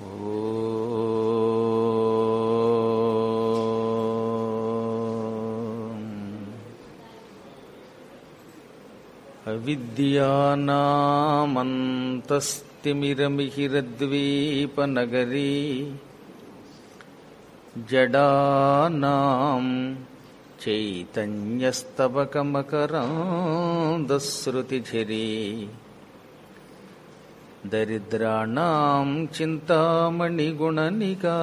అవిద్యానామంతస్తిమిరమిహిరద్వీపనగరీ జడానాం చైతన్యస్తవకమకరాందశ్రుతిఝరీ దరిద్రాణం చింతామణిగుణనికా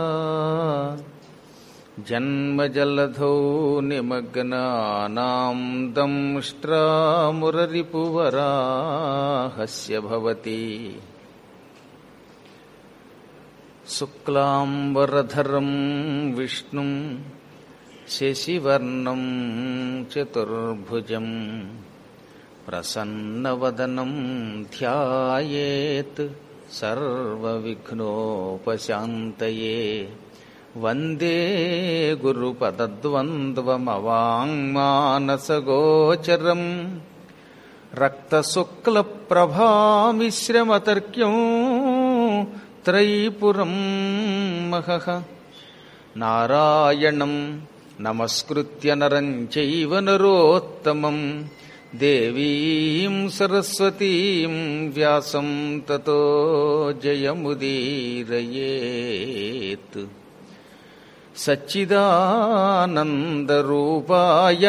జన్మజలధౌ నిమగ్నానాం దంష్ట్రామురరిపువరాహస్య భవతి శుక్లాంబరధరం విష్ణుం శశివర్ణం చతుర్భుజం ప్రసన్నవదనం ధ్యాయేత్ సర్వవిఘ్నోపశాంతయే వందే గురుపదద్వంద్వమవాङ्మానసగోచరం రక్తశుక్లప్రభామిశ్రమతర్క్యం త్రైపురం మహః నారాయణం నమస్కృత్య నరం చైవ నరోత్తమం దేవీం సరస్వతీం వ్యాసం తతో జయముదీరయేత్ సచ్చిదానందరూపాయ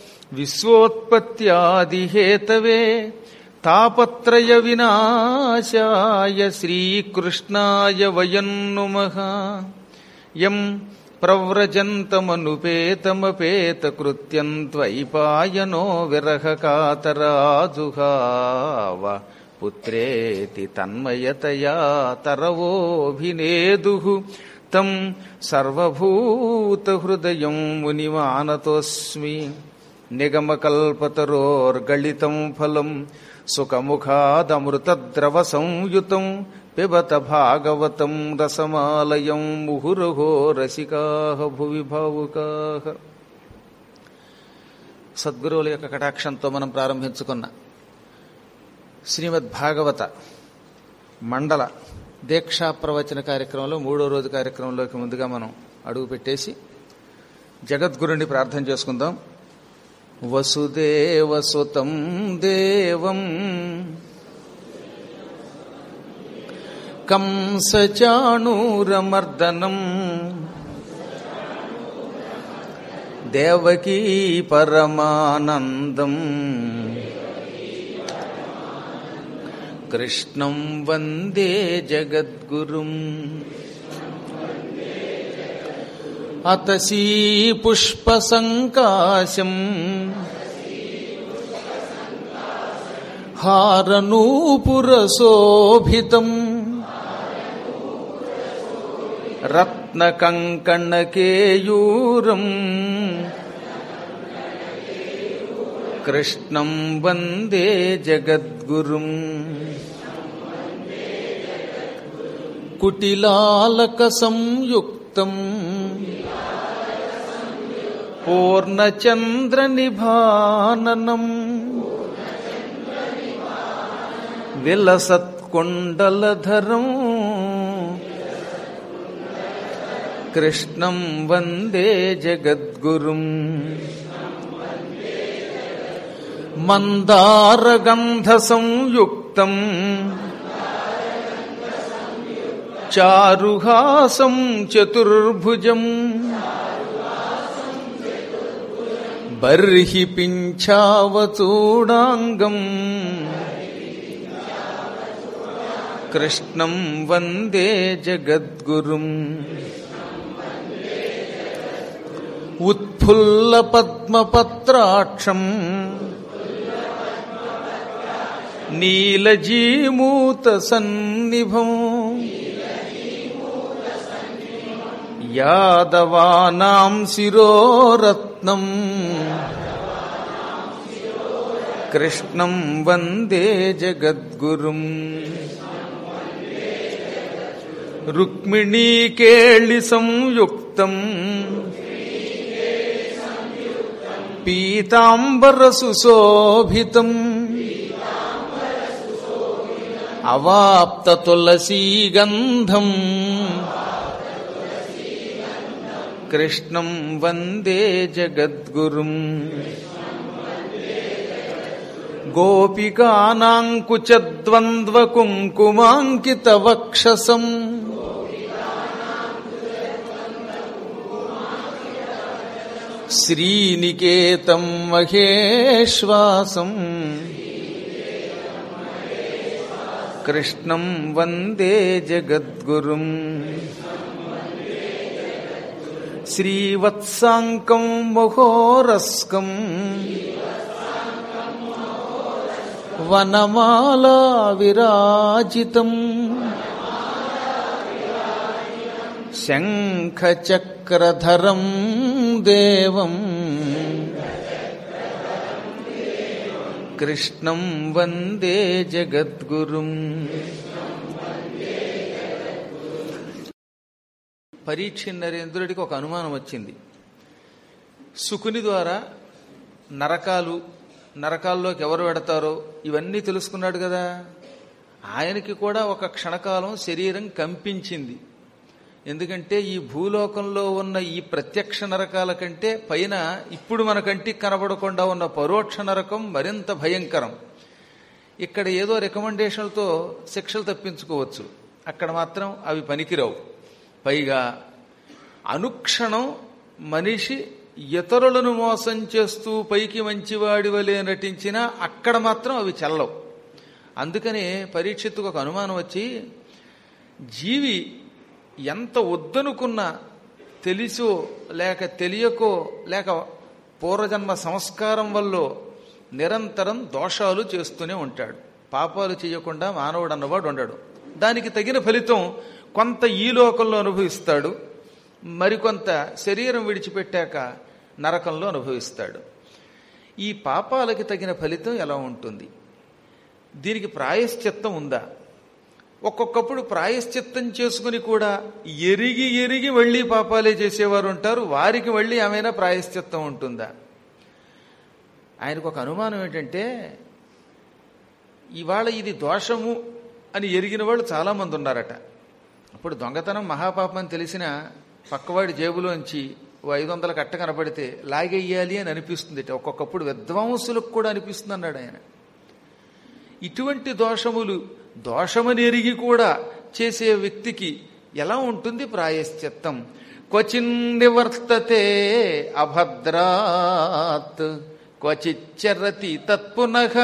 విశ్వోత్పత్యాదిహేతవే తాపత్రయ వినాశాయ శ్రీకృష్ణాయ వయం నుమః యం ప్రవ్రజంతమనుపేతమపేతకృత్యం ద్వైపాయనో విరహకాతరాజుహావ పుత్రేతి తన్మయతయా తరవోభినేదుః తం సర్వభూతహృదయం మునిమానతోస్మి నిగమకల్పతరోర్గళితం ఫలం సుఖముఖాదమృతద్రవ సంయుతం పిబత భాగవతం రసమాలయం ముహురహో రసికా భువి భావుకా సద్గురువుల యొక్క కటాక్షంతో మనం ప్రారంభించుకున్న శ్రీమద్ భాగవత మండల దీక్షా ప్రవచన కార్యక్రమంలో మూడో రోజు కార్యక్రమంలోకి ముందుగా మనం అడుగు పెట్టేసి జగద్గురుని ప్రార్థన చేసుకుందాం వసుదేవసుతం దేవం కంసచాణూరమర్దనం దేవకీ పరమానందం కృష్ణం వందే జగద్గురుం అతసీ పుష్పసంకాశం హారనూపురశోభితం రత్నకంకణకేయూరం కృష్ణం వందే జగద్గురుం కుటిలాలక సంయుక్తం పూర్ణచంద్ర నిభాననం విలసత్కుండలధరం కృష్ణం వందే జగద్గురుం మందారగంధ సంయుక్తం చారుహాసం చతుర్భుజం బర్హి పింఛావచూడాంగం కృష్ణం వందే జగద్గురుం ఉత్ఫుల్లపద్మపత్రాక్షం నీలజీమూత సన్నిభం యాదవానాం శిరోరత్నం కృష్ణం వందే జగద్గురుం రుక్మిణీకేళి సంయుక్తం పీతాంబరసుశోభితం అవాప్త తులసీ గంధం కృష్ణం వందే జగద్గురుం గోపికానాంకుచద్వంద్వ వక్షసం శ్రీనికేతం మహేశ్వాసం కృష్ణం వందే జగద్గురుం శ్రీవత్సాంకం మహోరస్కం వనమాలా విరాజితం శంఖచక్రధరం దేవం కృష్ణం వందే జగద్గురుం పరీక్ష నరేంద్రుడికి ఒక అనుమానం వచ్చింది సుకుని ద్వారా నరకాలు నరకాల్లోకి ఎవరు పెడతారో ఇవన్నీ తెలుసుకున్నాడు కదా ఆయనకి కూడా ఒక క్షణకాలం శరీరం కంపించింది ఎందుకంటే ఈ భూలోకంలో ఉన్న ఈ ప్రత్యక్ష నరకాల కంటే పైన ఇప్పుడు మన కంటికి కనబడకుండా ఉన్న పరోక్ష నరకం మరింత భయంకరం ఇక్కడ ఏదో రికమెండేషన్లతో శిక్షలు తప్పించుకోవచ్చు అక్కడ మాత్రం అవి పనికిరావు పైగా అనుక్షణం మనిషి ఇతరులను మోసం చేస్తూ పైకి మంచివాడి వలె నటించినా అక్కడ మాత్రం అవి చల్లవు అందుకనే పరీక్షిత్తుకు ఒక అనుమానం వచ్చి జీవి ఎంత వద్దనుకున్నా తెలిసో లేక తెలియకో లేక పూర్వజన్మ సంస్కారం వల్ల నిరంతరం దోషాలు చేస్తూనే ఉంటాడు పాపాలు చేయకుండా మానవుడు అన్నవాడు ఉండడు దానికి తగిన ఫలితం కొంత ఈ లోకంలో అనుభవిస్తాడు మరికొంత శరీరం విడిచిపెట్టాక నరకంలో అనుభవిస్తాడు ఈ పాపాలకి తగిన ఫలితం ఎలా ఉంటుంది దీనికి ప్రాయశ్చిత్తం ఉందా ఒక్కొక్కప్పుడు ప్రాయశ్చిత్తం చేసుకుని కూడా ఎరిగి ఎరిగి మళ్ళీ పాపాలే చేసేవారు ఉంటారు వారికి మళ్ళీ ఏమైనా ప్రాయశ్చిత్తం ఉంటుందా ఆయనకు ఒక అనుమానం ఏంటంటే ఇవాళ ఇది దోషము అని ఎరిగిన వాళ్ళు చాలామంది ఉన్నారట ఇప్పుడు దొంగతనం మహాపాపం అని తెలిసిన పక్కవాడి జేబులోంచి ఓ ఐదు వందల కట్ట కనపడితే లాగెయ్యాలి అని అనిపిస్తుంది ఒక్కొక్కప్పుడు విద్వాంసులకు కూడా అనిపిస్తుంది అన్నాడు ఆయన ఇటువంటి దోషములు దోషమని ఎరిగి కూడా చేసే వ్యక్తికి ఎలా ఉంటుంది ప్రాయశ్చిత్తం క్వచిన్ నివర్తతే అభద్రాత్ క్వచిచ్చరతి తత్పునః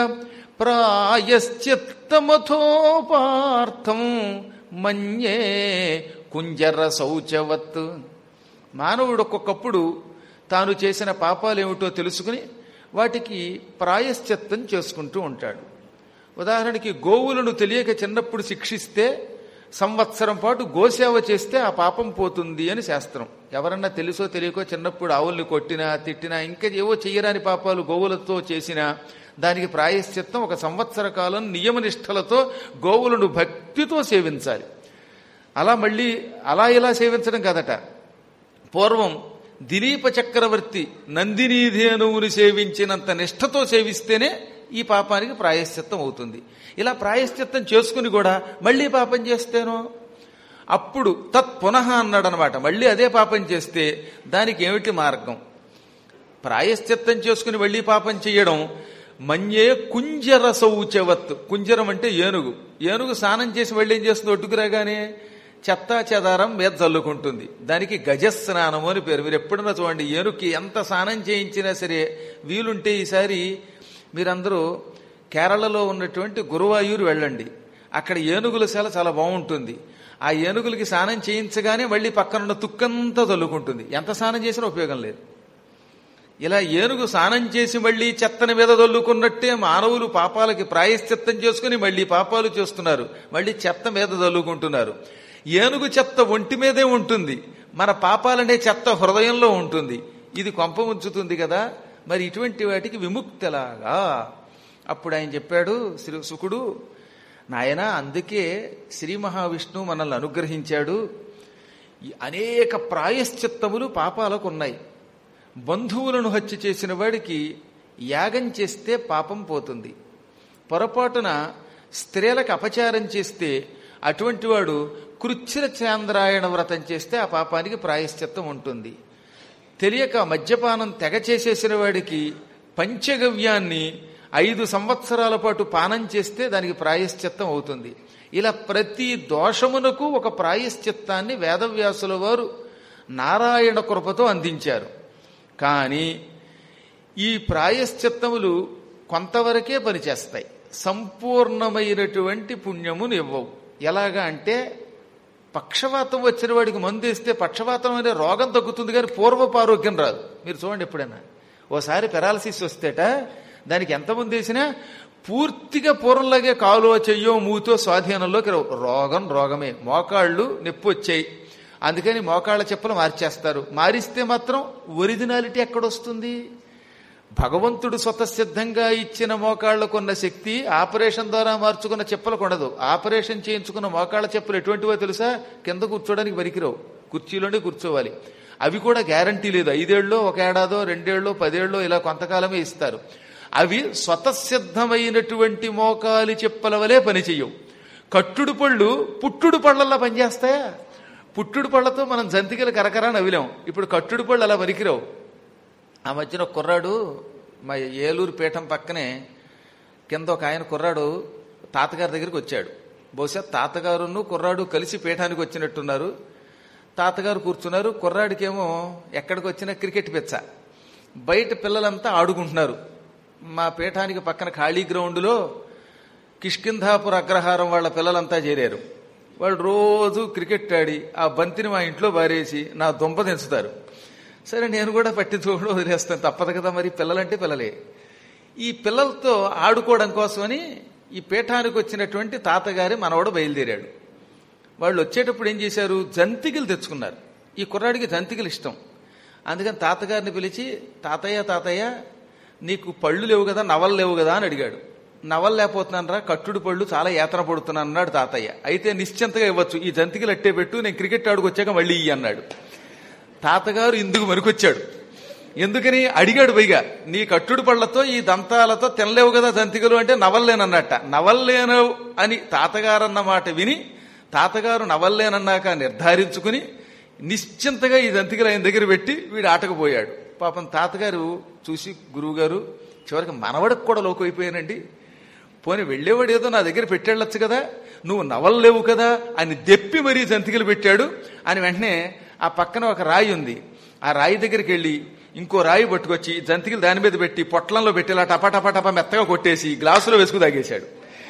ప్రాయశ్చిత్తమథోపార్థం మన్యే కుంజర శౌచవత్ మానవుడు ఒక్కొక్కప్పుడు తాను చేసిన పాపాలు ఏమిటో తెలుసుకుని వాటికి ప్రాయశ్చిత్తం చేసుకుంటూ ఉంటాడు ఉదాహరణకి గోవులను తెలియక చిన్నప్పుడు శిక్షిస్తే సంవత్సరం పాటు గోసేవ చేస్తే ఆ పాపం పోతుంది అని శాస్త్రం ఎవరన్నా తెలుసో తెలియకో చిన్నప్పుడు ఆవుల్ని కొట్టినా తిట్టినా ఇంకా ఏవో చెయ్యరాని పాపాలు గోవులతో చేసినా దానికి ప్రాయశ్చిత్తం ఒక సంవత్సర కాలం నియమనిష్టలతో గోవులను భక్తితో సేవించాలి అలా మళ్ళీ అలా ఇలా సేవించడం కాదట పూర్వం దిలీప చక్రవర్తి నందినీధేనువుని సేవించినంత నిష్ఠతో సేవిస్తేనే ఈ పాపానికి ప్రాయశ్చిత్తం అవుతుంది ఇలా ప్రాయశ్చిత్తం చేసుకుని కూడా మళ్ళీ పాపం చేస్తేనో అప్పుడు తత్ పునః అన్నాడనమాట మళ్ళీ అదే పాపం చేస్తే దానికి ఏమిటి మార్గం ప్రాయశ్చిత్తం చేసుకుని మళ్ళీ పాపం చేయడం మన్యే కుంజర శౌచవత్ కుంజరం అంటే ఏనుగు ఏనుగు స్నానం చేసి మళ్ళీ ఏం చేస్తుంది ఒట్టుకురాగానే చెత్త చెదారం మీద చల్లుకుంటుంది దానికి గజస్నానము అని పేరు మీరు ఎప్పుడన్నా చూడండి ఏనుగుకి ఎంత స్నానం చేయించినా సరే వీలుంటే ఈసారి మీరందరూ కేరళలో ఉన్నటువంటి గురువాయూరు వెళ్ళండి అక్కడ ఏనుగుల శాల చాలా బాగుంటుంది ఆ ఏనుగులకి స్నానం చేయించగానే మళ్ళీ పక్కనున్న తుక్కంతా చల్లుకుంటుంది ఎంత స్నానం చేసినా ఉపయోగం లేదు ఇలా ఏనుగు స్నానం చేసి మళ్ళీ చెత్తని మీద చల్లుకున్నట్టే మానవులు పాపాలకి ప్రాయశ్చిత్తం చేసుకుని మళ్ళీ పాపాలు చేస్తున్నారు మళ్ళీ చెత్త మీద చల్లుకుంటున్నారు ఏనుగు చెత్త ఒంటి మీదే ఉంటుంది మన పాపాలనే చెత్త హృదయంలో ఉంటుంది ఇది కొంప ఉంచుతుంది కదా మరి ఇటువంటి వాటికి విముక్తిలాగా అప్పుడు ఆయన చెప్పాడు శ్రీ సుకుడు నాయన అందుకే శ్రీ మహావిష్ణువు మనల్ని అనుగ్రహించాడు ఈ అనేక ప్రాయశ్చిత్తములు పాపాలకు ఉన్నాయి బంధువులను హత్య చేసిన వాడికి యాగం చేస్తే పాపం పోతుంది పొరపాటున స్త్రీలకు అపచారం చేస్తే అటువంటి వాడు కృచ్ఛ్ర చాంద్రాయణ వ్రతం చేస్తే ఆ పాపానికి ప్రాయశ్చిత్తం ఉంటుంది తెలియక మద్యపానం తెగ చేసేసిన వాడికి పంచగవ్యాన్ని ఐదు సంవత్సరాల పాటు పానం చేస్తే దానికి ప్రాయశ్చిత్తం అవుతుంది ఇలా ప్రతి దోషమునకు ఒక ప్రాయశ్చిత్తాన్ని వేదవ్యాసుల వారు నారాయణ కృపతో అందించారు కానీ ఈ ప్రాయశ్చిత్తములు కొంతవరకే పనిచేస్తాయి సంపూర్ణమైనటువంటి పుణ్యమును ఇవ్వవు ఎలాగా అంటే పక్షవాతం వచ్చిన వాడికి మందు ఇస్తే పక్షవాతం అనే రోగం తగ్గుతుంది కానీ పూర్వపు ఆరోగ్యం రాదు మీరు చూడండి ఎప్పుడైనా ఓసారి పెరాలసిస్ వస్తేట దానికి ఎంత మంది వేసినా పూర్తిగా పూర్వంలాగే కాలో చెయ్యో మూతో స్వాధీనంలోకి రావు. రోగం రోగమే మోకాళ్ళు నొప్పి వచ్చాయి అందుకని మోకాళ్ళ చెప్పులు మార్చేస్తారు మారిస్తే మాత్రం ఒరిజినాలిటీ ఎక్కడొస్తుంది భగవంతుడు స్వతసిద్ధంగా ఇచ్చిన మోకాళ్లకున్న శక్తి ఆపరేషన్ ద్వారా మార్చుకున్న చెప్పులకు ఉండదు ఆపరేషన్ చేయించుకున్న మోకాళ్ళ చెప్పులు ఎటువంటివో తెలుసా కింద కూర్చోడానికి పనికిరావు కుర్చీలోనే కూర్చోవాలి అవి కూడా గ్యారంటీ లేదు ఐదేళ్ళలో ఒక ఏడాదో రెండేళ్ళలో పదేళ్ళలో ఇలా కొంతకాలమే ఇస్తారు అవి స్వతసిద్ధమైనటువంటి మోకాలి చెప్పుల వలె పనిచేయవు కట్టుడు పళ్ళు పుట్టుడు పళ్ళల్లా పనిచేస్తాయా పుట్టుడు పళ్ళతో మనం జంతికలు కరకరా నవ్విలాం ఇప్పుడు కట్టుడు పళ్ళు అలా పనికిరావు ఆ మధ్యన ఒక కుర్రాడు మా ఏలూరు పీఠం పక్కనే కింద ఒక ఆయన కుర్రాడు తాతగారి దగ్గరికి వచ్చాడు బహుశా తాతగారును కుర్రాడు కలిసి పీఠానికి వచ్చినట్టున్నారు తాతగారు కూర్చున్నారు కుర్రాడికేమో ఎక్కడికి వచ్చినా క్రికెట్ పిచ్చ బయట పిల్లలంతా ఆడుకుంటున్నారు మా పీఠానికి పక్కన ఖాళీ గ్రౌండ్లో కిష్కింధాపుర అగ్రహారం వాళ్ళ పిల్లలంతా చేరారు వాళ్ళు రోజు క్రికెట్ ఆడి ఆ బంతిని మా ఇంట్లో బారేసి నా దుంప తెంచుతారు సరే నేను కూడా పట్టించుకోవడం వదిలేస్తాను తప్పదు కదా మరి పిల్లలంటే పిల్లలే ఈ పిల్లలతో ఆడుకోవడం కోసమని ఈ పీఠానికి వచ్చినటువంటి తాతగారి మనవడు బయలుదేరాడు వాళ్ళు వచ్చేటప్పుడు ఏం చేశారు జంతికలు తెచ్చుకున్నారు ఈ కుర్రాడికి జంతికలు ఇష్టం అందుకని తాతగారిని పిలిచి తాతయ్య తాతయ్య నీకు పళ్ళు లేవు కదా నవలు లేవు కదా అని అడిగాడు నవలు లేకపోతున్నాను రా కట్టుడు పళ్ళు చాలా యాతన పడుతున్నాను అన్నాడు తాతయ్య అయితే నిశ్చింతగా ఇవ్వచ్చు ఈ జంతికలు అట్టే పెట్టు నేను క్రికెట్ ఆడుకొచ్చాక మళ్ళీ ఇయ్యి అన్నాడు తాతగారు ఇందుకు మరికొచ్చాడు ఎందుకని అడిగాడు పైగా నీ కట్టుడు పళ్లతో ఈ దంతాలతో తినలేవు కదా జంతికలు అంటే నవల్లేనన్నట్ట నవల్లేను అని తాతగారన్న మాట విని తాతగారు నవల్లేనన్నాక నిర్ధారించుకుని నిశ్చింతగా ఈ జంతికలు ఆయన దగ్గర పెట్టి వీడు ఆటకపోయాడు పాపం తాతగారు చూసి గురువుగారు చివరికి మనవడికి కూడా లోకైపోయానండి పోనీ వెళ్ళేవాడు ఏదో నా దగ్గర పెట్టేళ్ళొచ్చు కదా నువ్వు నవల్లేవు కదా అని దెప్పి మరీ జంతికలు పెట్టాడు అని వెంటనే ఆ పక్కన ఒక రాయి ఉంది ఆ రాయి దగ్గరికి వెళ్ళి ఇంకో రాయి పట్టుకొచ్చి జంతికలు దాని మీద పెట్టి పొట్లంలో పెట్టేలా టపా టపా టపా మెత్తగా కొట్టేసి గ్లాసులో వేసుకు తాగేశాడు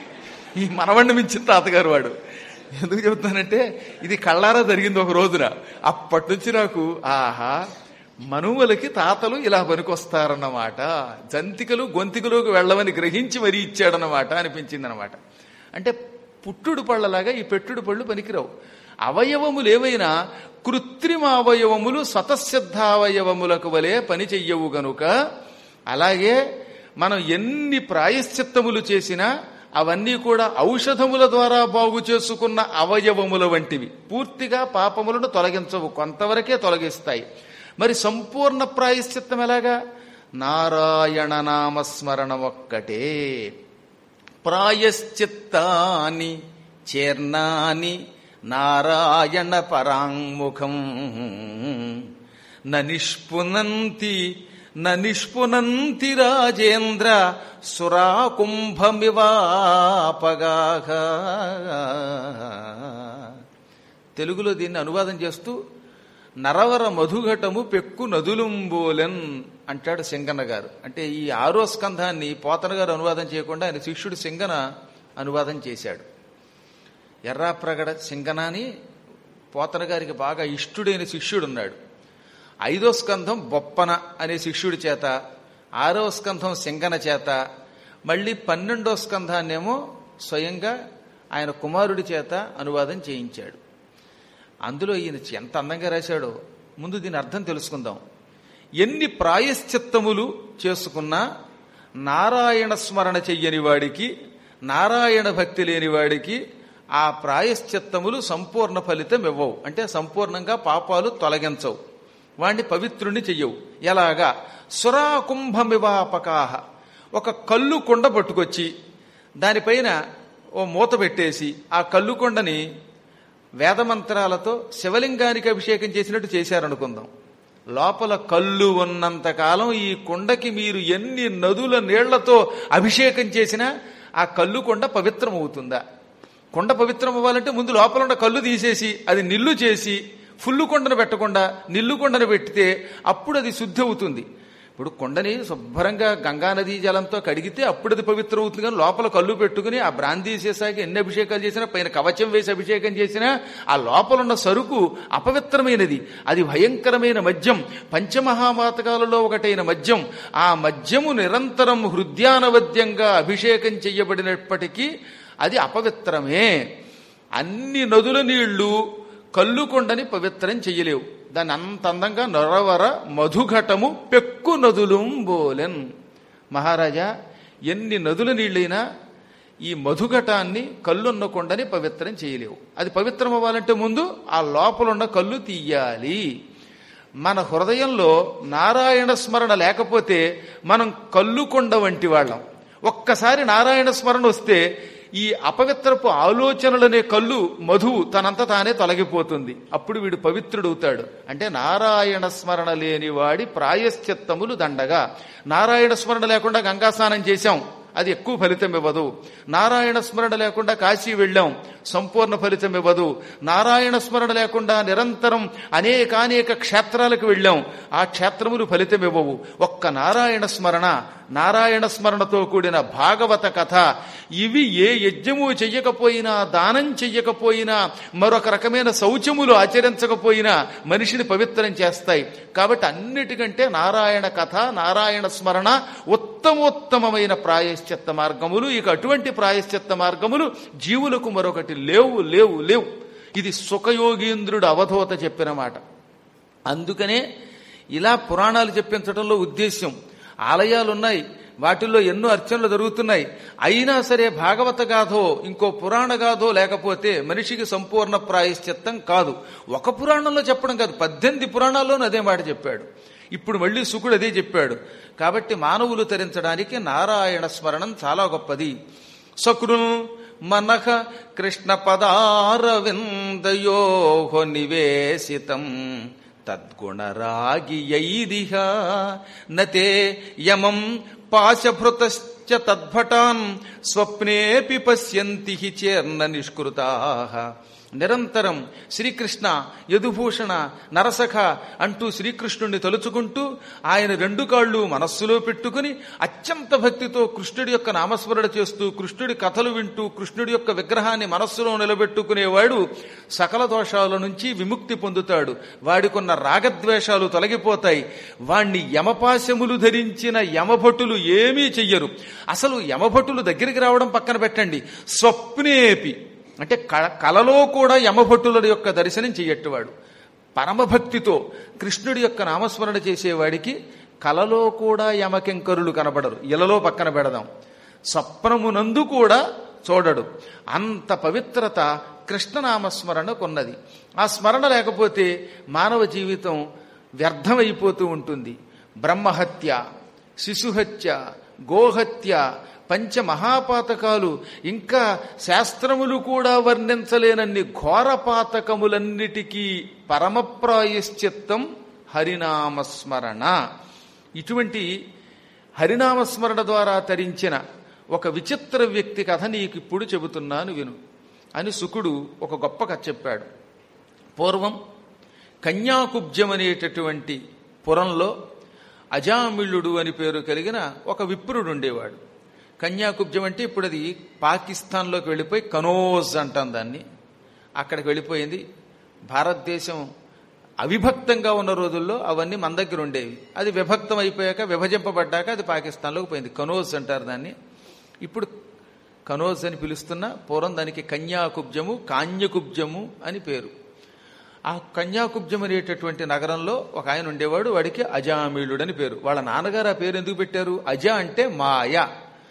ఈ మనవణ్ణి మించిన తాతగారు వాడు ఎందుకు చెబుతానంటే ఇది కళ్ళారా జరిగింది ఒక రోజున అప్పటి నుంచి నాకు ఆహా మనువులకి తాతలు ఇలా పనికొస్తారన్నమాట జంతికలు గొంతికలోకి వెళ్ళవని గ్రహించి మరీ ఇచ్చాడన్నమాట అనిపించింది అనమాట అంటే పుట్టుడు పళ్ళలాగా ఈ పెట్టుడు పళ్ళు పనికిరావు అవయవములు ఏవైనా కృత్రిమ అవయవములు స్వతసిద్ధావయవములకు వలె పని చెయ్యవు గనుక అలాగే మనం ఎన్ని ప్రాయశ్చిత్తములు చేసినా అవన్నీ కూడా ఔషధముల ద్వారా బాగు చేసుకున్న అవయవముల వంటివి పూర్తిగా పాపములను తొలగించవు కొంతవరకే తొలగిస్తాయి మరి సంపూర్ణ ప్రాయశ్చిత్తం ఎలాగా నారాయణ నామస్మరణం ఒక్కటే ప్రాయశ్చిత్తాని చేర్నాని నారాయణ పరాంముఖం నిష్పునంతి నిష్పునంతి రాజేంద్ర సురాకుంభమివాపగా తెలుగులో దీన్ని అనువాదం చేస్తూ నరవర మధుఘటము పెక్కు నదులుంబోలెన్ అంటాడు సింగన్న గారు అంటే ఈ ఆరో స్కంధాన్ని పోతన గారు అనువాదం చేయకుండా ఆయన శిష్యుడు సింగన అనువాదం చేశాడు ఎర్రాప్రగడ సింగన అని పోతన గారికి బాగా ఇష్టుడైన శిష్యుడు ఉన్నాడు ఐదో స్కంధం బొప్పన అనే శిష్యుడి చేత ఆరో స్కంధం సింగన చేత మళ్ళీ పన్నెండో స్కంధాన్నేమో స్వయంగా ఆయన కుమారుడి చేత అనువాదం చేయించాడు అందులో ఈయన ఎంత అందంగా రాశాడో ముందు దీని అర్థం తెలుసుకుందాం ఎన్ని ప్రాయశ్చిత్తములు చేసుకున్నా నారాయణ స్మరణ చెయ్యని వాడికి నారాయణ భక్తి లేని వాడికి ఆ ప్రాయశ్చిత్తములు సంపూర్ణ ఫలితం ఇవ్వవు అంటే సంపూర్ణంగా పాపాలు తొలగించవు వాణ్ణి పవిత్రుణ్ణి చెయ్యవు ఎలాగా సురాకుంభమివాపకాహ ఒక కళ్ళు కుండ పట్టుకొచ్చి దానిపైన ఓ మూత పెట్టేసి ఆ కల్లుకొండని వేదమంత్రాలతో శివలింగానికి అభిషేకం చేసినట్టు చేశారనుకుందాం లోపల కళ్ళు ఉన్నంత కాలం ఈ కుండకి మీరు ఎన్ని నదుల నీళ్లతో అభిషేకం చేసినా ఆ కళ్ళు కొండ పవిత్రం అవుతుందా కొండ పవిత్రం అవ్వాలంటే ముందు లోపల ఉన్న కళ్ళు తీసేసి అది నిల్లు చేసి ఫుల్లు కొండను పెట్టకుండా నిల్లు కొండను పెడితే అప్పుడు అది శుద్ధి అవుతుంది ఇప్పుడు కొండని శుభ్రంగా గంగానదీ జలంతో కడిగితే అప్పుడు అది పవిత్రం అవుతుంది కానీ లోపల కళ్ళు పెట్టుకుని ఆ బ్రాందీ చేసాక ఎన్ని అభిషేకాలు చేసినా పైన కవచం వేసి అభిషేకం చేసినా ఆ లోపల ఉన్న సరుకు అపవిత్రమైనది అది భయంకరమైన మద్యం పంచమహామాతకాలలో ఒకటైన మద్యం ఆ మద్యము నిరంతరం హృద్యానవద్యంగా అభిషేకం చెయ్యబడినప్పటికీ అది అపవిత్రమే అన్ని నదుల నీళ్లు కళ్ళు కొండని పవిత్రం చెయ్యలేవు దాన్ని అంత అందంగా నొరవర మధుఘటము పెక్కు నదులుంబోలెన్ మహారాజా ఎన్ని నదుల నీళ్ళైనా ఈ మధుఘటాన్ని కళ్ళున్న కొండని పవిత్రం చేయలేవు అది పవిత్రం అవ్వాలంటే ముందు ఆ లోపల ఉన్న కళ్ళు తీయాలి మన హృదయంలో నారాయణ స్మరణ లేకపోతే మనం కళ్ళు కొండ వంటి వాళ్ళం ఒక్కసారి నారాయణ స్మరణ వస్తే ఈ అపవిత్రపు ఆలోచనలనే కళ్ళు మధువు తనంత తానే తొలగిపోతుంది అప్పుడు వీడు పవిత్రుడవుతాడు అంటే నారాయణ స్మరణ లేనివాడి ప్రాయశ్చిత్తములు దండగా నారాయణ స్మరణ లేకుండా గంగా స్నానం చేశాం అది ఎక్కువ ఫలితం ఇవ్వదు నారాయణ స్మరణ లేకుండా కాశీ వెళ్ళాం సంపూర్ణ ఫలితం ఇవ్వదు నారాయణ స్మరణ లేకుండా నిరంతరం అనేకానేక క్షేత్రాలకు వెళ్ళాం ఆ క్షేత్రములు ఫలితం ఇవ్వవు ఒక్క నారాయణ స్మరణ నారాయణ స్మరణతో కూడిన భాగవత కథ ఇవి ఏ యజ్ఞము చెయ్యకపోయినా దానం చెయ్యకపోయినా మరొక రకమైన శౌచములు ఆచరించకపోయినా మనిషిని పవిత్రం చేస్తాయి కాబట్టి అన్నిటికంటే నారాయణ కథ నారాయణ స్మరణ ఉత్తమోత్తమమైన ప్రాయశ్చిత్త మార్గములు ఇక అటువంటి ప్రాయశ్చిత్త మార్గములు జీవులకు మరొకటి లేవు లేవు లేవు ఇది సుఖయోగీంద్రుడు అవధూత చెప్పిన మాట అందుకనే ఇలా పురాణాలు చెప్పించడంలో ఉద్దేశ్యం ఆలయాలున్నాయి వాటిల్లో ఎన్నో అర్చనలు జరుగుతున్నాయి అయినా సరే భాగవత గాథో ఇంకో పురాణ గాథో లేకపోతే మనిషికి సంపూర్ణ ప్రాయశ్చిత్తం కాదు ఒక పురాణంలో చెప్పడం కాదు పద్దెనిమిది పురాణాల్లోనూ అదే మాట చెప్పాడు ఇప్పుడు మళ్ళీ సుకుడు అదే చెప్పాడు కాబట్టి మానవులు తరించడానికి నారాయణ స్మరణం చాలా గొప్పది సకృన్ మనః కృష్ణ పదారవిందయోహో నివేశితం తద్గుణరాగియైరిహ నతే యమం పాశభృతశ్చ తద్భటాన్ స్వప్నేపి పశ్యంతి హి చేర్న నిష్కృతా నిరంతరం శ్రీకృష్ణ యదుభూషణ నరసఖ అంటూ శ్రీకృష్ణుణ్ణి తలుచుకుంటూ ఆయన రెండు కాళ్ళు మనస్సులో పెట్టుకుని అత్యంత భక్తితో కృష్ణుడి యొక్క నామస్మరణ చేస్తూ కృష్ణుడి కథలు వింటూ కృష్ణుడి యొక్క విగ్రహాన్ని మనస్సులో నిలబెట్టుకునేవాడు సకల దోషాల నుంచి విముక్తి పొందుతాడు వాడికున్న రాగద్వేషాలు తొలగిపోతాయి వాణ్ణి యమపాశములు ధరించిన యమభటులు ఏమీ చెయ్యరు అసలు యమభటులు దగ్గరికి రావడం పక్కన పెట్టండి స్వప్నేపి అంటే క- కలలో కూడా యమభట్టుల యొక్క దర్శనం చెయ్యట్టువాడు పరమభక్తితో కృష్ణుడి యొక్క నామస్మరణ చేసేవాడికి కలలో కూడా యమకింకరులు కనబడరు ఇలలో పక్కన పెడదాం స్వప్నమునందు కూడా చూడడు అంత పవిత్రత కృష్ణనామస్మరణకున్నది ఆ స్మరణ లేకపోతే మానవ జీవితం వ్యర్థమైపోతూ ఉంటుంది బ్రహ్మహత్య శిశుహత్య గోహత్య పంచమహాపాతకాలు ఇంకా శాస్త్రములు కూడా వర్ణించలేనన్ని ఘోరపాతకములన్నిటికీ పరమప్రాయశ్చిత్తం హరినామస్మరణ ఇటువంటి హరినామస్మరణ ద్వారా తరించిన ఒక విచిత్ర వ్యక్తి కథ నీకు ఇప్పుడు చెబుతున్నాను విను అని సుకుడు ఒక గొప్ప కథ చెప్పాడు పూర్వం కన్యాకుబ్జం అనేటటువంటి పురంలో అజామిళుడు అని పేరు కలిగిన ఒక విప్రుడు ఉండేవాడు కన్యాకుబ్జం అంటే ఇప్పుడు అది పాకిస్తాన్లోకి వెళ్ళిపోయి కనోజ్ అంటాం దాన్ని అక్కడికి వెళ్ళిపోయింది భారతదేశం అవిభక్తంగా ఉన్న రోజుల్లో అవన్నీ మన దగ్గర ఉండేవి అది విభక్తం అయిపోయాక విభజింపబడ్డాక అది పాకిస్తాన్లోకి పోయింది కనోజ్ అంటారు దాన్ని ఇప్పుడు కనోజ్ అని పిలుస్తున్న పూర్వం దానికి కన్యాకుబ్జము కాన్యకుబ్జము అని పేరు ఆ కన్యాకుబ్జం అనేటటువంటి నగరంలో ఒక ఆయన ఉండేవాడు వాడికి అజామీళుడు అని పేరు వాళ్ళ నాన్నగారు ఆ పేరు ఎందుకు పెట్టారు అజ అంటే మాయ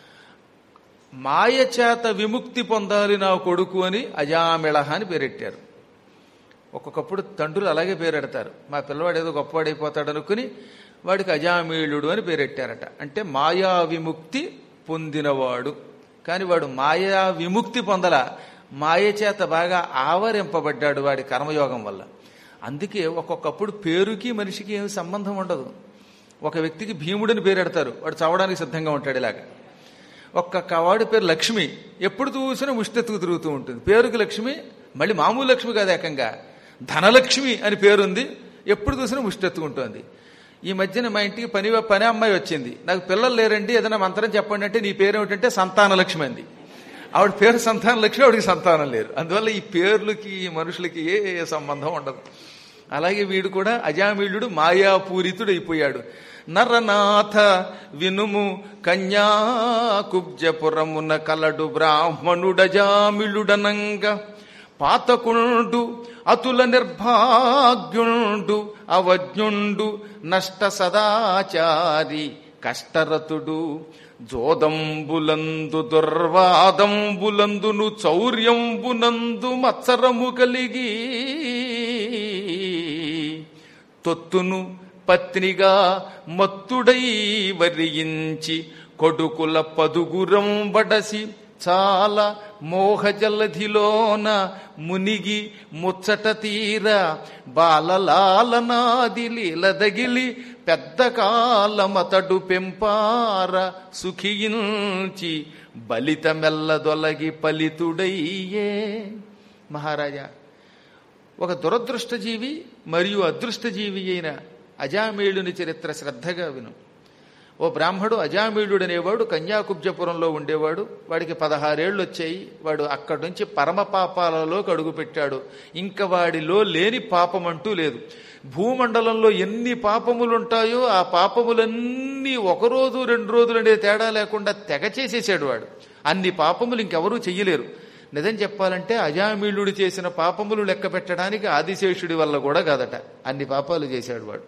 మాయ చేత విముక్తి పొందాలి నా కొడుకు అని అజామిళహ అని పేరెట్టారు ఒక్కొక్కప్పుడు తండ్రులు అలాగే పేరెడతారు మా పిల్లవాడు ఏదో గొప్పవాడైపోతాడు అనుకుని వాడికి అజామీళుడు అని పేరెట్టారట అంటే మాయా విముక్తి పొందినవాడు కానీ వాడు మాయా విముక్తి పొందల మాయ చేత బాగా ఆవరింపబడ్డాడు వాడి కర్మయోగం వల్ల అందుకే ఒక్కొక్కప్పుడు పేరుకి మనిషికి ఏమి సంబంధం ఉండదు ఒక వ్యక్తికి భీముడిని పేరు పెడతారు వాడు చవడానికి సిద్ధంగా ఉంటాడు ఇలాగా ఒక్క కవాడి పేరు లక్ష్మి ఎప్పుడు చూసినా ముష్టెత్తుకు తిరుగుతూ ఉంటుంది పేరుకి లక్ష్మి మళ్ళీ మామూలు లక్ష్మి కాదు ఏకంగా ధనలక్ష్మి అని పేరుంది ఎప్పుడు చూసినా ముష్టెత్తుకుంటోంది ఈ మధ్యన మా ఇంటికి పని పని అమ్మాయి వచ్చింది నాకు పిల్లలు లేరండి ఏదైనా మంత్రం చెప్పండి అంటే నీ పేరు ఏమిటంటే సంతాన లక్ష్మి అంది ఆవిడ పేరు సంతాన లక్ష్మి ఆవిడికి సంతానం లేరు అందువల్ల ఈ పేర్లకి ఈ మనుషులకి ఏ ఏ సంబంధం ఉండదు అలాగే వీడు కూడా అజామిళుడు మాయాపూరితుడు అయిపోయాడు నరనాథ వినుము కన్యాకుబ్జపురమున కలడు బ్రాహ్మణుడజామిళుడనంగ పాతకుండు అతుల నిర్భాగ్యుండు అవజ్ఞుండు నష్ట సదాచారి కష్టరతుడు జోదంబులందు దుర్వాదంబులందును చౌర్యంబునందు మత్సరము కలిగి తొత్తును పత్నిగా మత్తుడై వరించి కొడుకుల పదుగురం బడసి చాలా మోహజలధిలోన మునిగి ముచ్చట తీర బాలలాలనాది లీలదగిలి పెద్ద కాలమతడు పెంపార సుఖించి బలితమెల్లదొలగి పలితుడయ్యే మహారాజా ఒక దురదృష్టజీవి మరియు అదృష్టజీవి అయిన అజామేళుని చరిత్ర శ్రద్ధగా విను ఓ బ్రాహ్మడు అజామీళుడు అనేవాడు కన్యాకుబ్జపురంలో ఉండేవాడు వాడికి పదహారేళ్లు వచ్చాయి వాడు అక్కడి నుంచి పరమ పాపాలలోకి అడుగుపెట్టాడు ఇంకా వాడిలో లేని పాపం అంటూ లేదు భూమండలంలో ఎన్ని పాపములుంటాయో ఆ పాపములన్నీ ఒకరోజు రెండు రోజులు అనే తేడా లేకుండా తెగ చేసేసాడు వాడు అన్ని పాపములు ఇంకెవరూ చెయ్యలేరు నిజం చెప్పాలంటే అజామీళుడు చేసిన పాపములు లెక్క పెట్టడానికి ఆదిశేషుడి వల్ల కూడా కాదట అన్ని పాపాలు చేశాడు వాడు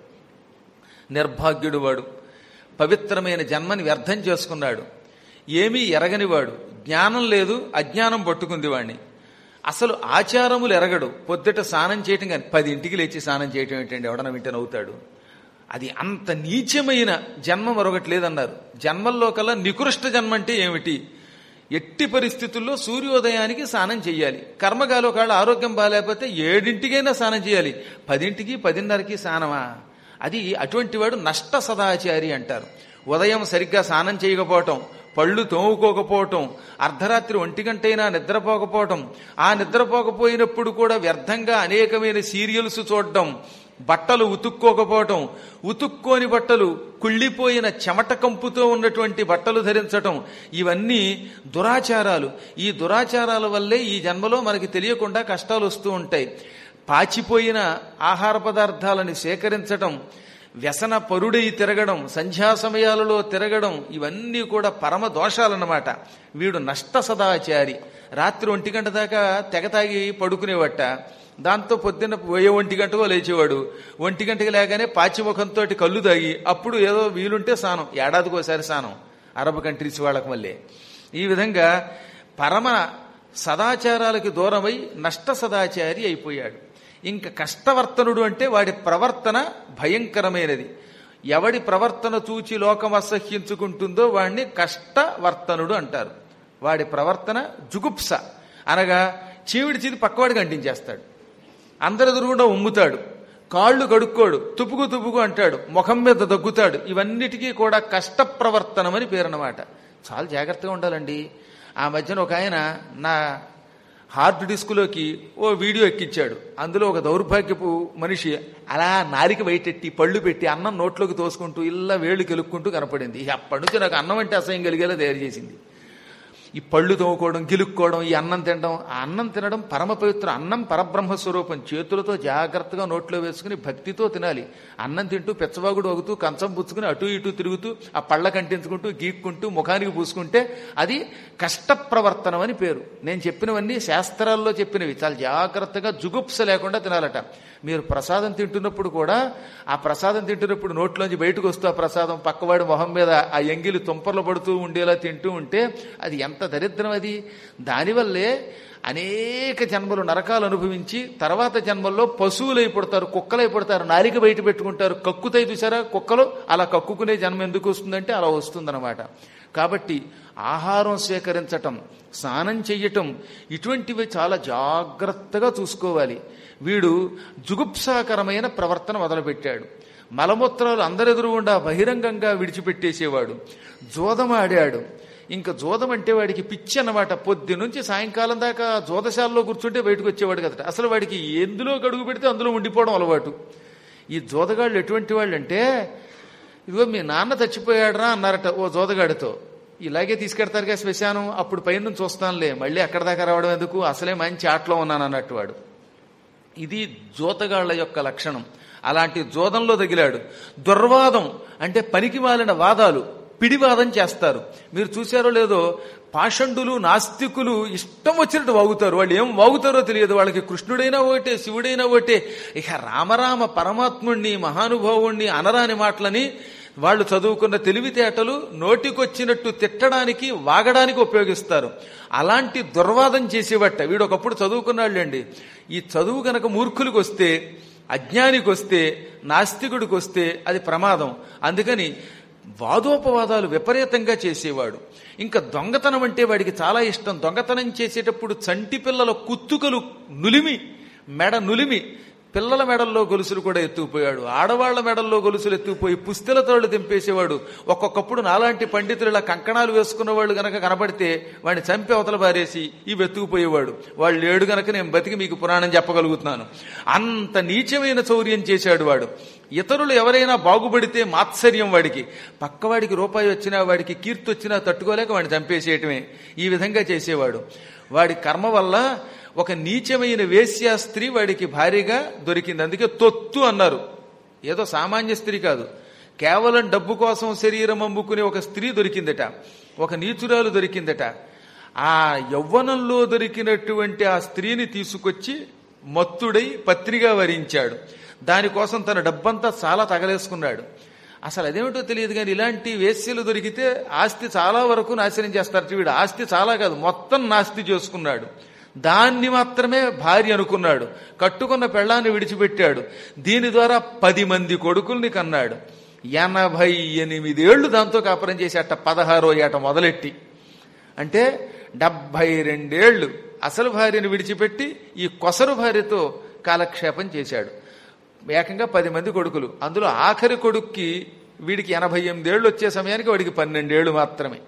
నిర్భాగ్యుడు వాడు పవిత్రమైన జన్మని వ్యర్థం చేసుకున్నాడు ఏమీ ఎరగనివాడు జ్ఞానం లేదు అజ్ఞానం పట్టుకుంది వాణ్ణి అసలు ఆచారములు ఎరగడు పొద్దుట స్నానం చేయటం కానీ పది ఇంటికి లేచి స్నానం చేయటం ఏంటండి ఎవడన వింటే నవ్వుతాడు అది అంత నీచమైన జన్మ మరొకటి లేదన్నారు జన్మల్లో కల్లా నికృష్ట జన్మ అంటే ఏమిటి ఎట్టి పరిస్థితుల్లో సూర్యోదయానికి స్నానం చేయాలి కర్మగాలి ఒకవేళ ఆరోగ్యం బాగాలేకపోతే ఏడింటికైనా స్నానం చేయాలి పదింటికి పదిన్నరకి స్నానమా అది అటువంటి వాడు నష్ట సదాచారి అంటారు ఉదయం సరిగ్గా స్నానం చేయకపోవటం పళ్ళు తోముకోకపోవటం అర్ధరాత్రి ఒంటి గంటైనా నిద్రపోకపోవటం ఆ నిద్రపోకపోయినప్పుడు కూడా వ్యర్థంగా అనేకమైన సీరియల్స్ చూడడం బట్టలు ఉతుక్కోకపోవటం ఉతుక్కోని బట్టలు కుళ్ళిపోయిన చెమట కంపుతో ఉన్నటువంటి బట్టలు ధరించటం ఇవన్నీ దురాచారాలు ఈ దురాచారాల వల్లే ఈ జన్మలో మనకి తెలియకుండా కష్టాలు వస్తూ ఉంటాయి పాచిపోయిన ఆహార పదార్థాలని సేకరించటం వ్యసన పరుడై తిరగడం సంధ్యా సమయాలలో తిరగడం ఇవన్నీ కూడా పరమ దోషాలన్నమాట వీడు నష్ట సదాచారి రాత్రి ఒంటి గంట దాకా తెగ తాగి పడుకునేవట దాంతో పొద్దున్న పోయే ఒంటి గంటకో లేచేవాడు ఒంటి గంటకి లేగానే పాచిముఖంతో కళ్ళు తాగి అప్పుడు ఏదో వీలుంటే స్నానం ఏడాదికోసారి స్నానం అరబ్ కంట్రీస్ వాళ్ళకి మళ్ళీ ఈ విధంగా పరమ సదాచారాలకు దూరమై నష్ట సదాచారి అయిపోయాడు ఇంకా కష్టవర్తనుడు అంటే వాడి ప్రవర్తన భయంకరమైనది ఎవడి ప్రవర్తన చూచి లోకం అసహ్యించుకుంటుందో వాడిని కష్టవర్తనుడు అంటారు వాడి ప్రవర్తన జుగుప్స అనగా చీవిడి చీది పక్కవాడికి అంటించేస్తాడు అందరి ఎదురుగుండా ఉమ్ముతాడు కాళ్ళు కడుక్కోడు తుపుకు తుపుకు అంటాడు ముఖం మీద దగ్గుతాడు ఇవన్నిటికీ కూడా కష్ట ప్రవర్తనమని పేరన్నమాట చాలా జాగ్రత్తగా ఉండాలండి ఆ మధ్యన ఒక ఆయన నా హార్డ్ డిస్క్లోకి ఓ వీడియో ఎక్కించాడు అందులో ఒక దౌర్భాగ్యపు మనిషి అలా నారిక బయటెట్టి పళ్ళు పెట్టి అన్నం నోట్లోకి తోసుకుంటూ ఇలా వేళ్ళు కెలుక్కుంటూ కనపడింది ఇక అప్పటి నుంచి నాకు అన్నం అంటే అసహ్యం కలిగేలా తయారు చేసింది ఈ పళ్ళు తోముకోవడం గిలుక్కోవడం ఈ అన్నం తినడం ఆ అన్నం తినడం పరమ పవిత్ర అన్నం పరబ్రహ్మ స్వరూపం చేతులతో జాగ్రత్తగా నోట్లో వేసుకుని భక్తితో తినాలి అన్నం తింటూ పెచ్చవాగుడు వగుతూ కంచం పుచ్చుకుని అటు ఇటు తిరుగుతూ ఆ పళ్ళ కంటించుకుంటూ గీక్కుంటూ ముఖానికి పూసుకుంటే అది కష్ట ప్రవర్తనం అని పేరు నేను చెప్పినవన్నీ శాస్త్రాల్లో చెప్పినవి చాలా జాగ్రత్తగా జుగుప్స లేకుండా తినాలట మీరు ప్రసాదం తింటున్నప్పుడు కూడా ఆ ప్రసాదం తింటున్నప్పుడు నోట్లోంచి బయటకు వస్తూ ఆ ప్రసాదం పక్కవాడి మొహం మీద ఆ ఎంగిలి తుంపర్లు పడుతూ ఉండేలా తింటూ ఉంటే అది ఎంత దరిద్రం అది దానివల్లే అనేక జన్మలు నరకాలు అనుభవించి తర్వాత జన్మల్లో పశువులై పుడతారు కుక్కలై పుడతారు నాలిక బయట పెట్టుకుంటారు కక్కుతాయి చూసారా కుక్కలు అలా కక్కుకునే జన్మ ఎందుకు వస్తుందంటే అలా వస్తుందన్నమాట కాబట్టి ఆహారం స్వీకరించటం స్నానం చెయ్యటం ఇటువంటివి చాలా జాగ్రత్తగా చూసుకోవాలి వీడు జుగుప్సాకరమైన ప్రవర్తన మొదలుపెట్టాడు మలమూత్రాలు అందరెదురుగుండా బహిరంగంగా విడిచిపెట్టేసేవాడు జోదమాడాడు ఇంకా జోదం అంటే వాడికి పిచ్చి అన్నమాట పొద్దు నుంచి సాయంకాలం దాకా జోదశాలలో కూర్చుంటే బయటకు వచ్చేవాడు కదట అసలు వాడికి ఎందులో గడుగు పెడితే అందులో ఉండిపోవడం అలవాటు ఈ జోదగాళ్ళు ఎటువంటి వాళ్ళు అంటే ఇదిగో మీ నాన్న చచ్చిపోయాడరా అన్నారట ఓ జోదగాడితో ఇలాగే తీసుకెడతారుగా శ్మశానం అప్పుడు పైన నుంచి చూస్తానులే మళ్ళీ అక్కడ దాకా రావడం ఎందుకు అసలే మంచి ఆటలో ఉన్నాను అన్నట్టు వాడు ఇది జోతగాళ్ల యొక్క లక్షణం అలాంటి జోదంలో తగిలాడు దుర్వాదం అంటే పనికి మాలిన వాదాలు పిడివాదం చేస్తారు మీరు చూశారో లేదో పాషండులు నాస్తికులు ఇష్టం వచ్చినట్టు వాగుతారు వాళ్ళు ఏం వాగుతారో తెలియదు వాళ్ళకి కృష్ణుడైనా ఒకటే శివుడైనా ఒకటే ఇక రామరామ పరమాత్ముణ్ణి మహానుభావుణ్ణి అనరాని మాటలని వాళ్ళు చదువుకున్న తెలివితేటలు నోటికొచ్చినట్టు తిట్టడానికి వాగడానికి ఉపయోగిస్తారు అలాంటి దుర్వాదం చేసేవట్ట వీడు ఒకప్పుడు చదువుకున్నాళ్ళండి ఈ చదువు గనక మూర్ఖులకు వస్తే అజ్ఞానికి వస్తే నాస్తికుడికి వస్తే అది ప్రమాదం అందుకని వాదోపవాదాలు విపరీతంగా చేసేవాడు ఇంకా దొంగతనం అంటే వాడికి చాలా ఇష్టం దొంగతనం చేసేటప్పుడు చంటి పిల్లల కుత్తుకలు నులిమి మెడ నులిమి పిల్లల మెడల్లో గొలుసులు కూడా ఎత్తుకుపోయాడు ఆడవాళ్ల మెడల్లో గొలుసులు ఎత్తుకుపోయి పుస్తెల తోళ్లు తెంపేసేవాడు ఒక్కొక్కప్పుడు నాలాంటి పండితులు ఇలా కంకణాలు వేసుకున్న వాళ్ళు గనక కనబడితే వాడిని చంపి అవతల బారేసి ఇవి ఎత్తుకుపోయేవాడు వాళ్ళు లేడు గనక నేను బతికి మీకు పురాణం చెప్పగలుగుతున్నాను అంత నీచమైన చౌర్యం చేశాడు వాడు ఇతరులు ఎవరైనా బాగుపడితే మాత్సర్యం వాడికి పక్కవాడికి రూపాయి వచ్చినా వాడికి కీర్తి వచ్చినా తట్టుకోలేక వాడిని చంపేసేయటమే ఈ విధంగా చేసేవాడు వాడి కర్మ వల్ల ఒక నీచమైన వేశ్యా స్త్రీ వాడికి భారీగా దొరికింది అందుకే తొత్తు అన్నారు ఏదో సామాన్య స్త్రీ కాదు కేవలం డబ్బు కోసం శరీరం అమ్ముకునే ఒక స్త్రీ దొరికిందట ఒక నీచురాలు దొరికిందట ఆ యవ్వనంలో దొరికినటువంటి ఆ స్త్రీని తీసుకొచ్చి మత్తుడై పత్రిగా వరించాడు దానికోసం తన డబ్బంతా చాలా తగలేసుకున్నాడు అసలు అదేమిటో తెలియదు కానీ ఇలాంటి వేశ్యలు దొరికితే ఆస్తి చాలా వరకు నాశనం చేస్తారు వీడు ఆస్తి చాలా కాదు మొత్తం నాస్తి చేసుకున్నాడు దాన్ని మాత్రమే భార్య అనుకున్నాడు కట్టుకున్న పెళ్ళాన్ని విడిచిపెట్టాడు దీని ద్వారా పది మంది కొడుకుల్ని కన్నాడు ఎనభై ఎనిమిదేళ్లు దాంతో కాపురం చేసేట పదహారో ఏట మొదలెట్టి అంటే డెబ్బై రెండేళ్లు అసలు భార్యను విడిచిపెట్టి ఈ కొసరు భార్యతో కాలక్షేపం చేశాడు ఏకంగా పది మంది కొడుకులు అందులో ఆఖరి కొడుక్కి వీడికి ఎనభై ఎనిమిదేళ్లు వచ్చే సమయానికి వాడికి పన్నెండేళ్లు మాత్రమే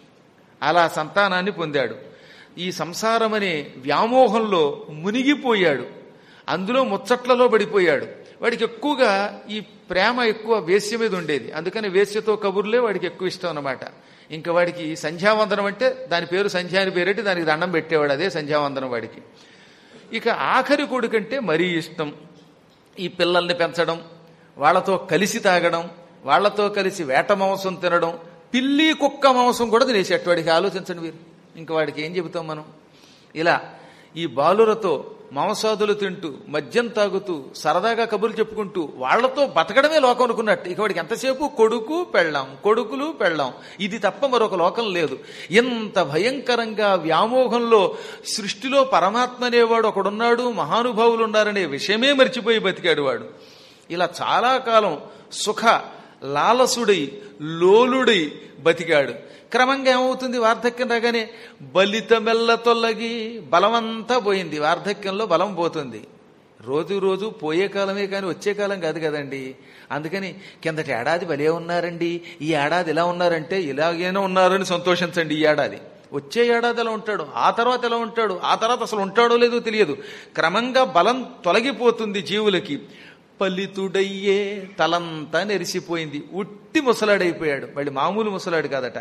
అలా సంతానాన్ని పొందాడు ఈ సంసారం అనే వ్యామోహంలో మునిగిపోయాడు అందులో ముచ్చట్లలో పడిపోయాడు వాడికి ఎక్కువగా ఈ ప్రేమ ఎక్కువ వేశ్య మీద ఉండేది అందుకని వేశ్యతో కబుర్లే వాడికి ఎక్కువ ఇష్టం అన్నమాట ఇంకా వాడికి సంధ్యావందనం అంటే దాని పేరు సంధ్యా అని పేరెట్టి దానికి దండం పెట్టేవాడు అదే సంధ్యావందనం వాడికి ఇక ఆఖరి కొడుకంటే మరీ ఇష్టం ఈ పిల్లల్ని పెంచడం వాళ్ళతో కలిసి తాగడం వాళ్ళతో కలిసి వేట మాంసం తినడం పిల్లి కుక్క మాంసం కూడా తినేసేట్టు వాడికి ఆలోచించండి మీరు ఇంక వాడికి ఏం చెబుతాం మనం ఇలా ఈ బాలురతో మాంసాదులు తింటూ మద్యం తాగుతూ సరదాగా కబుర్లు చెప్పుకుంటూ వాళ్లతో బతకడమే లోకం అనుకున్నట్టు ఇక వాడికి ఎంతసేపు కొడుకు పెళ్ళాం కొడుకులు పెళ్ళాం ఇది తప్ప మరొక లోకం లేదు ఎంత భయంకరంగా వ్యామోహంలో సృష్టిలో పరమాత్మ అనేవాడు ఒకడున్నాడు మహానుభావులు ఉన్నారనే విషయమే మర్చిపోయి బతికాడు వాడు ఇలా చాలా కాలం సుఖ లాలసుడై లోలుడై బతికాడు క్రమంగా ఏమవుతుంది వార్ధక్యం రాగానే బలితమెల్ల తొలగి బలమంతా పోయింది వార్ధక్యంలో బలం పోతుంది రోజు రోజు పోయే కాలమే కానీ వచ్చే కాలం కాదు కదండి అందుకని కిందటి ఏడాది భలే ఉన్నారండి ఈ ఏడాది ఎలా ఉన్నారంటే ఇలాగైనా ఉన్నారని సంతోషించండి ఈ ఏడాది వచ్చే ఏడాది ఎలా ఉంటాడు ఆ తర్వాత ఎలా ఉంటాడు ఆ తర్వాత అసలు ఉంటాడో లేదో తెలియదు క్రమంగా బలం తొలగిపోతుంది జీవులకి పలితుడయ్యే తలంతా నెరిసిపోయింది ఉట్టి ముసలాడైపోయాడు మళ్ళీ మామూలు ముసలాడు కాదట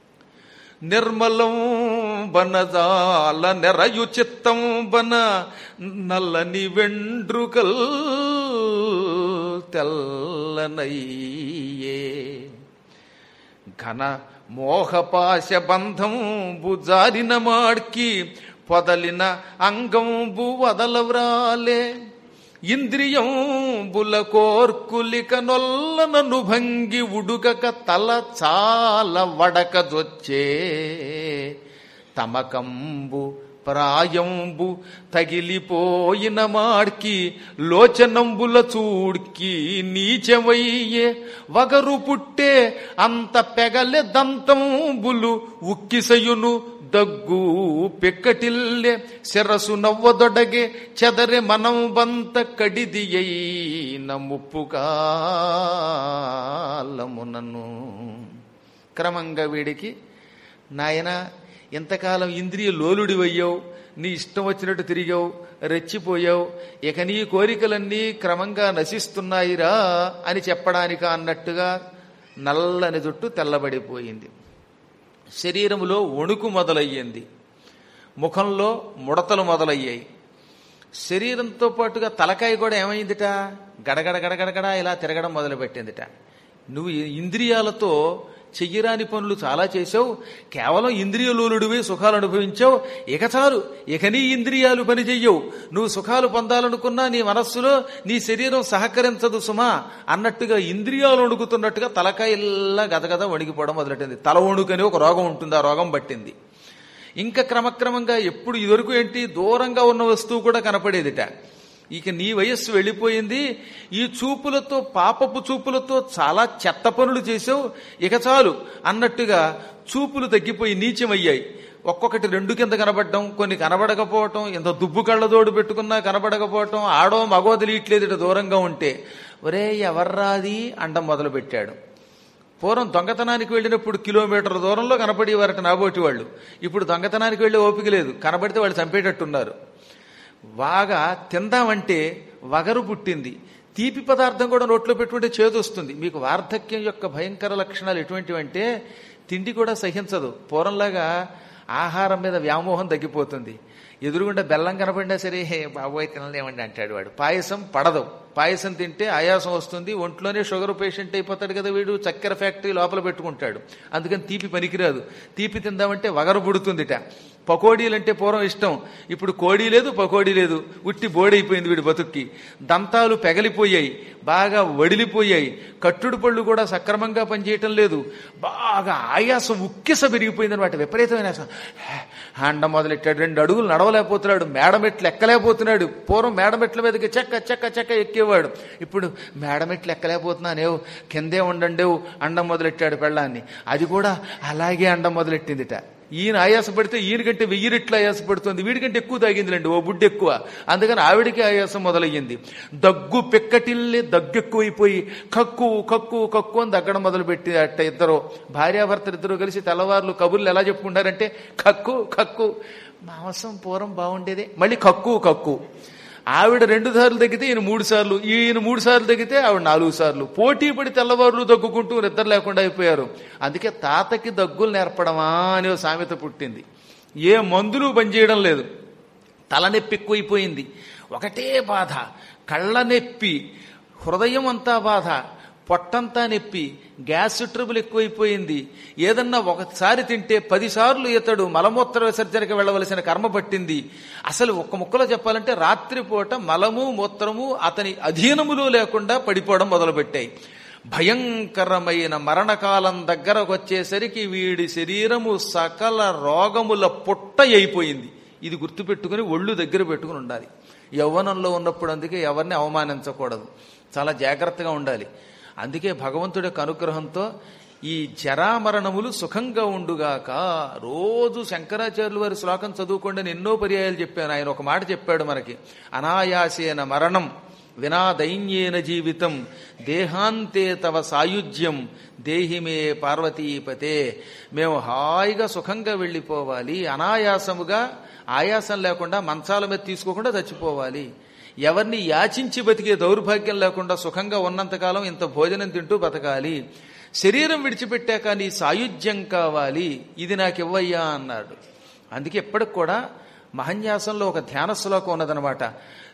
నిర్మలం బనజాల నెరయు చిత్తం బన నల్లని వెండ్రుకల్ తెల్లనయ్యే ఘన మోహపాశ బంధం బుజారిన మాడ్కి పొదలిన అంగంబు వదలవ్రాలే ఇంద్రియం బుల కోర్కులిక నొల్లనను భంగి ఉడుగక తల చాల వడక జొచ్చే తమకంబు ప్రాయంబు తగిలిపోయిన మాడ్కి లోచనంబుల చూడ్కి నీచమయ్యే వగరు పుట్టే అంత పెగలె దంతంబులు ఉక్కిసయును దగ్గు పెక్కటిల్లే శిరసు నవ్వదొడగే చెదరె మనం బంత కడిది అయిన ముప్పుకాలమునను క్రమంగా వీడికి నాయన ఇంతకాలం ఇంద్రియ లోలుడివయ్యావు నీ ఇష్టం వచ్చినట్టు తిరిగావు రెచ్చిపోయావు ఇక నీ కోరికలన్నీ క్రమంగా నశిస్తున్నాయిరా అని చెప్పడానిక అన్నట్టుగా నల్లని జుట్టు తెల్లబడిపోయింది శరీరములో వణుకు మొదలయ్యింది ముఖంలో ముడతలు మొదలయ్యాయి శరీరంతో పాటుగా తలకాయ కూడా ఏమైందిట గడగడ గడగడగడ ఇలా తిరగడం మొదలుపెట్టిందిట నువ్వు ఇంద్రియాలతో చెయ్యరాని పనులు చాలా చేసావు కేవలం ఇంద్రియలోలుడివి సుఖాలు అనుభవించావు ఇక చాలు ఇక నీ ఇంద్రియాలు పని చెయ్యవు నువ్వు సుఖాలు పొందాలనుకున్నా నీ మనస్సులో నీ శరీరం సహకరించదు సుమా అన్నట్టుగా ఇంద్రియాలు వణుకుతున్నట్టుగా తలకాయల్లా గదగద వణికిపోవడం మొదలెట్టింది తల వణుకని ఒక రోగం ఉంటుంది ఆ రోగం పట్టింది ఇంకా క్రమక్రమంగా ఎప్పుడు ఇదివరకు ఏంటి దూరంగా ఉన్న వస్తువు కూడా కనపడేదిట ఇక నీ వయస్సు వెళ్ళిపోయింది ఈ చూపులతో పాపపు చూపులతో చాలా చెత్త పనులు చేసావు ఇక చాలు అన్నట్టుగా చూపులు తగ్గిపోయి నీచమయ్యాయి ఒక్కొక్కటి రెండు కింద కనబడడం కొన్ని కనబడకపోవటం ఇంత దుబ్బు కళ్ళదోడు పెట్టుకున్నా కనబడకపోవటం ఆడో మగో తెలియట్లేదు ఇటు దూరంగా ఉంటే ఒరే ఎవర్రాది అండం మొదలు పెట్టాడు పూర్వం దొంగతనానికి వెళ్ళినప్పుడు కిలోమీటర్ దూరంలో కనపడేవారట నాబోటి వాళ్ళు ఇప్పుడు దొంగతనానికి వెళ్ళే ఓపిక లేదు కనబడితే వాళ్ళు చంపేటట్టున్నారు బాగా తిందామంటే వగరు పుట్టింది తీపి పదార్థం కూడా నోట్లో పెట్టుకుంటే చేదు వస్తుంది మీకు వార్ధక్యం యొక్క భయంకర లక్షణాలు ఎటువంటివంటే తిండి కూడా సహించదు పూర్వంలాగా ఆహారం మీద వ్యామోహం తగ్గిపోతుంది ఎదురుగుండా బెల్లం కనపడినా సరే హే బాబోయ్ తినలేమండి అంటాడు వాడు పాయసం పడదు పాయసం తింటే ఆయాసం వస్తుంది ఒంట్లోనే షుగర్ పేషెంట్ అయిపోతాడు కదా వీడు చక్కెర ఫ్యాక్టరీ లోపల పెట్టుకుంటాడు అందుకని తీపి పనికిరాదు తీపి తిందామంటే వగరు పుడుతుందిట పకోడీలంటే పూర్వం ఇష్టం ఇప్పుడు కోడీ లేదు పకోడీ లేదు ఉట్టి బోడైపోయింది వీడి బతుక్కి దంతాలు పెగలిపోయాయి బాగా వడిలిపోయాయి కట్టుడు పళ్ళు కూడా సక్రమంగా పనిచేయటం లేదు బాగా ఆయాసం ఉక్కిస పెరిగిపోయింది అనమాట విపరీతమైన ఆయాసం అండం మొదలెట్టాడు రెండు అడుగులు నడవలేకపోతున్నాడు మేడమెట్లు ఎక్కలేకపోతున్నాడు పూర్వం మేడమెట్ల మీదకి చెక్క చెక్క చెక్క ఎక్కేవాడు ఇప్పుడు మేడమెట్లు ఎక్కలేకపోతున్నానేవు కిందే ఉండండేవు అండం మొదలెట్టాడు పెళ్ళాన్ని అది కూడా అలాగే అండం మొదలెట్టిందిట ఈయన ఆయాసపడితే ఈయనకంటే వెయ్యి రెట్లు ఆయాసపడుతుంది వీడికంటే ఎక్కువ తాగిందిలేండి ఓ బుడ్డు ఎక్కువ అందుకని ఆవిడికి ఆయాసం మొదలయ్యింది దగ్గు పెక్కటిల్లి దగ్గు ఎక్కువైపోయి కక్కు కక్కు కక్కు అని దగ్గడం మొదలుపెట్టి అట్ట ఇద్దరు భార్యాభర్తలు ఇద్దరు కలిసి తెల్లవారులు కబుర్లు ఎలా చెప్పుకుంటారంటే కక్కు కక్కు మాంసం పూర్వం బాగుండేదే మళ్ళీ కక్కు కక్కు ఆవిడ రెండు సార్లు తగ్గితే ఈయన మూడు సార్లు ఈయన మూడు సార్లు తగ్గితే ఆవిడ నాలుగు సార్లు పోటీ పడి తెల్లవారులు దగ్గుకుంటూ నిద్ర లేకుండా అయిపోయారు అందుకే తాతకి దగ్గులు నేర్పడమా అనే ఓ సామెత పుట్టింది ఏ మందులు పనిచేయడం లేదు తలనొప్పి ఎక్కువైపోయింది ఒకటే బాధ కళ్ళ నొప్పి హృదయం అంతా బాధ పొట్టంతా నొప్పి గ్యాస్ ట్రబుల్ ఎక్కువైపోయింది ఏదన్నా ఒకసారి తింటే పదిసార్లు ఇతడు మలమూత్ర విసర్జనకి వెళ్ళవలసిన కర్మ పట్టింది అసలు ఒక్క ముక్కలో చెప్పాలంటే రాత్రిపూట మలము మూత్రము అతని అధీనములో లేకుండా పడిపోవడం మొదలుపెట్టాయి భయంకరమైన మరణకాలం దగ్గరకు వచ్చేసరికి వీడి శరీరము సకల రోగముల పుట్ట అయిపోయింది ఇది గుర్తుపెట్టుకుని ఒళ్ళు దగ్గర పెట్టుకుని ఉండాలి యవ్వనంలో ఉన్నప్పుడు అందుకే ఎవరిని అవమానించకూడదు చాలా జాగ్రత్తగా ఉండాలి అందుకే భగవంతుడి యొక్క అనుగ్రహంతో ఈ జరామరణములు సుఖంగా ఉండుగాక రోజు శంకరాచార్యుల వారి శ్లోకం చదువుకోండి అని ఎన్నో పర్యాయాలు చెప్పాను ఆయన ఒక మాట చెప్పాడు మనకి అనాయాసేన మరణం వినా దైన్యేన జీవితం దేహాంతే తవ సాయుధ్యం దేహిమే పార్వతీపతే మేము హాయిగా సుఖంగా వెళ్ళిపోవాలి అనాయాసముగా ఆయాసం లేకుండా మంచాల మీద తీసుకోకుండా చచ్చిపోవాలి ఎవరిని యాచించి బతికే దౌర్భాగ్యం లేకుండా సుఖంగా ఉన్నంతకాలం ఇంత భోజనం తింటూ బతకాలి శరీరం విడిచిపెట్టాక నీ సాయుధ్యం కావాలి ఇది నాకు ఇవ్వయ్యా అన్నాడు అందుకే ఎప్పటికి కూడా మహన్యాసంలో ఒక ధ్యాన శ్లోకం ఉన్నదనమాట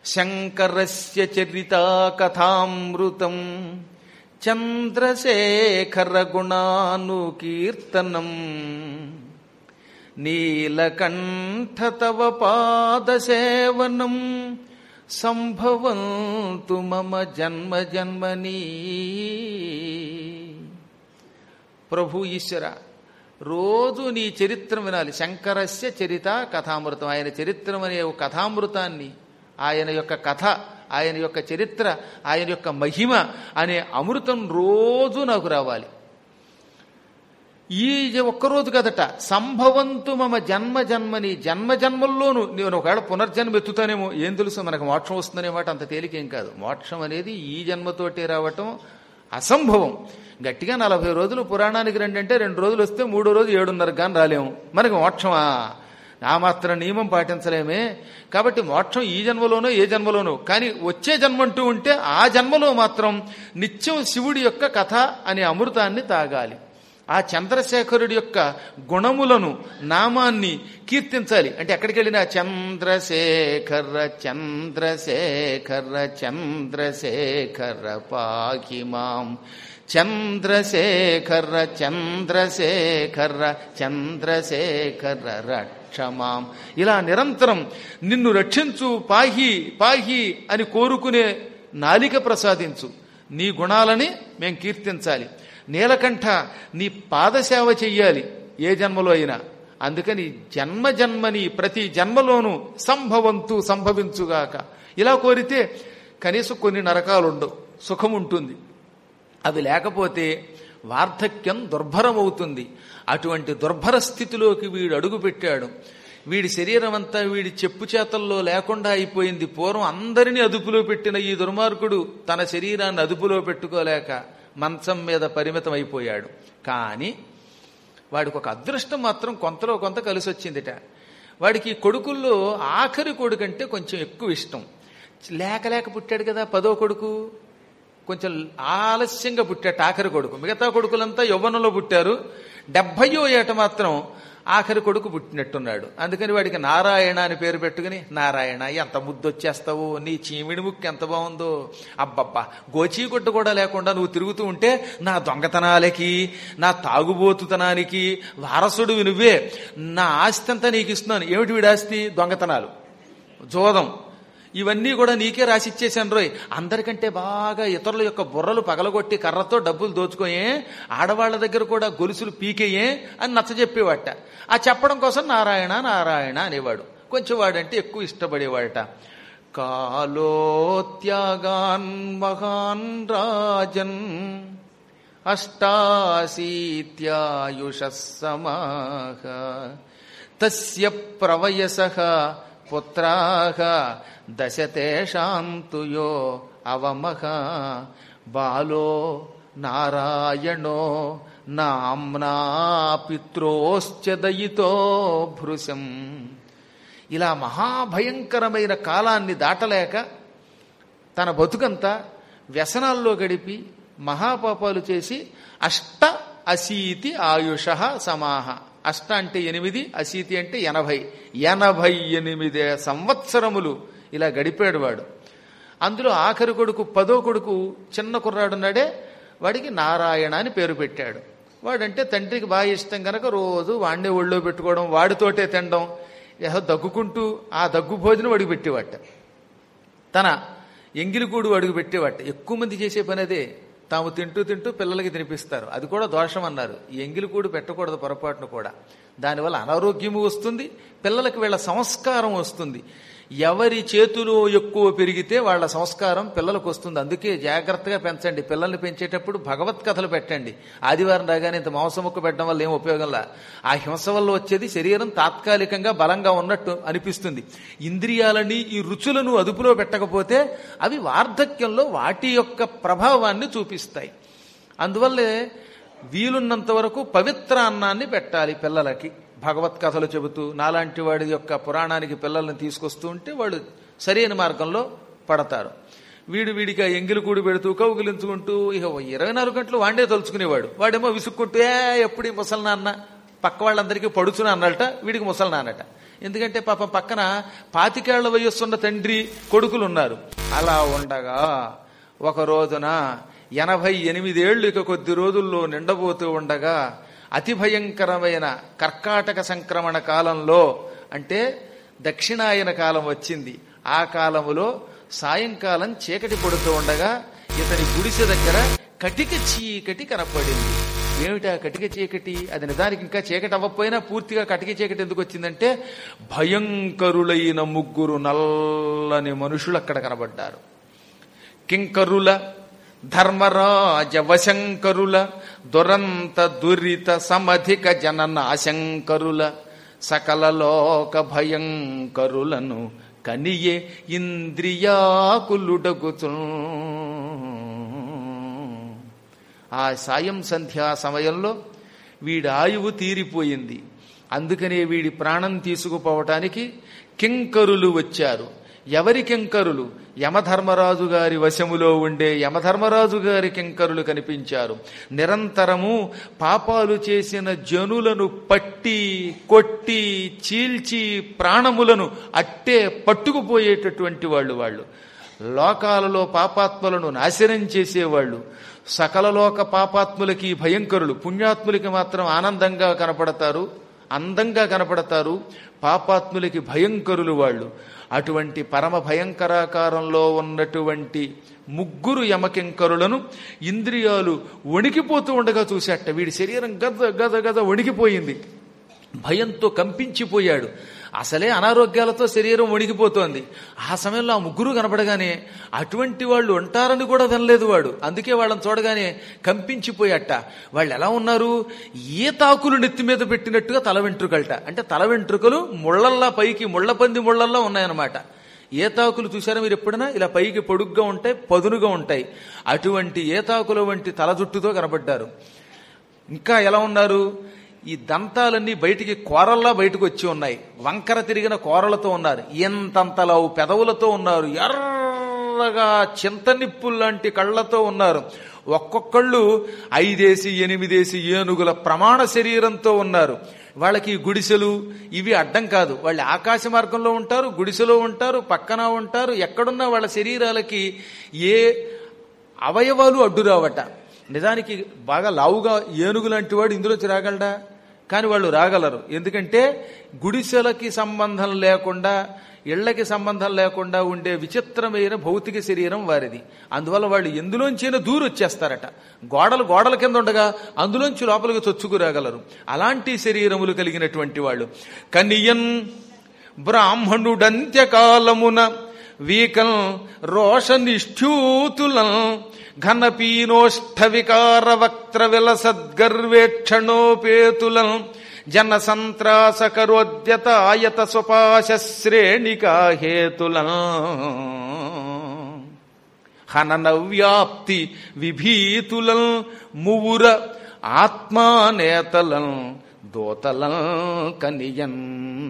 శంకరస్య చరితా కథామృతం చంద్రశేఖర గుణాను కీర్తనం నీలకంఠ తవ పాదసేవనం సంభవంతు మమ జన్మ జన్మనీ ప్రభు ఈశ్వర రోజు నీ చరిత్ర వినాలి శంకరస్య చరిత కథామృతం ఆయన చరిత్రం అనే ఒక కథామృతాన్ని ఆయన యొక్క కథ ఆయన యొక్క చరిత్ర ఆయన యొక్క మహిమ అనే అమృతం రోజు నాకు రావాలి ఈ ఒక్కరోజు కదట సంభవంతు మమ జన్మ జన్మని జన్మ జన్మల్లోనూ నేను ఒకవేళ పునర్జన్మ ఎత్తుతానేమో ఏం తెలుసు మనకు మోక్షం వస్తుందనే మాట అంత తేలికేం కాదు మోక్షం అనేది ఈ జన్మతోటే రావటం అసంభవం గట్టిగా నలభై రోజులు పురాణానికి రండి అంటే రెండు రోజులు వస్తే మూడో రోజు ఏడున్నర కానీ రాలేము మనకి మోక్షమా ఆ మాత్రం నియమం పాటించలేమే కాబట్టి మోక్షం ఈ జన్మలోనో ఏ జన్మలోనో కానీ వచ్చే జన్మ అంటూ ఉంటే ఆ జన్మలో మాత్రం నిత్యం శివుడి యొక్క కథ అనే అమృతాన్ని తాగాలి ఆ చంద్రశేఖరుడి యొక్క గుణములను నామాన్ని కీర్తించాలి అంటే ఎక్కడికి వెళ్ళినా చంద్రశేఖర చంద్రశేఖర చంద్రశేఖర పాకి మాం చంద్రశేఖర చంద్రశేఖర చంద్రశేఖర రక్షమాం ఇలా నిరంతరం నిన్ను రక్షించు పాహి పాహి అని కోరుకునే నాలిక ప్రసాదించు నీ గుణాలని మేం కీర్తించాలి నీలకంఠ నీ పాదసేవ చెయ్యాలి ఏ జన్మలో అయినా అందుకని జన్మ జన్మని ప్రతి జన్మలోనూ సంభవంతు సంభవించుగాక ఇలా కోరితే కనీసం కొన్ని నరకాలుండవు సుఖం ఉంటుంది అవి లేకపోతే వార్ధక్యం దుర్భరమవుతుంది అటువంటి దుర్భర స్థితిలోకి వీడు అడుగు పెట్టాడు వీడి శరీరం అంతా వీడి చెప్పు చేతల్లో లేకుండా అయిపోయింది పూర్వం అందరినీ అదుపులో పెట్టిన ఈ దుర్మార్గుడు తన శరీరాన్ని అదుపులో పెట్టుకోలేక మంచం మీద పరిమితం అయిపోయాడు కానీ వాడికి ఒక అదృష్టం మాత్రం కొంతలో కొంత కలిసి వచ్చిందిట వాడికి ఈ కొడుకుల్లో ఆఖరి కొడుకు అంటే కొంచెం ఎక్కువ ఇష్టం లేక లేక పుట్టాడు కదా పదో కొడుకు కొంచెం ఆలస్యంగా పుట్టాడు ఆఖరి కొడుకు మిగతా కొడుకులంతా యవ్వనంలో పుట్టారు డెబ్బయో ఏట మాత్రం ఆఖరి కొడుకు పుట్టినట్టున్నాడు అందుకని వాడికి నారాయణ అని పేరు పెట్టుకుని నారాయణ ఎంత ముద్దొచ్చేస్తావు నీ చీమిడి ముక్కు ఎంత బాగుందో అబ్బబ్బా గోచీగుడ్డ కూడా లేకుండా నువ్వు తిరుగుతూ ఉంటే నా దొంగతనాలకి నా తాగుబోతుతనానికి వారసుడు నువ్వే నా ఆస్తి అంతా నీకు ఇస్తున్నాను ఏమిటి వీడి ఆస్తి దొంగతనాలు జోదం ఇవన్నీ కూడా నీకే రాసిచ్చేశాను రోయ్ అందరికంటే బాగా ఇతరుల యొక్క బుర్రలు పగలగొట్టి కర్రతో డబ్బులు దోచుకోయే ఆడవాళ్ల దగ్గర కూడా గొలుసులు పీకేయే అని నచ్చజెప్పేవాట ఆ చెప్పడం కోసం నారాయణ నారాయణ అనేవాడు కొంచెం వాడంటే ఎక్కువ ఇష్టపడేవాడట కాలోత్యాగాన్ మహాన్ రాజన్ అష్టాశీత్యాయుష సమాహ తస్య ప్రవయస పుత్రాహ దశతేషాంతు యో అవమహ బాలో నారాయణో నామ్నా పిత్రోశ్చ దయితో భృశం ఇలా మహాభయంకరమైన కాలాన్ని దాటలేక తన బతుకంతా వ్యసనాల్లో గడిపి మహాపాపాలు చేసి అష్ట అశీతి ఆయుష సమాహ అష్ట అంటే ఎనిమిది అశీతి అంటే ఎనభై ఎనభై ఎనిమిది సంవత్సరములు ఇలా గడిపాడు వాడు అందులో ఆఖరి కొడుకు పదో కొడుకు చిన్న కుర్రాడున్నాడే వాడికి నారాయణ అని పేరు పెట్టాడు వాడంటే తండ్రికి బాగా ఇష్టం కనుక రోజు వాడినే ఒళ్ళో పెట్టుకోవడం వాడితోటే తినడం ఏదో దగ్గుకుంటూ ఆ దగ్గు భోజనం అడుగు పెట్టేవాట తన ఎంగిలిగూడు అడుగు పెట్టేవాట ఎక్కువ మంది చేసే పని అదే తాము తింటూ తింటూ పిల్లలకి తినిపిస్తారు అది కూడా దోషం అన్నారు ఈ ఎంగిలిగూడు పెట్టకూడదు పొరపాటును కూడా దానివల్ల అనారోగ్యము వస్తుంది పిల్లలకి వీళ్ళ సంస్కారం వస్తుంది ఎవరి చేతులు ఎక్కువ పెరిగితే వాళ్ళ సంస్కారం పిల్లలకు వస్తుంది అందుకే జాగ్రత్తగా పెంచండి పిల్లల్ని పెంచేటప్పుడు భగవత్ కథలు పెట్టండి ఆదివారం రాగానే ఇంత మాంసముక్క పెట్టడం వల్ల ఏం ఉపయోగంలా ఆ హింస వల్ల వచ్చేది శరీరం తాత్కాలికంగా బలంగా ఉన్నట్టు అనిపిస్తుంది ఇంద్రియాలని ఈ రుచులను అదుపులో పెట్టకపోతే అవి వార్ధక్యంలో వాటి యొక్క ప్రభావాన్ని చూపిస్తాయి అందువల్లే వీలున్నంత వరకు పవిత్ర అన్నాన్ని పెట్టాలి పిల్లలకి భగవత్ కథలు చెబుతూ నాలాంటి వాడి యొక్క పురాణానికి పిల్లల్ని తీసుకొస్తూ ఉంటే వాళ్ళు సరైన మార్గంలో పడతారు వీడు వీడికి ఆ ఎంగిలి కూడి పెడుతూ కౌగిలించుకుంటూ ఇక ఇరవై నాలుగు గంటలు వాడే తలుచుకునేవాడు వాడేమో విసుక్కుంటూ ఏ ఎప్పుడు ఈ ముసలి నాన్న పక్క వాళ్ళందరికీ పడుచున అన్నట వీడికి ముసలి నాన్నట ఎందుకంటే పాపం పక్కన పాతికేళ్ల వయస్సున్న తండ్రి కొడుకులు ఉన్నారు అలా ఉండగా ఒక రోజున ఎనభై ఎనిమిదేళ్లు ఇక కొద్ది రోజుల్లో నిండబోతూ ఉండగా అతి భయంకరమైన కర్కాటక సంక్రమణ కాలంలో అంటే దక్షిణాయన కాలం వచ్చింది ఆ కాలములో సాయంకాలం చీకటి పడుతూ ఉండగా ఇతని గుడిసె దగ్గర కటిక చీకటి కనపడింది ఏమిటా కటిక చీకటి అది నిజానికి ఇంకా చీకటి అవ్వకపోయినా పూర్తిగా కటిక చీకటి ఎందుకు వచ్చిందంటే భయంకరులైన ముగ్గురు నల్లని మనుషులు అక్కడ కనబడ్డారు కింకరుల ధర్మరాజ వశంకరుల దురంత దురిత సమధిక జనన అశంకరుల సకల లోక భయంకరులను కనియే ఇంద్రియాకులుడగుతు ఆ సాయం సంధ్యా సమయంలో వీడి ఆయువు తీరిపోయింది అందుకనే వీడి ప్రాణం తీసుకుపోవటానికి కింకరులు వచ్చారు ఎవరి కింకరులు యమధర్మరాజు గారి వశములో ఉండే యమధర్మరాజు గారి కింకరులు కనిపించారు నిరంతరము పాపాలు చేసిన జనులను పట్టి కొట్టి చీల్చి ప్రాణములను అట్టే పట్టుకుపోయేటటువంటి వాళ్ళు వాళ్ళు లోకాలలో పాపాత్ములను నాశనం చేసేవాళ్ళు సకల లోక పాపాత్ములకి భయంకరులు పుణ్యాత్ములకి మాత్రం ఆనందంగా కనపడతారు అందంగా కనపడతారు పాపాత్ములకి భయంకరులు వాళ్ళు అటువంటి పరమ భయంకరాకారంలో ఉన్నటువంటి ముగ్గురు యమకింకరులను ఇంద్రియాలు వణికిపోతూ ఉండగా చూసేట వీడి శరీరం గద గద గద వణికిపోయింది భయంతో కంపించిపోయాడు అసలే అనారోగ్యాలతో శరీరం వణికిపోతోంది ఆ సమయంలో ఆ ముగ్గురు కనపడగానే అటువంటి వాళ్ళు ఉంటారని కూడా వినలేదు వాడు అందుకే వాళ్ళని చూడగానే కంపించిపోయాట వాళ్ళు ఎలా ఉన్నారు ఏ తాకులు నెత్తి మీద పెట్టినట్టుగా తల వెంట్రుకలట అంటే తల వెంట్రుకలు ముళ్ళల్లా పైకి ముళ్ళపంది ముళ్ళల్లా ఉన్నాయన్నమాట ఏతాకులు చూసారా మీరు ఎప్పుడైనా ఇలా పైకి పొడుగ్గా ఉంటాయి పదునుగా ఉంటాయి అటువంటి ఏతాకుల వంటి తల జుట్టుతో కనబడ్డారు ఇంకా ఎలా ఉన్నారు ఈ దంతాలన్నీ బయటికి కోరల్లా బయటకు వచ్చి ఉన్నాయి వంకర తిరిగిన కోరలతో ఉన్నారు ఎంతంతలావు పెదవులతో ఉన్నారు ఎర్రగా చింతనిప్పుల్లాంటి కళ్ళతో ఉన్నారు ఒక్కొక్కళ్ళు ఐదేసి ఎనిమిదేసి ఏనుగుల ప్రమాణ శరీరంతో ఉన్నారు వాళ్ళకి ఈ గుడిసెలు ఇవి అడ్డం కాదు వాళ్ళు ఆకాశ మార్గంలో ఉంటారు గుడిసెలో ఉంటారు పక్కన ఉంటారు ఎక్కడున్నా వాళ్ళ శరీరాలకి ఏ అవయవాలు అడ్డు రావట నిజానికి బాగా లావుగా ఏనుగు లాంటి వాడు ఇందులోంచి రాగలడా కానీ వాళ్ళు రాగలరు ఎందుకంటే గుడిసెలకి సంబంధం లేకుండా ఇళ్లకి సంబంధం లేకుండా ఉండే విచిత్రమైన భౌతిక శరీరం వారిది అందువల్ల వాళ్ళు ఎందులోంచైనా దూరు వచ్చేస్తారట గోడలు గోడల కింద ఉండగా అందులోంచి లోపలికి చొచ్చుకురాగలరు అలాంటి శరీరములు కలిగినటువంటి వాళ్ళు కనియన్ బ్రాహ్మణుడంత్యకాలమున వీకం రోషనిష్ఠ్యూతులం ఘనపీనోష్ఠ వికార వక్త్ర విలసద్గర్వేక్షణోపేతులం జన సంత్రాస కరోద్యత ఆయత స్వపాశ శ్రేణికా హేతులం హనన వ్యాప్తి విభీతులం మువుర ఆత్మానేతలం దోతలం కనియన్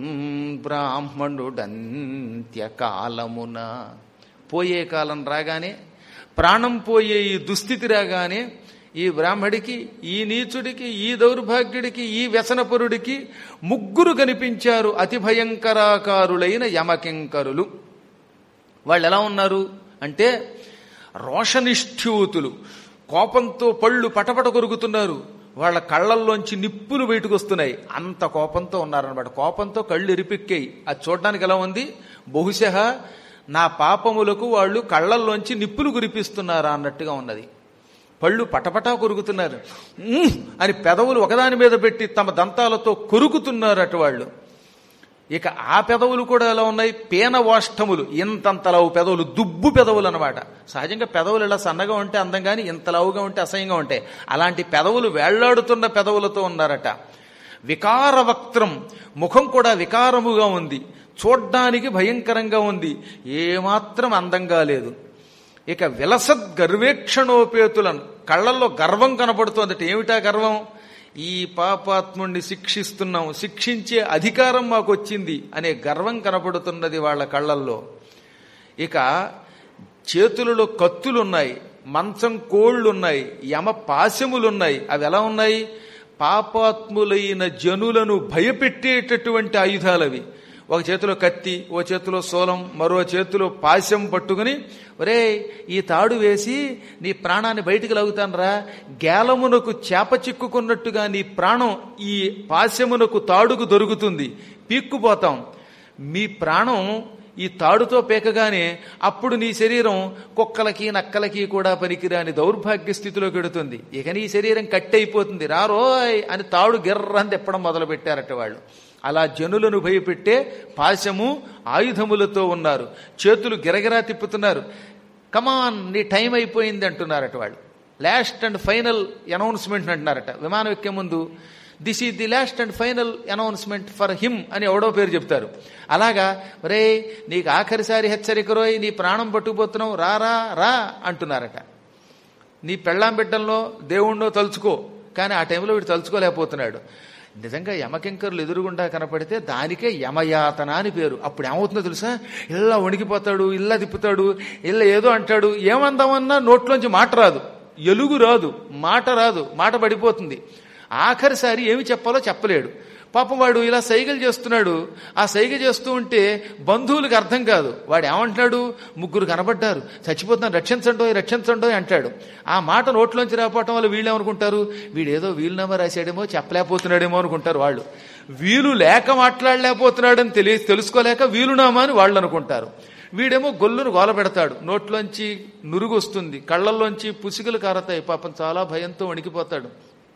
బ్రాహ్మణుడంత్యకాలమున పోయే కాలం రాగానే ప్రాణం పోయే ఈ దుస్థితి రాగానే ఈ బ్రాహ్మడికి ఈ నీచుడికి ఈ దౌర్భాగ్యుడికి ఈ వ్యసనపరుడికి ముగ్గురు కనిపించారు అతి భయంకరాకారులైన యమకింకరులు వాళ్ళు ఎలా ఉన్నారు అంటే రోషనిష్ఠ్యూతులు కోపంతో పళ్ళు పటపట కొరుకుతున్నారు వాళ్ళ కళ్ళల్లోంచి నిప్పులు బయటకు వస్తున్నాయి అంత కోపంతో ఉన్నారనమాట కోపంతో కళ్ళు ఎరిపెక్కాయి అది చూడడానికి ఎలా ఉంది బహుశా నా పాపములకు వాళ్ళు కళ్ళల్లోంచి నిప్పులు కురిపిస్తున్నారా అన్నట్టుగా ఉన్నది పళ్ళు పటపటా కొరుకుతున్నారు ఉమ్ అని పెదవులు ఒకదాని మీద పెట్టి తమ దంతాలతో కొరుకుతున్నారు అటు వాళ్ళు ఇక ఆ పెదవులు కూడా ఎలా ఉన్నాయి పేనవాష్టములు ఇంతంతలావు పెదవులు దుబ్బు పెదవులు అనమాట సహజంగా పెదవులు ఇలా సన్నగా ఉంటే అందం కానీ ఇంతలావుగా ఉంటే అసహ్యంగా ఉంటాయి అలాంటి పెదవులు వేళ్లాడుతున్న పెదవులతో ఉన్నారట వికార వక్త్రం ముఖం కూడా వికారముగా ఉంది చూడ్డానికి భయంకరంగా ఉంది ఏమాత్రం అందంగా లేదు ఇక విలసద్ గర్వేక్షణోపేతులను కళ్ళల్లో గర్వం కనపడుతోందట ఏమిటా గర్వం ఈ పాపాత్ముణ్ణి శిక్షిస్తున్నాం శిక్షించే అధికారం మాకు వచ్చింది అనే గర్వం కనపడుతున్నది వాళ్ళ కళ్ళల్లో ఇక చేతులలో కత్తులున్నాయి మంచం కోళ్లున్నాయి యమ పాశములున్నాయి అవి ఎలా ఉన్నాయి పాపాత్ములైన జనులను భయపెట్టేటటువంటి ఆయుధాలవి ఒక చేతిలో కత్తి ఓ చేతిలో సోలం మరో చేతిలో పాశం పట్టుకుని ఒరే ఈ తాడు వేసి నీ ప్రాణాన్ని బయటికి లాగుతానరా గేలమునకు చేప చిక్కుకున్నట్టుగా నీ ప్రాణం ఈ పాశమునకు తాడుకు దొరుకుతుంది పీక్కుపోతాం మీ ప్రాణం ఈ తాడుతో పేకగానే అప్పుడు నీ శరీరం కుక్కలకి నక్కలకి కూడా పనికిరాని దౌర్భాగ్య స్థితిలోకి వెడుతుంది ఇక నీ శరీరం కట్టయిపోతుంది రారోయ్ అని తాడు గిర్రని తిప్పడం మొదలు పెట్టారట వాళ్ళు అలా జనులను భయపెట్టే పాశము ఆయుధములతో ఉన్నారు చేతులు గిరగిరా తిప్పుతున్నారు కమాన్ నీ టైం అయిపోయింది అంటున్నారట వాళ్ళు లాస్ట్ అండ్ ఫైనల్ అనౌన్స్మెంట్ అంటున్నారట విమానం ఎక్కే ముందు this is the last and final announcement for him అని ఎవడో పేరు చెప్తారు అలాగా రే నీకు ఆఖరిసారి హెచ్చరిక రోయ్ నీ ప్రాణం పట్టుకుపోతున్నావు రా రా రా అంటున్నారట నీ పెళ్ళాం బిడ్డల్లో దేవుణ్ణో తలుచుకో కానీ ఆ టైంలో వీడు తలుచుకోలేకపోతున్నాడు నిజంగా యమకింకరులు ఎదురుగుండా కనపడితే దానికే యమయాతన అని పేరు అప్పుడు ఏమవుతుందో తెలుసా ఇలా వణికిపోతాడు ఇలా తిప్పుతాడు ఇలా ఏదో అంటాడు ఏమందామన్నా నోట్లోంచి మాట రాదు ఎలుగు రాదు మాట రాదు మాట పడిపోతుంది ఆఖరిసారి ఏమి చెప్పాలో చెప్పలేడు పాపం వాడు ఇలా సైగలు చేస్తున్నాడు ఆ సైగ చేస్తూ ఉంటే బంధువులకు అర్థం కాదు వాడు ఏమంటున్నాడు ముగ్గురు కనబడ్డారు చచ్చిపోతున్నాను రక్షించండో రక్షించండో అంటాడు ఆ మాట నోట్లోంచి రాపోవటం వల్ల వీళ్ళు ఏమనుకుంటారు వీడేదో వీలునామా రాశాడేమో చెప్పలేకపోతున్నాడేమో అనుకుంటారు వాళ్ళు వీలు లేక మాట్లాడలేకపోతున్నాడని తెలియ తెలుసుకోలేక వీలునామా అని వాళ్ళు అనుకుంటారు వీడేమో గొల్లును గోల పెడతాడు నోట్లోంచి నురుగు వస్తుంది కళ్ళల్లోంచి పుసికలు కారతాయి పాపం చాలా భయంతో వణికిపోతాడు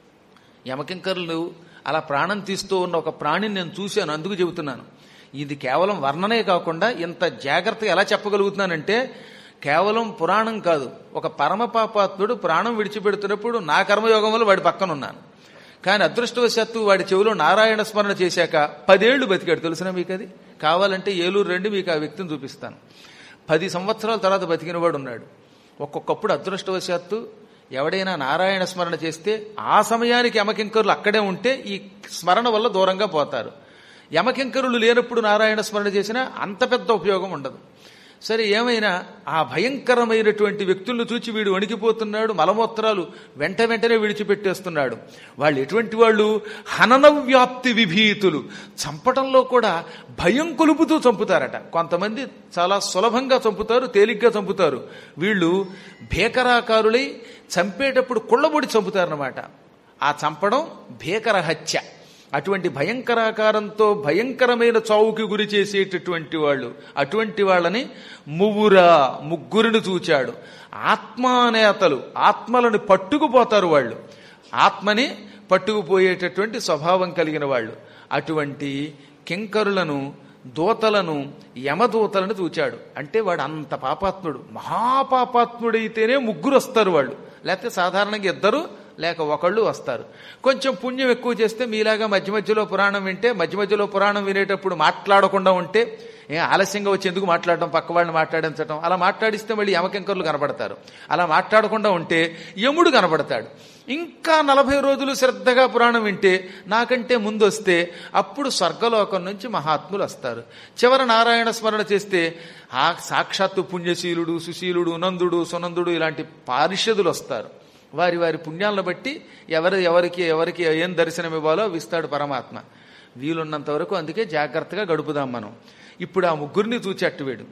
యమకింకరులు అలా ప్రాణం తీస్తూ ఉన్న ఒక ప్రాణిని నేను చూశాను అందుకు చెబుతున్నాను ఇది కేవలం వర్ణనే కాకుండా ఇంత జాగ్రత్తగా ఎలా చెప్పగలుగుతున్నానంటే కేవలం పురాణం కాదు ఒక పరమ పాపాత్ముడు ప్రాణం విడిచిపెడుతున్నప్పుడు నా కర్మయోగం వల్ల వాడి పక్కన ఉన్నాను కానీ అదృష్టవశాత్తు వాడి చెవిలో నారాయణ స్మరణ చేశాక పదేళ్లు బతికాడు తెలుసునా మీకు అది కావాలంటే ఏలూరు రండి మీకు ఆ వ్యక్తిని చూపిస్తాను పది సంవత్సరాల తర్వాత బతికినవాడు ఉన్నాడు ఒక్కొక్కప్పుడు అదృష్టవశాత్తు ఎవడైనా నారాయణ స్మరణ చేస్తే ఆ సమయానికి యమకింకరులు అక్కడే ఉంటే ఈ స్మరణ వల్ల దూరంగా పోతారు యమకింకరులు లేనప్పుడు నారాయణ స్మరణ చేసినా అంత పెద్ద ఉపయోగం ఉండదు సరే ఏమైనా ఆ భయంకరమైనటువంటి వ్యక్తులను చూచి వీడు వణికిపోతున్నాడు మలమూత్రాలు వెంట వెంటనే విడిచిపెట్టేస్తున్నాడు వాళ్ళు ఎటువంటి వాళ్ళు హనన వ్యాప్తి విభీతులు చంపటంలో కూడా భయం కొలుపుతూ చంపుతారట కొంతమంది చాలా సులభంగా చంపుతారు తేలిగ్గా చంపుతారు వీళ్ళు భీకరాకారులై చంపేటప్పుడు కుళ్ళబొడి చంపుతారన్నమాట ఆ చంపడం భీకర హత్య అటువంటి భయంకరాకారంతో భయంకరమైన చావుకి గురి చేసేటటువంటి వాళ్ళు అటువంటి వాళ్ళని మువ్వురా ముగ్గురిని చూచాడు ఆత్మానేతలు ఆత్మలను పట్టుకుపోతారు వాళ్ళు ఆత్మని పట్టుకుపోయేటటువంటి స్వభావం కలిగిన వాళ్ళు అటువంటి కింకరులను దూతలను యమదూతలను చూచాడు అంటే వాడు అంత పాపాత్ముడు మహాపాపాత్ముడైతేనే ముగ్గురు వస్తారు వాళ్ళు లేకపోతే సాధారణంగా ఇద్దరు లేక ఒకళ్ళు వస్తారు కొంచెం పుణ్యం ఎక్కువ చేస్తే మీలాగా మధ్య మధ్యలో పురాణం వింటే మధ్య మధ్యలో పురాణం వినేటప్పుడు మాట్లాడకుండా ఉంటే ఏ ఆలస్యంగా వచ్చి ఎందుకు మాట్లాడడం పక్క వాళ్ళని మాట్లాడించడం అలా మాట్లాడిస్తే మళ్ళీ యమకింకర్లు కనబడతారు అలా మాట్లాడకుండా ఉంటే యముడు కనబడతాడు ఇంకా నలభై రోజులు శ్రద్ధగా పురాణం వింటే నాకంటే ముందు వస్తే అప్పుడు స్వర్గలోకం నుంచి మహాత్ములు వస్తారు చివర నారాయణ స్మరణ చేస్తే ఆ సాక్షాత్తు పుణ్యశీలుడు సుశీలుడు నందుడు సునందుడు ఇలాంటి పారిషదులు వస్తారు వారి వారి పుణ్యాలను బట్టి ఎవరు ఎవరికి ఎవరికి ఏం దర్శనం ఇవ్వాలో ఇస్తాడు పరమాత్మ వీలున్నంత వరకు అందుకే జాగ్రత్తగా గడుపుదాం మనం ఇప్పుడు ఆ ముగ్గురిని చూచేట్టు వీడు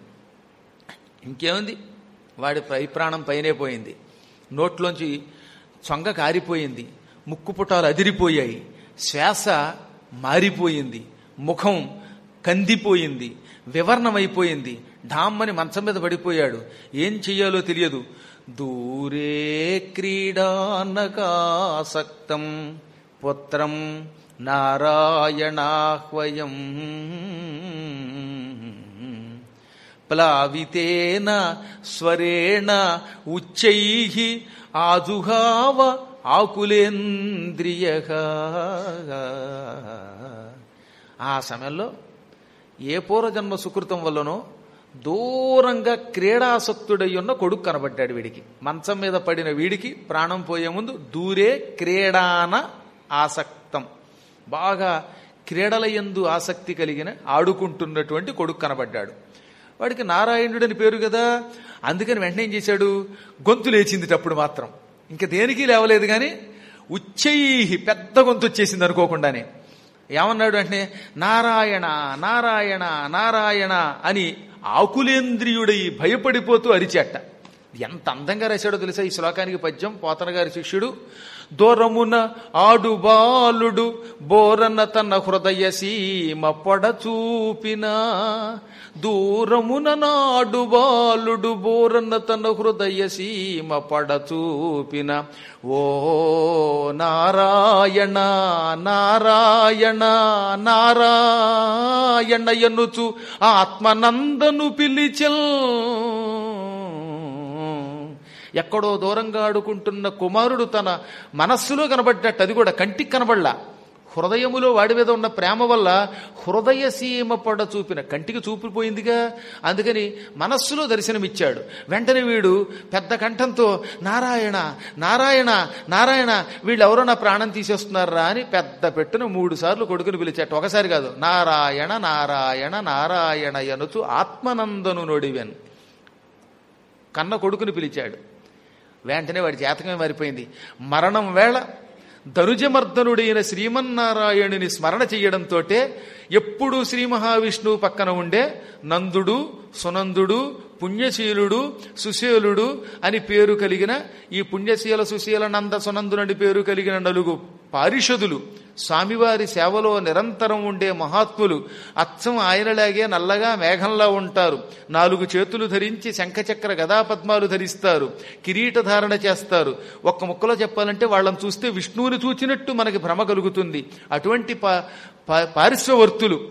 ఇంకేముంది వాడి పై ప్రాణం పైనే పోయింది నోట్లోంచి చొంగ కారిపోయింది ముక్కు పుటాలు అదిరిపోయాయి శ్వాస మారిపోయింది ముఖం కందిపోయింది వివర్ణమైపోయింది ఢామ్మని మంచం మీద పడిపోయాడు ఏం చెయ్యాలో తెలియదు దూరే క్రీడానకాసక్తం పుత్రం నారాయణాహ్వయం ప్లావితేన స్వరేణ ఉచ్చై ఆజుహావ ఆకులేంద్రియ ఆ సమయంలో ఏ పూర్వజన్మ సుకృతం వల్లనో దూరంగా క్రీడాసక్తుడై ఉన్న కొడుకు కనబడ్డాడు వీడికి మంచం మీద పడిన వీడికి ప్రాణం పోయే ముందు దూరే క్రీడాన ఆసక్తం బాగా క్రీడలయందు ఆసక్తి కలిగిన ఆడుకుంటున్నటువంటి కొడుకు కనబడ్డాడు వాడికి నారాయణుడని పేరు కదా అందుకని వెంటనే ఏం చేశాడు గొంతు లేచింది అప్పుడు మాత్రం ఇంకా దేనికి లేవలేదు కానీ ఉచ్చై పెద్ద గొంతు వచ్చేసింది అనుకోకుండానే ఏమన్నాడు అంటే నారాయణ నారాయణ నారాయణ అని ఆకులేంద్రియుడై భయపడిపోతూ అరిచేట ఎంత అందంగా రాశాడో తెలుసా ఈ శ్లోకానికి పద్యం పోతన గారి శిష్యుడు దూరమున ఆడు బాలుడు బోరన్న తన హృదయ సీమ పొడ చూపిన దూరమున నాడు బాలుడు బోరన్న తన హృదయ సీమ పడచూపిన ఓ నారాయణ నారాయణ నారాయణ ఎన్నుచు ఆత్మనందను పిలిచెల్ ఎక్కడో దూరంగా ఆడుకుంటున్న కుమారుడు తన మనస్సులో కనబడ్డట్టు అది కూడా కంటికి కనబడలా హృదయములో వాడి మీద ఉన్న ప్రేమ వల్ల హృదయ సీమ పడ చూపిన కంటికి చూపిపోయిందిగా అందుకని మనస్సులో దర్శనమిచ్చాడు వెంటనే వీడు పెద్ద కంఠంతో నారాయణ నారాయణ నారాయణ వీళ్ళెవరో నా ప్రాణం తీసేస్తున్నారా అని పెద్ద పెట్టున మూడు సార్లు కొడుకుని పిలిచాట ఒకసారి కాదు నారాయణ నారాయణ నారాయణ ఎనుచు ఆత్మనందను నొడివెన్ కన్న కొడుకుని పిలిచాడు వెంటనే వాడి జాతకమే మారిపోయింది మరణం వేళ ధనుజమర్దనుడైన శ్రీమన్నారాయణుని స్మరణ చెయ్యడంతో ఎప్పుడూ శ్రీ మహావిష్ణువు పక్కన ఉండే నందుడు సునందుడు పుణ్యశీలుడు సుశీలుడు అని పేరు కలిగిన ఈ పుణ్యశీల సుశీల నంద సునందునని పేరు కలిగిన నలుగు పారిషదులు స్వామివారి సేవలో నిరంతరం ఉండే మహాత్ములు అచ్చం ఆయనలాగే నల్లగా మేఘంలా ఉంటారు నాలుగు చేతులు ధరించి శంఖచక్ర గదాపద్మాలు ధరిస్తారు కిరీట ధారణ చేస్తారు ఒక్క ముక్కలో చెప్పాలంటే వాళ్ళని చూస్తే విష్ణువుని చూచినట్టు మనకి భ్రమ కలుగుతుంది అటువంటి పా పా- పారిశ్వవర్తులు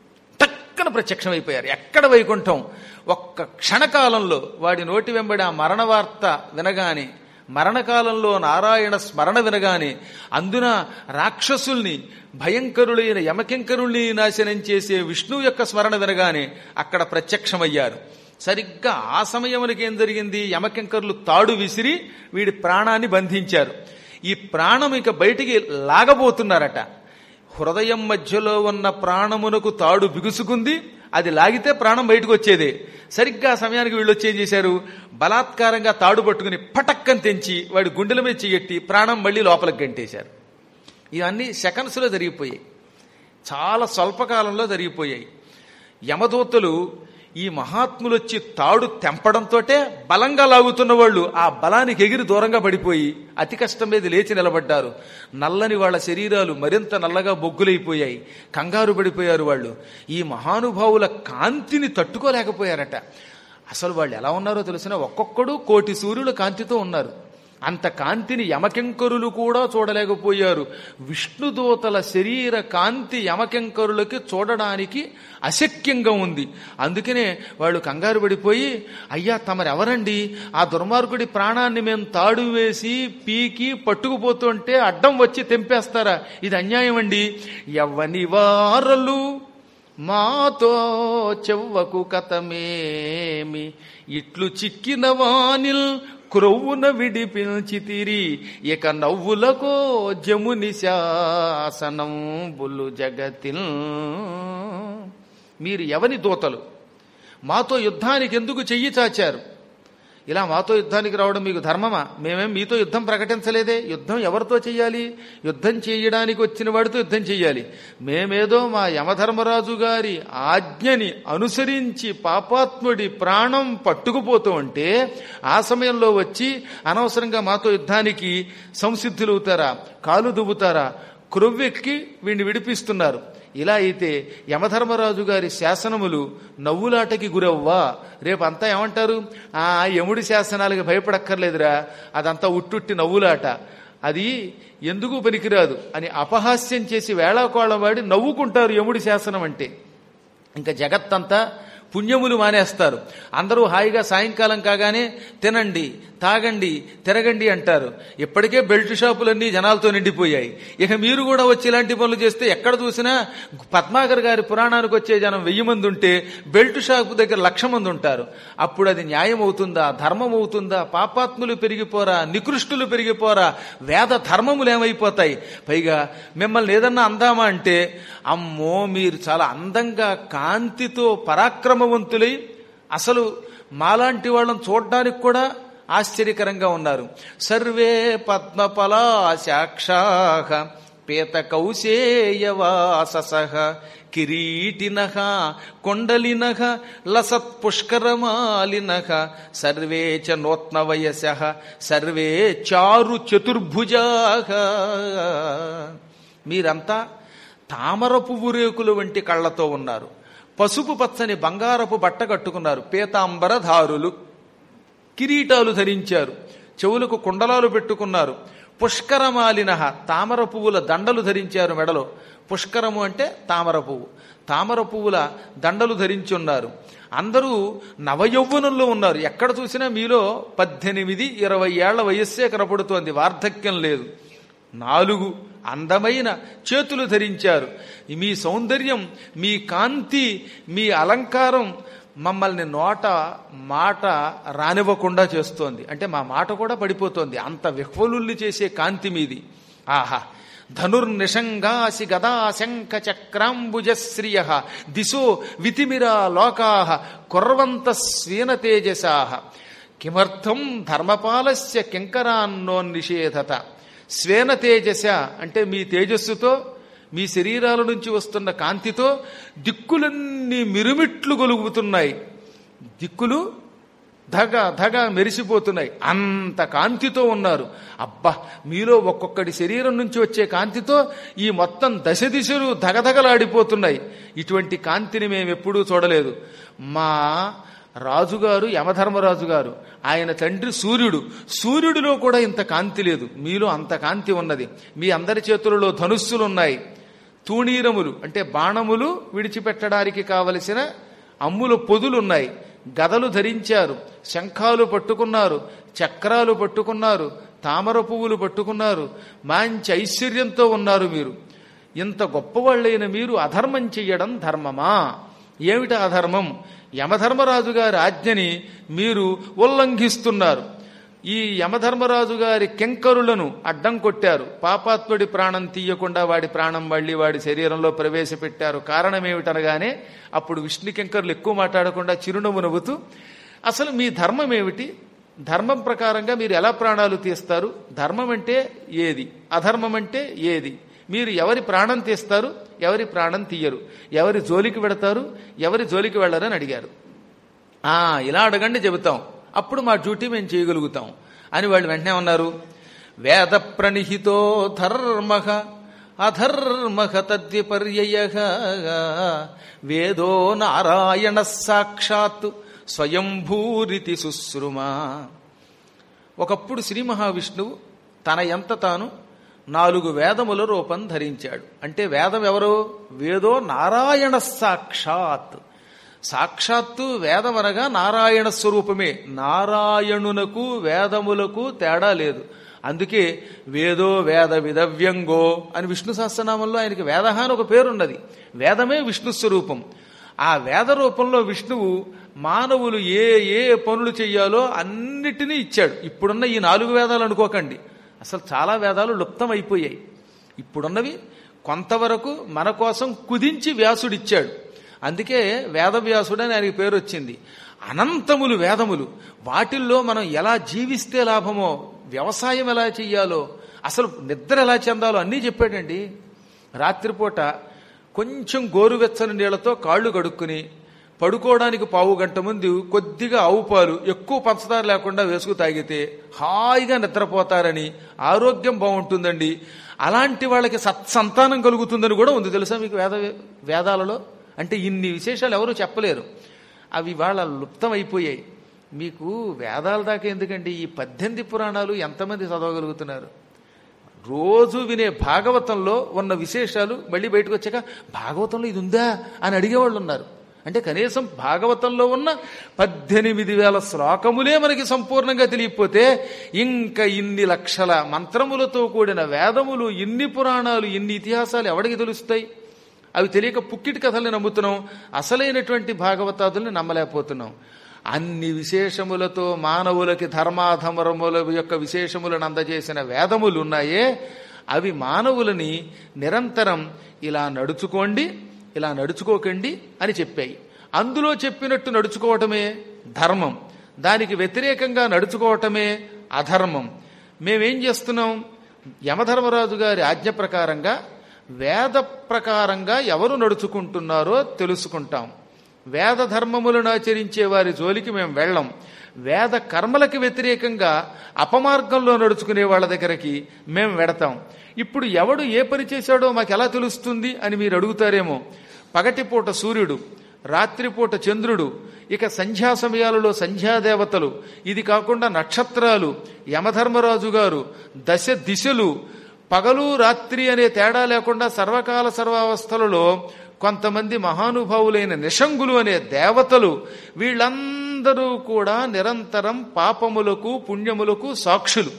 టక్కన ప్రత్యక్షమైపోయారు ఎక్కడ వైకుంఠం ఒక్క క్షణకాలంలో వాడి నోటి వెంబడి ఆ మరణ వార్త వినగానే మరణకాలంలో నారాయణ స్మరణ వినగానే అందున రాక్షసుల్ని భయంకరులైన యమకింకరుల్ని నాశనం చేసే విష్ణువు యొక్క స్మరణ వినగానే అక్కడ ప్రత్యక్షమయ్యారు సరిగ్గా ఆ సమయమునికి ఏం జరిగింది యమకింకరులు తాడు విసిరి వీడి ప్రాణాన్ని బంధించారు ఈ ప్రాణం ఇక బయటికి లాగబోతున్నారట హృదయం మధ్యలో ఉన్న ప్రాణమునకు తాడు బిగుసుకుంది అది లాగితే ప్రాణం బయటకు వచ్చేదే సరిగ్గా ఆ సమయానికి వీళ్ళు వచ్చి ఏం చేశారు బలాత్కారంగా తాడు పట్టుకుని పటక్కని తెంచి వాడి గుండెల మీద చెయ్యట్టి ప్రాణం మళ్ళీ లోపలికి గంటేశారు ఇవన్నీ సెకండ్స్లో జరిగిపోయాయి చాలా స్వల్పకాలంలో జరిగిపోయాయి యమదూతలు ఈ మహాత్ములు వచ్చి తాడు తెంపడంతోటే బలంగా లాగుతున్న వాళ్ళు ఆ బలానికి ఎగిరి దూరంగా పడిపోయి అతి కష్టం మీద లేచి నిలబడ్డారు నల్లని వాళ్ళ శరీరాలు మరింత నల్లగా బొగ్గులైపోయాయి కంగారు పడిపోయారు వాళ్ళు ఈ మహానుభావుల కాంతిని తట్టుకోలేకపోయారట అసలు వాళ్ళు ఎలా ఉన్నారో తెలిసిన ఒక్కొక్కడు కోటి సూర్యుల కాంతితో ఉన్నారు అంత కాంతిని యమకెంకరులు కూడా చూడలేకపోయారు విష్ణుదూతల శరీర కాంతి యమకెంకరులకి చూడడానికి అశక్యంగా ఉంది అందుకనే వాళ్ళు కంగారు పడిపోయి అయ్యా తమరెవరండి ఆ దుర్మార్గుడి ప్రాణాన్ని మేము తాడు వేసి పీకి పట్టుకుపోతుంటే అడ్డం వచ్చి తెంపేస్తారా ఇది అన్యాయం అండి ఎవ్వని వారలు మాతో చెవ్వకు కథమేమి ఇట్లు చిక్కిన వానిల్ క్రొవ్వున విడిపించితిరి ఇక నవ్వులకో జముని శాసనం బుల్లు జగతిల్ మీరు ఎవని దూతలు మాతో యుద్ధానికి ఎందుకు చెయ్యి చాచారు ఇలా మాతో యుద్ధానికి రావడం మీకు ధర్మమా మేమేం మీతో యుద్ధం ప్రకటించలేదే యుద్ధం ఎవరితో చెయ్యాలి యుద్ధం చేయడానికి వచ్చిన వాడితో యుద్ధం చెయ్యాలి మేమేదో మా యమధర్మరాజు గారి ఆజ్ఞని అనుసరించి పాపాత్ముడి ప్రాణం పట్టుకుపోతూ ఉంటే ఆ సమయంలో వచ్చి అనవసరంగా మాతో యుద్ధానికి సంసిద్ధులవుతారా కాలు దువ్వుతారా క్రొవ్వెక్కి వీడిని విడిపిస్తున్నారు ఇలా అయితే యమధర్మరాజు గారి శాసనములు నవ్వులాటకి గురవ్వా రేపు అంతా ఏమంటారు ఆ యముడి శాసనాలకి భయపడక్కర్లేదురా అదంతా ఉట్టుట్టి నవ్వులాట అది ఎందుకు పనికిరాదు అని అపహాస్యం చేసి వేళాకోళం వాడి నవ్వుకుంటారు యముడి శాసనం అంటే ఇంకా జగత్తంతా పుణ్యములు మానేస్తారు అందరూ హాయిగా సాయంకాలం కాగానే తినండి తాగండి తిరగండి అంటారు ఇప్పటికే బెల్ట్ షాపులన్నీ జనాలతో నిండిపోయాయి ఇక మీరు కూడా వచ్చి ఇలాంటి పనులు చేస్తే ఎక్కడ చూసినా పద్మాకర్ గారి పురాణానికి వచ్చే జనం వెయ్యి మంది ఉంటే బెల్ట్ షాపు దగ్గర లక్ష మంది ఉంటారు అప్పుడు అది న్యాయం అవుతుందా ధర్మం అవుతుందా పాపాత్ములు పెరిగిపోరా నికృష్టులు పెరిగిపోరా వేద ధర్మములు ఏమైపోతాయి పైగా మిమ్మల్ని ఏదన్నా అందామా అంటే అమ్మో మీరు చాలా అందంగా కాంతితో పరాక్రమవంతులై అసలు మాలాంటి వాళ్ళని చూడడానికి కూడా ఆశ్చర్యకరంగా ఉన్నారు సర్వే పద్మపలాశాక్షాహ పీత కౌశేయవాసస కిరీటిన కొండలిన లసత్ పుష్కరమాలిన సర్వే చ నూత్న వయస సర్వే చారు చతుర్భుజా మీరంతా తామర పువ్వు రేకులు వంటి కళ్ళతో ఉన్నారు పసుపు పచ్చని బంగారపు బట్ట కట్టుకున్నారు పీతాంబరధారులు కిరీటాలు ధరించారు చెవులకు కుండలాలు పెట్టుకున్నారు పుష్కరమాలిన తామర పువ్వుల దండలు ధరించారు మెడలో పుష్కరము అంటే తామర పువ్వు తామర పువ్వుల దండలు ధరించి ఉన్నారు అందరూ నవయౌవనంలో ఉన్నారు ఎక్కడ చూసినా మీలో పద్దెనిమిది ఇరవై ఏళ్ల వయస్సే కనపడుతోంది వార్ధక్యం లేదు నాలుగు అందమైన చేతులు ధరించారు మీ సౌందర్యం మీ కాంతి మీ అలంకారం మమ్మల్ని నోట మాట రానివ్వకుండా చేస్తోంది అంటే మా మాట కూడా పడిపోతోంది అంత విహ్వలుల్లి చేసే కాంతి మీది ఆహా ధనుర్నిషంగాసి గదా శంఖ చక్రాంబుజశ్రియ దిశో వితిమిరా లోకా కుర్వంత స్వీన తేజసా కిమర్థం ధర్మపాలస్య కింకరాన్నోన్నిషేధత స్వేన తేజస అంటే మీ తేజస్సుతో మీ శరీరాల నుంచి వస్తున్న కాంతితో దిక్కులన్నీ మిరుమిట్లు గొలుగుతున్నాయి దిక్కులు ధగ ధగ మెరిసిపోతున్నాయి అంత కాంతితో ఉన్నారు అబ్బా మీలో ఒక్కొక్కటి శరీరం నుంచి వచ్చే కాంతితో ఈ మొత్తం దశ దిశలు ధగధగలాడిపోతున్నాయి ఇటువంటి కాంతిని మేము ఎప్పుడూ చూడలేదు మా రాజుగారు యమధర్మరాజు గారు ఆయన తండ్రి సూర్యుడు సూర్యుడిలో కూడా ఇంత కాంతి లేదు మీలో అంత కాంతి ఉన్నది మీ అందరి చేతులలో ధనుస్సులు ఉన్నాయి తూణీరములు అంటే బాణములు విడిచిపెట్టడానికి కావలసిన అమ్ముల పొదులున్నాయి గదలు ధరించారు శంఖాలు పట్టుకున్నారు చక్రాలు పట్టుకున్నారు తామర పువ్వులు పట్టుకున్నారు మంచి ఐశ్వర్యంతో ఉన్నారు మీరు ఇంత గొప్పవాళ్ళైన మీరు అధర్మం చెయ్యడం ధర్మమా ఏమిటి అధర్మం యమధర్మరాజు గారి ఆజ్ఞని మీరు ఉల్లంఘిస్తున్నారు ఈ యమధర్మరాజు గారి కెంకరులను అడ్డం కొట్టారు పాపాత్ముడి ప్రాణం తీయకుండా వాడి ప్రాణం మళ్ళీ వాడి శరీరంలో ప్రవేశపెట్టారు కారణం ఏమిటనగానే అప్పుడు విష్ణు కెంకరులు ఎక్కువ మాట్లాడకుండా చిరునవ్వు నవ్వుతూ అసలు మీ ధర్మం ఏమిటి ధర్మం ప్రకారంగా మీరు ఎలా ప్రాణాలు తీస్తారు ధర్మం అంటే ఏది అధర్మం అంటే ఏది మీరు ఎవరి ప్రాణం తీస్తారు ఎవరి ప్రాణం తీయరు ఎవరి జోలికి వెడతారు ఎవరి జోలికి వెళ్ళరని అడిగారు ఆ ఇలా అడగండి చెబుతాం అప్పుడు మా డ్యూటీ మేము చేయగలుగుతాం అని వాళ్ళు వెంటనే ఉన్నారు వేద ప్రణిహితో ధర్మ అధర్మ తద్విపర్యయ వేదో నారాయణ సాక్షాత్ స్వయంభూరితి శుశ్రుమా ఒకప్పుడు శ్రీ మహావిష్ణువు తన ఎంత తాను నాలుగు వేదముల రూపం ధరించాడు అంటే వేదం ఎవరు వేదో నారాయణ సాక్షాత్ సాక్షాత్తు వేదం అనగా నారాయణ స్వరూపమే నారాయణునకు వేదములకు తేడా లేదు అందుకే వేదో వేద విదవ్యంగో అని విష్ణు సహస్రనామంలో ఆయనకి వేద అని ఒక పేరున్నది వేదమే విష్ణు స్వరూపం ఆ వేద రూపంలో విష్ణువు మానవులు ఏ ఏ పనులు చెయ్యాలో అన్నిటినీ ఇచ్చాడు ఇప్పుడున్న ఈ నాలుగు వేదాలు అనుకోకండి అసలు చాలా వేదాలు లుప్తమైపోయాయి ఇప్పుడున్నవి కొంతవరకు మన కోసం కుదించి వ్యాసుడిచ్చాడు అందుకే వేదవ్యాసుడు అని ఆయనకి పేరు వచ్చింది అనంతములు వేదములు వాటిల్లో మనం ఎలా జీవిస్తే లాభమో వ్యవసాయం ఎలా చెయ్యాలో అసలు నిద్ర ఎలా చెందాలో అన్నీ చెప్పాడండి రాత్రిపూట కొంచెం గోరువెచ్చని నీళ్లతో కాళ్ళు కడుక్కుని పడుకోవడానికి పావు గంట ముందు కొద్దిగా ఆవు పాలు ఎక్కువ పంచదార లేకుండా వేసుకు తాగితే హాయిగా నిద్రపోతారని ఆరోగ్యం బాగుంటుందండి అలాంటి వాళ్ళకి సత్సంతానం కలుగుతుందని కూడా ఉంది తెలుసా మీకు వేద వేదాలలో అంటే ఇన్ని విశేషాలు ఎవరు చెప్పలేరు అవి వాళ్ళ లుప్తమైపోయాయి మీకు వేదాల దాకా ఎందుకండి ఈ పద్దెనిమిది పురాణాలు ఎంతమంది చదవగలుగుతున్నారు రోజు వినే భాగవతంలో ఉన్న విశేషాలు మళ్ళీ బయటకు వచ్చాక భాగవతంలో ఇది ఉందా అని అడిగేవాళ్ళు ఉన్నారు అంటే కనీసం భాగవతంలో ఉన్న పద్దెనిమిది వేల శ్లోకములే మనకి సంపూర్ణంగా తెలియకపోతే ఇంకా ఇన్ని లక్షల మంత్రములతో కూడిన వేదములు ఇన్ని పురాణాలు ఇన్ని ఇతిహాసాలు ఎవడికి తెలుస్తాయి అవి తెలియక పుక్కిటి కథల్ని నమ్ముతున్నాం అసలైనటువంటి భాగవతాదుల్ని నమ్మలేకపోతున్నాం అన్ని విశేషములతో మానవులకి ధర్మాధమరముల యొక్క విశేషములను అందజేసిన వేదములు ఉన్నాయే అవి మానవులని నిరంతరం ఇలా నడుచుకోండి ఇలా నడుచుకోకండి అని చెప్పాయి అందులో చెప్పినట్టు నడుచుకోవటమే ధర్మం దానికి వ్యతిరేకంగా నడుచుకోవటమే అధర్మం మేమేం చేస్తున్నాం యమధర్మరాజు గారి ఆజ్ఞ ప్రకారంగా వేద ప్రకారంగా ఎవరు నడుచుకుంటున్నారో తెలుసుకుంటాం వేద ధర్మములను ఆచరించే వారి జోలికి మేము వెళ్ళం వేద కర్మలకి వ్యతిరేకంగా అపమార్గంలో నడుచుకునే వాళ్ళ దగ్గరికి మేము వెడతాం ఇప్పుడు ఎవడు ఏ పని చేశాడో మాకు ఎలా తెలుస్తుంది అని మీరు అడుగుతారేమో పగటిపూట సూర్యుడు రాత్రిపూట చంద్రుడు ఇక సంధ్యా సమయాలలో సంధ్యాదేవతలు ఇది కాకుండా నక్షత్రాలు యమధర్మరాజు గారు దశ దిశలు పగలు రాత్రి అనే తేడా లేకుండా సర్వకాల సర్వావస్థలలో కొంతమంది మహానుభావులైన నిషంగులు అనే దేవతలు వీళ్ళందరూ కూడా నిరంతరం పాపములకు పుణ్యములకు సాక్షులు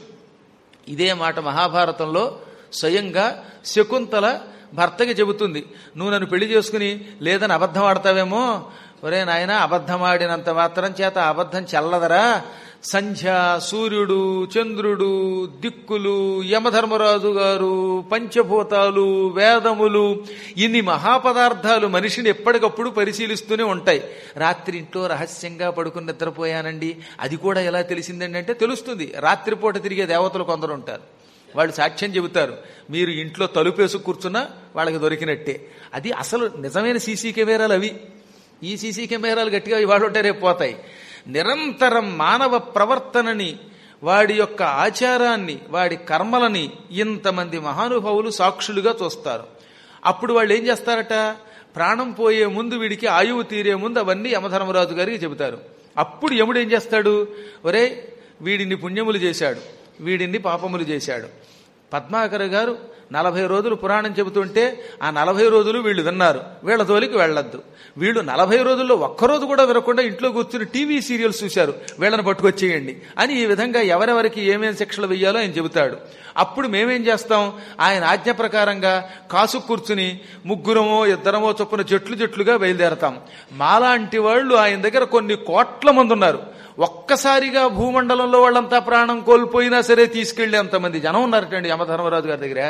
ఇదే మాట మహాభారతంలో స్వయంగా శకుంతల భర్తకి చెబుతుంది నువ్వు నన్ను పెళ్లి చేసుకుని లేదని అబద్ధం ఆడతావేమో ఒరే నాయన అబద్ధం ఆడినంత మాత్రం చేత అబద్ధం చల్లదరా సంధ్య సూర్యుడు చంద్రుడు దిక్కులు యమధర్మరాజు గారు పంచభూతాలు వేదములు ఇన్ని మహాపదార్థాలు మనిషిని ఎప్పటికప్పుడు పరిశీలిస్తూనే ఉంటాయి రాత్రి ఇంట్లో రహస్యంగా పడుకుని నిద్రపోయానండి అది కూడా ఎలా తెలిసిందండి అంటే తెలుస్తుంది రాత్రిపూట తిరిగే దేవతలు కొందరు ఉంటారు వాళ్ళు సాక్ష్యం చెబుతారు మీరు ఇంట్లో తలుపేసు కూర్చున్నా వాళ్ళకి దొరికినట్టే అది అసలు నిజమైన సీసీ కెమెరాలు అవి ఈ సీసీ కెమెరాలు గట్టిగా ఇవాళ ఉంటే రేపు పోతాయి నిరంతరం మానవ ప్రవర్తనని వాడి యొక్క ఆచారాన్ని వాడి కర్మలని ఇంతమంది మహానుభావులు సాక్షులుగా చూస్తారు అప్పుడు వాళ్ళు ఏం చేస్తారట ప్రాణం పోయే ముందు వీడికి ఆయువు తీరే ముందు అవన్నీ యమధర్మరాజు గారికి చెబుతారు అప్పుడు యముడు ఏం చేస్తాడు ఒరే వీడిని పుణ్యములు చేశాడు వీడిని పాపములు చేశాడు పద్మాకర్ గారు నలభై రోజులు పురాణం చెబుతుంటే ఆ నలభై రోజులు వీళ్ళు విన్నారు వీళ్ళ తోలికి వెళ్ళొద్దు వీళ్ళు నలభై రోజుల్లో ఒక్కరోజు కూడా వినకుండా ఇంట్లో కూర్చుని టీవీ సీరియల్స్ చూశారు వీళ్ళని పట్టుకొచ్చేయండి అని ఈ విధంగా ఎవరెవరికి ఏమేం శిక్షలు వెయ్యాలో ఆయన చెబుతాడు అప్పుడు మేమేం చేస్తాం ఆయన ఆజ్ఞ ప్రకారంగా కాసు కూర్చుని ముగ్గురమో ఇద్దరమో చొప్పున చెట్లు చెట్లుగా బయలుదేరతాం మాలాంటి వాళ్ళు ఆయన దగ్గర కొన్ని కోట్ల మంది ఉన్నారు ఒక్కసారిగా భూమండలంలో వాళ్ళంతా ప్రాణం కోల్పోయినా సరే తీసుకెళ్లి అంతమంది జనం ఉన్నారటండి యమధర్మరాజు గారి దగ్గర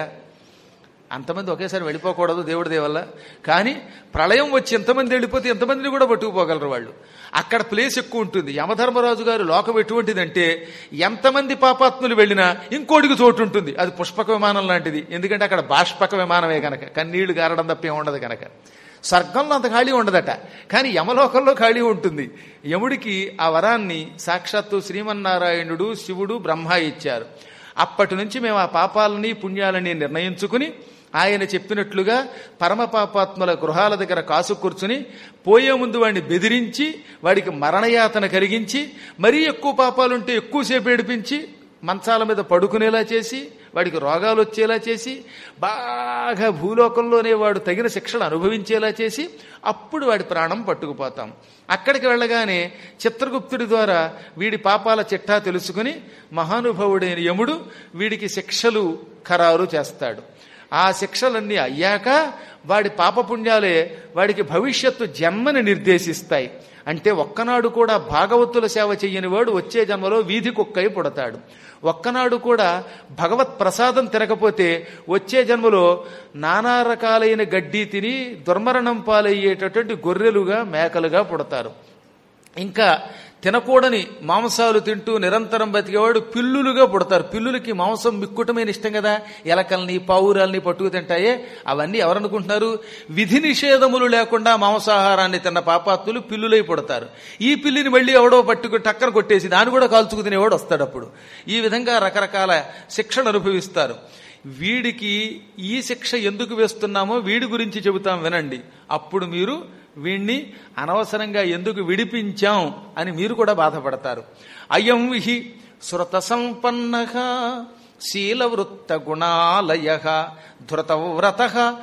అంతమంది ఒకేసారి వెళ్ళిపోకూడదు దేవుడి దేవల్ల కానీ ప్రళయం వచ్చి ఎంతమంది వెళ్ళిపోతే ఎంతమందిని కూడా పట్టుకుపోగలరు వాళ్ళు అక్కడ ప్లేస్ ఎక్కువ ఉంటుంది యమధర్మరాజు గారి లోకం ఎటువంటిదంటే ఎంతమంది పాపాత్ములు వెళ్ళినా ఇంకోటికి చోటు ఉంటుంది అది పుష్పక విమానం లాంటిది ఎందుకంటే అక్కడ బాష్పక విమానమే గనక కన్నీళ్లు గారడం తప్ప ఉండదు గనక స్వర్గంలో అంత ఖాళీ ఉండదట కానీ యమలోకంలో ఖాళీ ఉంటుంది యముడికి ఆ వరాన్ని సాక్షాత్తు శ్రీమన్నారాయణుడు శివుడు బ్రహ్మ ఇచ్చారు అప్పటి నుంచి మేము ఆ పాపాలని పుణ్యాలని నిర్ణయించుకుని ఆయన చెప్పినట్లుగా పరమ పాపాత్ముల గృహాల దగ్గర కాసు కూర్చుని పోయే ముందు వాడిని బెదిరించి వాడికి మరణయాతన కలిగించి మరీ ఎక్కువ పాపాలుంటే ఎక్కువసేపు ఏడిపించి మంచాల మీద పడుకునేలా చేసి వాడికి రోగాలు వచ్చేలా చేసి బాగా భూలోకంలోనే వాడు తగిన శిక్షలు అనుభవించేలా చేసి అప్పుడు వాడి ప్రాణం పట్టుకుపోతాం అక్కడికి వెళ్ళగానే చిత్రగుప్తుడి ద్వారా వీడి పాపాల చిట్టా తెలుసుకుని మహానుభావుడైన యముడు వీడికి శిక్షలు ఖరారు చేస్తాడు ఆ శిక్షలన్నీ అయ్యాక వాడి పాపపుణ్యాలే వాడికి భవిష్యత్తు జన్మని నిర్దేశిస్తాయి అంటే ఒక్కనాడు కూడా భాగవతుల సేవ చెయ్యని వాడు వచ్చే జన్మలో వీధి కుక్కై పుడతాడు ఒక్కనాడు కూడా భగవత్ ప్రసాదం తినకపోతే వచ్చే జన్మలో నానా రకాలైన గడ్డి తిని దుర్మరణం పాలయ్యేటటువంటి గొర్రెలుగా మేకలుగా పుడతారు ఇంకా తినకూడని మాంసాలు తింటూ నిరంతరం బతికేవాడు పిల్లులుగా పుడతారు పిల్లులకి మాంసం మిక్కుటమైన ఇష్టం కదా ఎలకల్ని పావురాల్ని పట్టుకు తింటాయే అవన్నీ ఎవరనుకుంటున్నారు విధి నిషేధములు లేకుండా మాంసాహారాన్ని తిన్న పాపాత్తులు పిల్లులై పుడతారు ఈ పిల్లిని మళ్ళీ ఎవడో పట్టుకు టక్కన కొట్టేసి దాన్ని కూడా కాల్చుకు తినేవాడు వస్తాడు అప్పుడు ఈ విధంగా రకరకాల శిక్షణ అనుభవిస్తారు వీడికి ఈ శిక్ష ఎందుకు వేస్తున్నామో వీడి గురించి చెబుతాం వినండి అప్పుడు మీరు వీణ్ణి అనవసరంగా ఎందుకు విడిపించాం అని మీరు కూడా బాధపడతారు అయం విహి శృత సంపన్న శీలవృత్త గుణాలయ ధృతవ్రత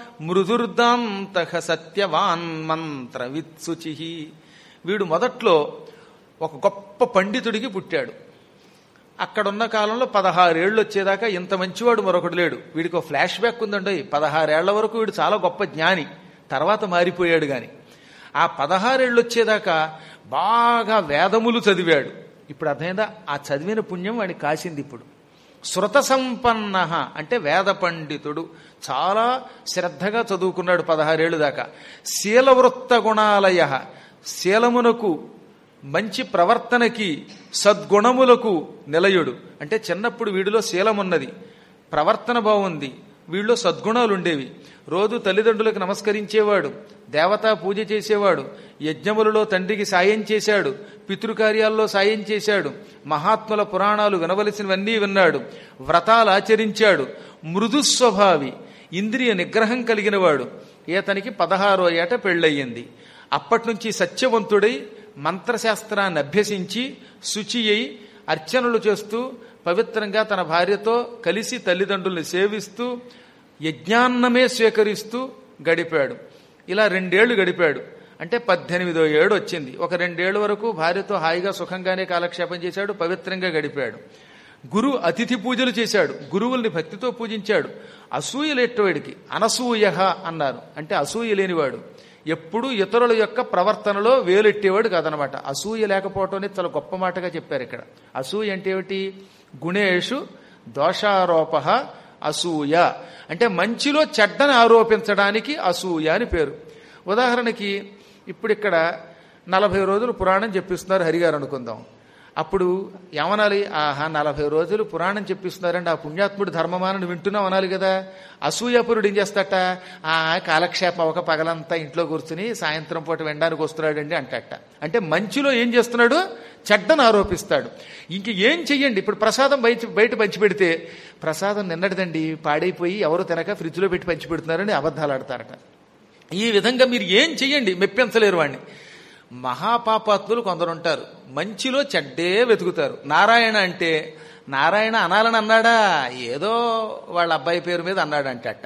మృదుర్దాంత సత్యవాన్ మంత్ర విత్సుచి వీడు మొదట్లో ఒక గొప్ప పండితుడికి పుట్టాడు అక్కడున్న కాలంలో పదహారేళ్లు వచ్చేదాకా ఇంత మంచివాడు మరొకడు లేడు వీడికి ఒక ఫ్లాష్ బ్యాక్ ఉందండి పదహారేళ్ల వరకు వీడు చాలా గొప్ప జ్ఞాని తర్వాత మారిపోయాడు గాని ఆ పదహారేళ్ళు వచ్చేదాకా బాగా వేదములు చదివాడు ఇప్పుడు అర్థమైందా ఆ చదివిన పుణ్యం వాడికి కాసింది ఇప్పుడు శృత సంపన్న అంటే వేద పండితుడు చాలా శ్రద్ధగా చదువుకున్నాడు పదహారేళ్ళు దాకా శీలవృత్త గుణాలయ శీలమునకు మంచి ప్రవర్తనకి సద్గుణములకు నిలయుడు అంటే చిన్నప్పుడు వీడిలో శీలమున్నది ప్రవర్తన బాగుంది వీళ్ళలో సద్గుణాలు ఉండేవి రోజు తల్లిదండ్రులకు నమస్కరించేవాడు దేవతా పూజ చేసేవాడు యజ్ఞములలో తండ్రికి సాయం చేశాడు పితృకార్యాల్లో సాయం చేశాడు మహాత్ముల పురాణాలు వినవలసినవన్నీ విన్నాడు వ్రతాలు ఆచరించాడు మృదు స్వభావి ఇంద్రియ నిగ్రహం కలిగినవాడు ఈతనికి పదహారో ఏట పెళ్ళయ్యింది అప్పటి నుంచి సత్యవంతుడై మంత్రశాస్త్రాన్ని అభ్యసించి శుచి అయి అర్చనలు చేస్తూ పవిత్రంగా తన భార్యతో కలిసి తల్లిదండ్రుల్ని సేవిస్తూ యజ్ఞాన్నమే స్వీకరిస్తూ గడిపాడు ఇలా రెండేళ్లు గడిపాడు అంటే పద్దెనిమిదో ఏడు వచ్చింది ఒక రెండేళ్ల వరకు భార్యతో హాయిగా సుఖంగానే కాలక్షేపం చేశాడు పవిత్రంగా గడిపాడు గురు అతిథి పూజలు చేశాడు గురువుల్ని భక్తితో పూజించాడు అసూయ లేటవాడికి అనసూయ అన్నారు అంటే అసూయ లేనివాడు ఎప్పుడూ ఇతరుల యొక్క ప్రవర్తనలో వేలెట్టేవాడు కాదనమాట అసూయ లేకపోవటం అనేది చాలా గొప్ప మాటగా చెప్పారు ఇక్కడ అసూయ అంటే ఏమిటి గుణేషు దోషారోప అసూయ అంటే మంచిలో చెడ్డని ఆరోపించడానికి అసూయ అని పేరు ఉదాహరణకి ఇప్పుడు ఇక్కడ నలభై రోజులు పురాణం చెప్పిస్తున్నారు హరిగారు అనుకుందాం అప్పుడు ఏమనాలి ఆహా నలభై రోజులు పురాణం చెప్పిస్తున్నారండి ఆ పుణ్యాత్ముడు ధర్మమానని వింటున్నాం అనాలి కదా అసూయపురుడు ఏం చేస్తాట ఆ కాలక్షేపం ఒక పగలంతా ఇంట్లో కూర్చుని సాయంత్రం పూట వెండానికి వస్తున్నాడండి అంటట అంటే మంచిలో ఏం చేస్తున్నాడు చెడ్డను ఆరోపిస్తాడు ఇంక ఏం చెయ్యండి ఇప్పుడు ప్రసాదం బయట బయట పంచిపెడితే ప్రసాదం నిన్నటిదండి పాడైపోయి ఎవరు తినక ఫ్రిడ్జ్లో పెట్టి పంచిపెడుతున్నారని అబద్ధాలు ఆడతారట ఈ విధంగా మీరు ఏం చెయ్యండి మెప్పించలేరు వాడిని మహాపాపాత్ములు కొందరు ఉంటారు మంచిలో చెడ్డే వెతుకుతారు నారాయణ అంటే నారాయణ అనాలని అన్నాడా ఏదో వాళ్ళ అబ్బాయి పేరు మీద అన్నాడంటే అట్ట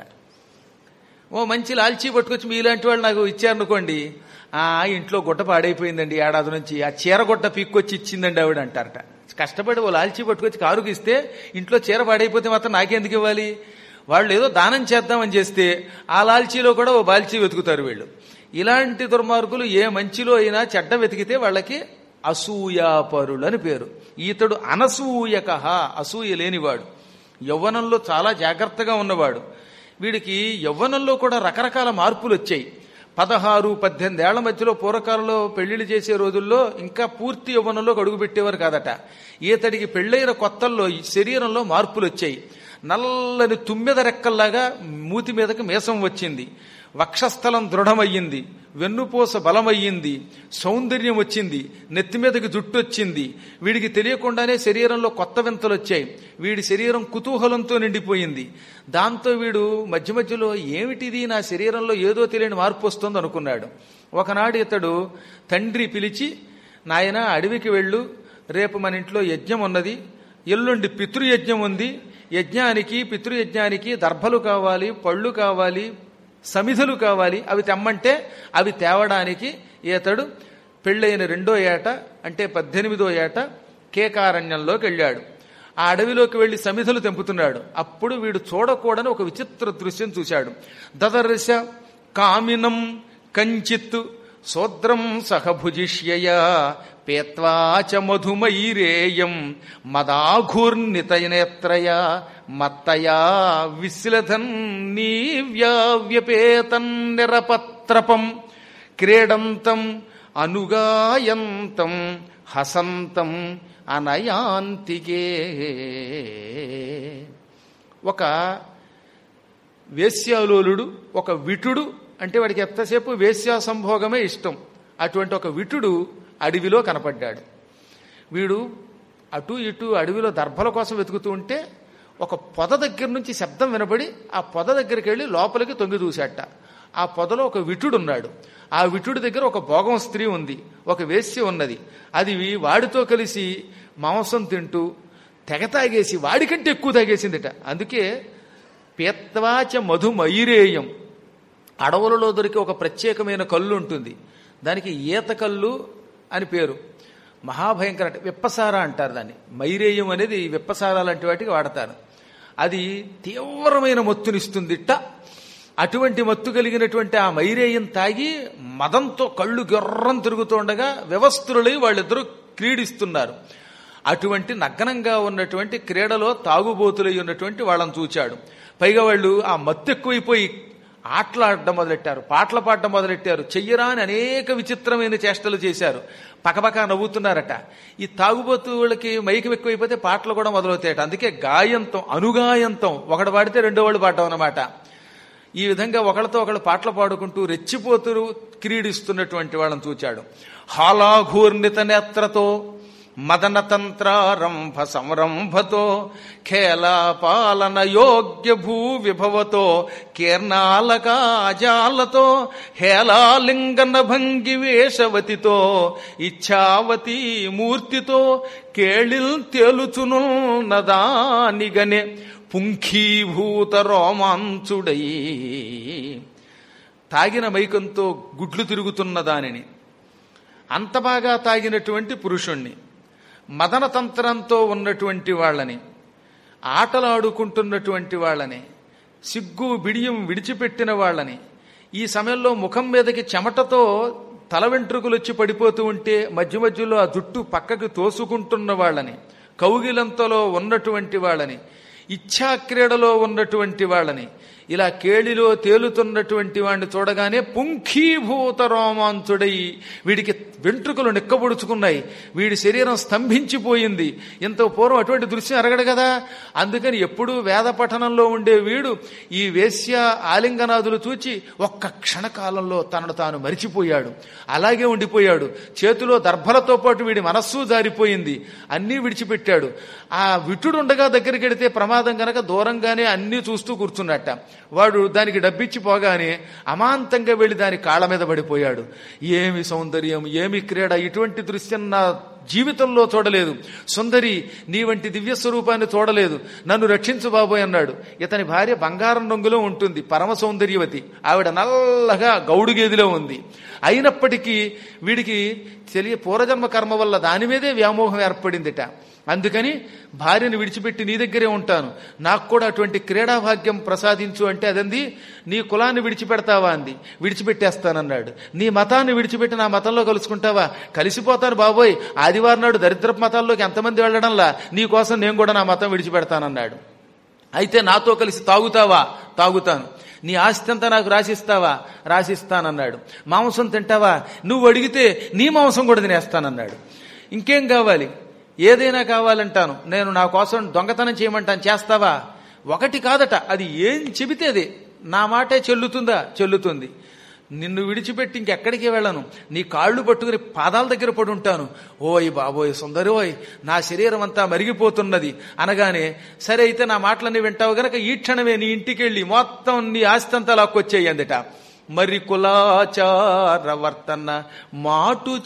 ఓ మంచి లాల్చీ పట్టుకొచ్చి మీలాంటి వాళ్ళు నాకు ఇచ్చారనుకోండి ఆ ఇంట్లో గుట్ట పాడైపోయిందండి ఏడాది నుంచి ఆ చీర గుట్ట పీక్కొచ్చి ఇచ్చిందండి ఆవిడ అంటారట కష్టపడి ఓ లాల్చీ పట్టుకొచ్చి కారుకి ఇస్తే ఇంట్లో చీర పాడైపోతే మాత్రం నాకెందుకు ఇవ్వాలి వాళ్ళు ఏదో దానం చేద్దామని చేస్తే ఆ లాల్చీలో కూడా ఓ బాల్చీ వెతుకుతారు వీళ్ళు ఇలాంటి దుర్మార్గులు ఏ మంచిలో అయినా చెడ్డ వెతికితే వాళ్ళకి అసూయాపరులు అని పేరు ఈతడు అనసూయక అసూయ లేనివాడు యవ్వనంలో చాలా జాగ్రత్తగా ఉన్నవాడు వీడికి యవ్వనంలో కూడా రకరకాల మార్పులు వచ్చాయి పదహారు పద్దెనిమిది ఏళ్ల మధ్యలో పూర్వకాలంలో పెళ్లిళ్ళు చేసే రోజుల్లో ఇంకా పూర్తి యవ్వనంలో అడుగు పెట్టేవారు కాదట ఈతడికి పెళ్ళైన కొత్తల్లో ఈ శరీరంలో మార్పులు వచ్చాయి నల్లని తుమ్మెద రెక్కల్లాగా మూతి మీదకి మీసం వచ్చింది వక్షస్థలం దృఢమయ్యింది వెన్నుపూస బలమయ్యింది సౌందర్యం వచ్చింది నెత్తి మీదకి జుట్టు వచ్చింది వీడికి తెలియకుండానే శరీరంలో కొత్త వింతలు వచ్చాయి వీడి శరీరం కుతూహలంతో నిండిపోయింది దాంతో వీడు మధ్య మధ్యలో ఏమిటిది నా శరీరంలో ఏదో తెలియని మార్పు వస్తుంది అనుకున్నాడు ఒకనాడు ఇతడు తండ్రి పిలిచి నాయన అడవికి వెళ్ళు రేపు మన ఇంట్లో యజ్ఞం ఉన్నది ఎల్లుండి పితృయజ్ఞం ఉంది యజ్ఞానికి పితృయజ్ఞానికి దర్భలు కావాలి పళ్ళు కావాలి సమిధులు కావాలి అవి తెమ్మంటే అవి తేవడానికి ఈతడు పెళ్ళైన రెండో ఏట అంటే పద్దెనిమిదో ఏట కేకారణ్యంలోకి వెళ్ళాడు ఆ అడవిలోకి వెళ్లి సమిధులు తెంపుతున్నాడు అప్పుడు వీడు చూడకూడని ఒక విచిత్ర దృశ్యం చూశాడు దదర్శ కామినం కంచిత్ సోద్రం సహభుజిష్యయ పేత్వాచ మధుమైరేయం మదాఘూర్నితయనేత్రయ మత్తయా విశ్లధన్ నీవ్యావ్యపేతం నిరపత్రపం క్రీడంతం అనుగాయంతం హసంతం అనయాంతికే ఒక వేశ్యాలోలుడు ఒక విటుడు అంటే వాడికి ఎంతసేపు వేశ్యా సంభోగమే ఇష్టం అటువంటి ఒక విటుడు అడవిలో కనపడ్డాడు వీడు అటు ఇటు అడవిలో దర్భల కోసం వెతుకుతూ ఉంటే ఒక పొద దగ్గర నుంచి శబ్దం వినబడి ఆ పొద దగ్గరికి వెళ్ళి లోపలికి తొంగి చూశాట ఆ పొదలో ఒక విటుడు ఉన్నాడు ఆ విటుడి దగ్గర ఒక భోగం స్త్రీ ఉంది ఒక వేశ్య ఉన్నది అది వాడితో కలిసి మాంసం తింటూ తెగ తాగేసి వాడికంటే ఎక్కువ తాగేసిందిట అందుకే పేత్వాచ మధుమైరేయం అడవులలో దొరికే ఒక ప్రత్యేకమైన కళ్ళు ఉంటుంది దానికి ఈత కళ్ళు అని పేరు మహాభయంకర విప్పసార అంటారు దాన్ని మైరేయం అనేది విప్పసార లాంటి వాటికి వాడతారు అది తీవ్రమైన మత్తునిస్తుందిట అటువంటి మత్తు కలిగినటువంటి ఆ మైరేయం తాగి మదంతో కళ్ళు గెర్రం తిరుగుతుండగా వ్యవస్థులై వాళ్ళిద్దరూ క్రీడిస్తున్నారు అటువంటి నగ్నంగా ఉన్నటువంటి క్రీడలో తాగుబోతులై ఉన్నటువంటి వాళ్ళని చూచాడు పైగా వాళ్ళు ఆ మత్తు ఎక్కువైపోయి ఆటలాడడం మొదలెట్టారు పాటలు పాడడం మొదలెట్టారు చెయ్యరాని అనేక విచిత్రమైన చేష్టలు చేశారు పకపక నవ్వుతున్నారట ఈ తాగుబోతు వాళ్ళకి మైకం ఎక్కువైపోతే పాటలు కూడా మొదలవుతాయట అందుకే గాయంతం అనుగాయంతం ఒకడు పాడితే రెండో వాళ్ళు పాడటం అన్నమాట ఈ విధంగా ఒకళ్ళతో ఒకళ్ళు పాటలు పాడుకుంటూ రెచ్చిపోతూ క్రీడిస్తున్నటువంటి వాళ్ళని చూచాడు హాలాఘూర్ణిత నేత్రతో మదనతంత్రారంభ సంరంభతో ఖేళాపాలన యోగ్య భూ విభవతో కీర్ణాలకాజాలతో హేళాలింగన భంగి వేషవతితో ఇచ్ఛావతి మూర్తితో కేళిల్ తేలుచును నదానిగనే పుంఖీభూత రోమాంచుడై తాగిన మైకంతో గుడ్లు తిరుగుతున్న దానిని అంత బాగా తాగినటువంటి పురుషుణ్ణి మదనతంత్రంతో ఉన్నటువంటి వాళ్ళని ఆటలాడుకుంటున్నటువంటి వాళ్ళని సిగ్గు బిడియం విడిచిపెట్టిన వాళ్ళని ఈ సమయంలో ముఖం మీదకి చెమటతో తల వెంట్రుకలు వచ్చి పడిపోతూ ఉంటే మధ్య మధ్యలో ఆ జుట్టు పక్కకు తోసుకుంటున్న వాళ్ళని కౌగిలంతలో ఉన్నటువంటి వాళ్ళని ఇచ్ఛాక్రీడలో ఉన్నటువంటి వాళ్ళని ఇలా కేళిలో తేలుతున్నటువంటి వాడిని చూడగానే పుంఖీభూత రోమాంచుడై వీడికి వెంట్రుకలు నిక్కబొడుచుకున్నాయి వీడి శరీరం స్తంభించిపోయింది ఇంత పూర్వం అటువంటి దృశ్యం అరగడు కదా అందుకని ఎప్పుడూ వేద పఠనంలో ఉండే వీడు ఈ వేశ్య ఆలింగనాదులు చూచి ఒక్క క్షణకాలంలో తనను తాను మరిచిపోయాడు అలాగే ఉండిపోయాడు చేతిలో దర్భలతో పాటు వీడి మనస్సు జారిపోయింది అన్నీ విడిచిపెట్టాడు ఆ విటుడు ఉండగా దగ్గరికి వెడితే ప్రమాదం గనక దూరంగానే అన్నీ చూస్తూ కూర్చున్నట్ట వాడు దానికి డబ్బిచ్చి పోగానే అమాంతంగా వెళ్లి దాని కాళ్ళ మీద పడిపోయాడు ఏమి సౌందర్యం ఏమి క్రీడ ఇటువంటి దృశ్యం నా జీవితంలో చూడలేదు సుందరి నీ వంటి దివ్య స్వరూపాన్ని చూడలేదు నన్ను రక్షించు బాబోయ్ అన్నాడు ఇతని భార్య బంగారం రంగులో ఉంటుంది పరమ సౌందర్యవతి ఆవిడ నల్లగా గౌడు గేదిలో ఉంది అయినప్పటికీ వీడికి తెలియ పూర్వజన్మ కర్మ వల్ల దాని మీదే వ్యామోహం ఏర్పడిందిట అందుకని భార్యను విడిచిపెట్టి నీ దగ్గరే ఉంటాను నాకు కూడా అటువంటి క్రీడా భాగ్యం ప్రసాదించు అంటే అదంది నీ కులాన్ని విడిచిపెడతావా అంది విడిచిపెట్టేస్తానన్నాడు నీ మతాన్ని విడిచిపెట్టి నా మతంలో కలుసుకుంటావా కలిసిపోతాను బాబోయ్ ఆదివారం నాడు దరిద్రపు మతాల్లోకి ఎంతమంది వెళ్ళడంలా నీ కోసం నేను కూడా నా మతం విడిచిపెడతానన్నాడు అయితే నాతో కలిసి తాగుతావా తాగుతాను నీ ఆస్తి అంతా నాకు రాసిస్తావా రాసిస్తానన్నాడు మాంసం తింటావా నువ్వు అడిగితే నీ మాంసం కూడా తినేస్తానన్నాడు ఇంకేం కావాలి ఏదైనా కావాలంటాను నేను నా కోసం దొంగతనం చేయమంటాను చేస్తావా ఒకటి కాదట అది ఏం చెబితేదే నా మాటే చెల్లుతుందా చెల్లుతుంది నిన్ను విడిచిపెట్టి ఇంకెక్కడికి వెళ్ళను నీ కాళ్ళు పట్టుకుని పాదాల దగ్గర పడి ఉంటాను ఓయ్ బాబోయ్ సుందరి ఓయ్ నా శరీరం అంతా మరిగిపోతున్నది అనగానే సరే అయితే నా మాటలన్నీ వింటావు గనక ఈ క్షణమే నీ ఇంటికి వెళ్ళి మొత్తం నీ ఆస్తి అంతా లాక్కొచ్చేయందిట మరి కులాచార వర్తన మాటు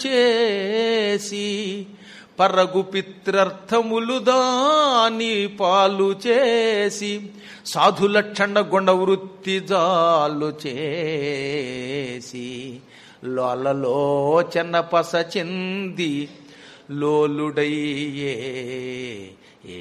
చేసి పరగు పిత్రర్థములు దాని పాలు చేసి సాధులక్షణ గుణ వృత్తి జాలు చేసి లోలలోచన పస చెంది లోలుడయ్యే ఏ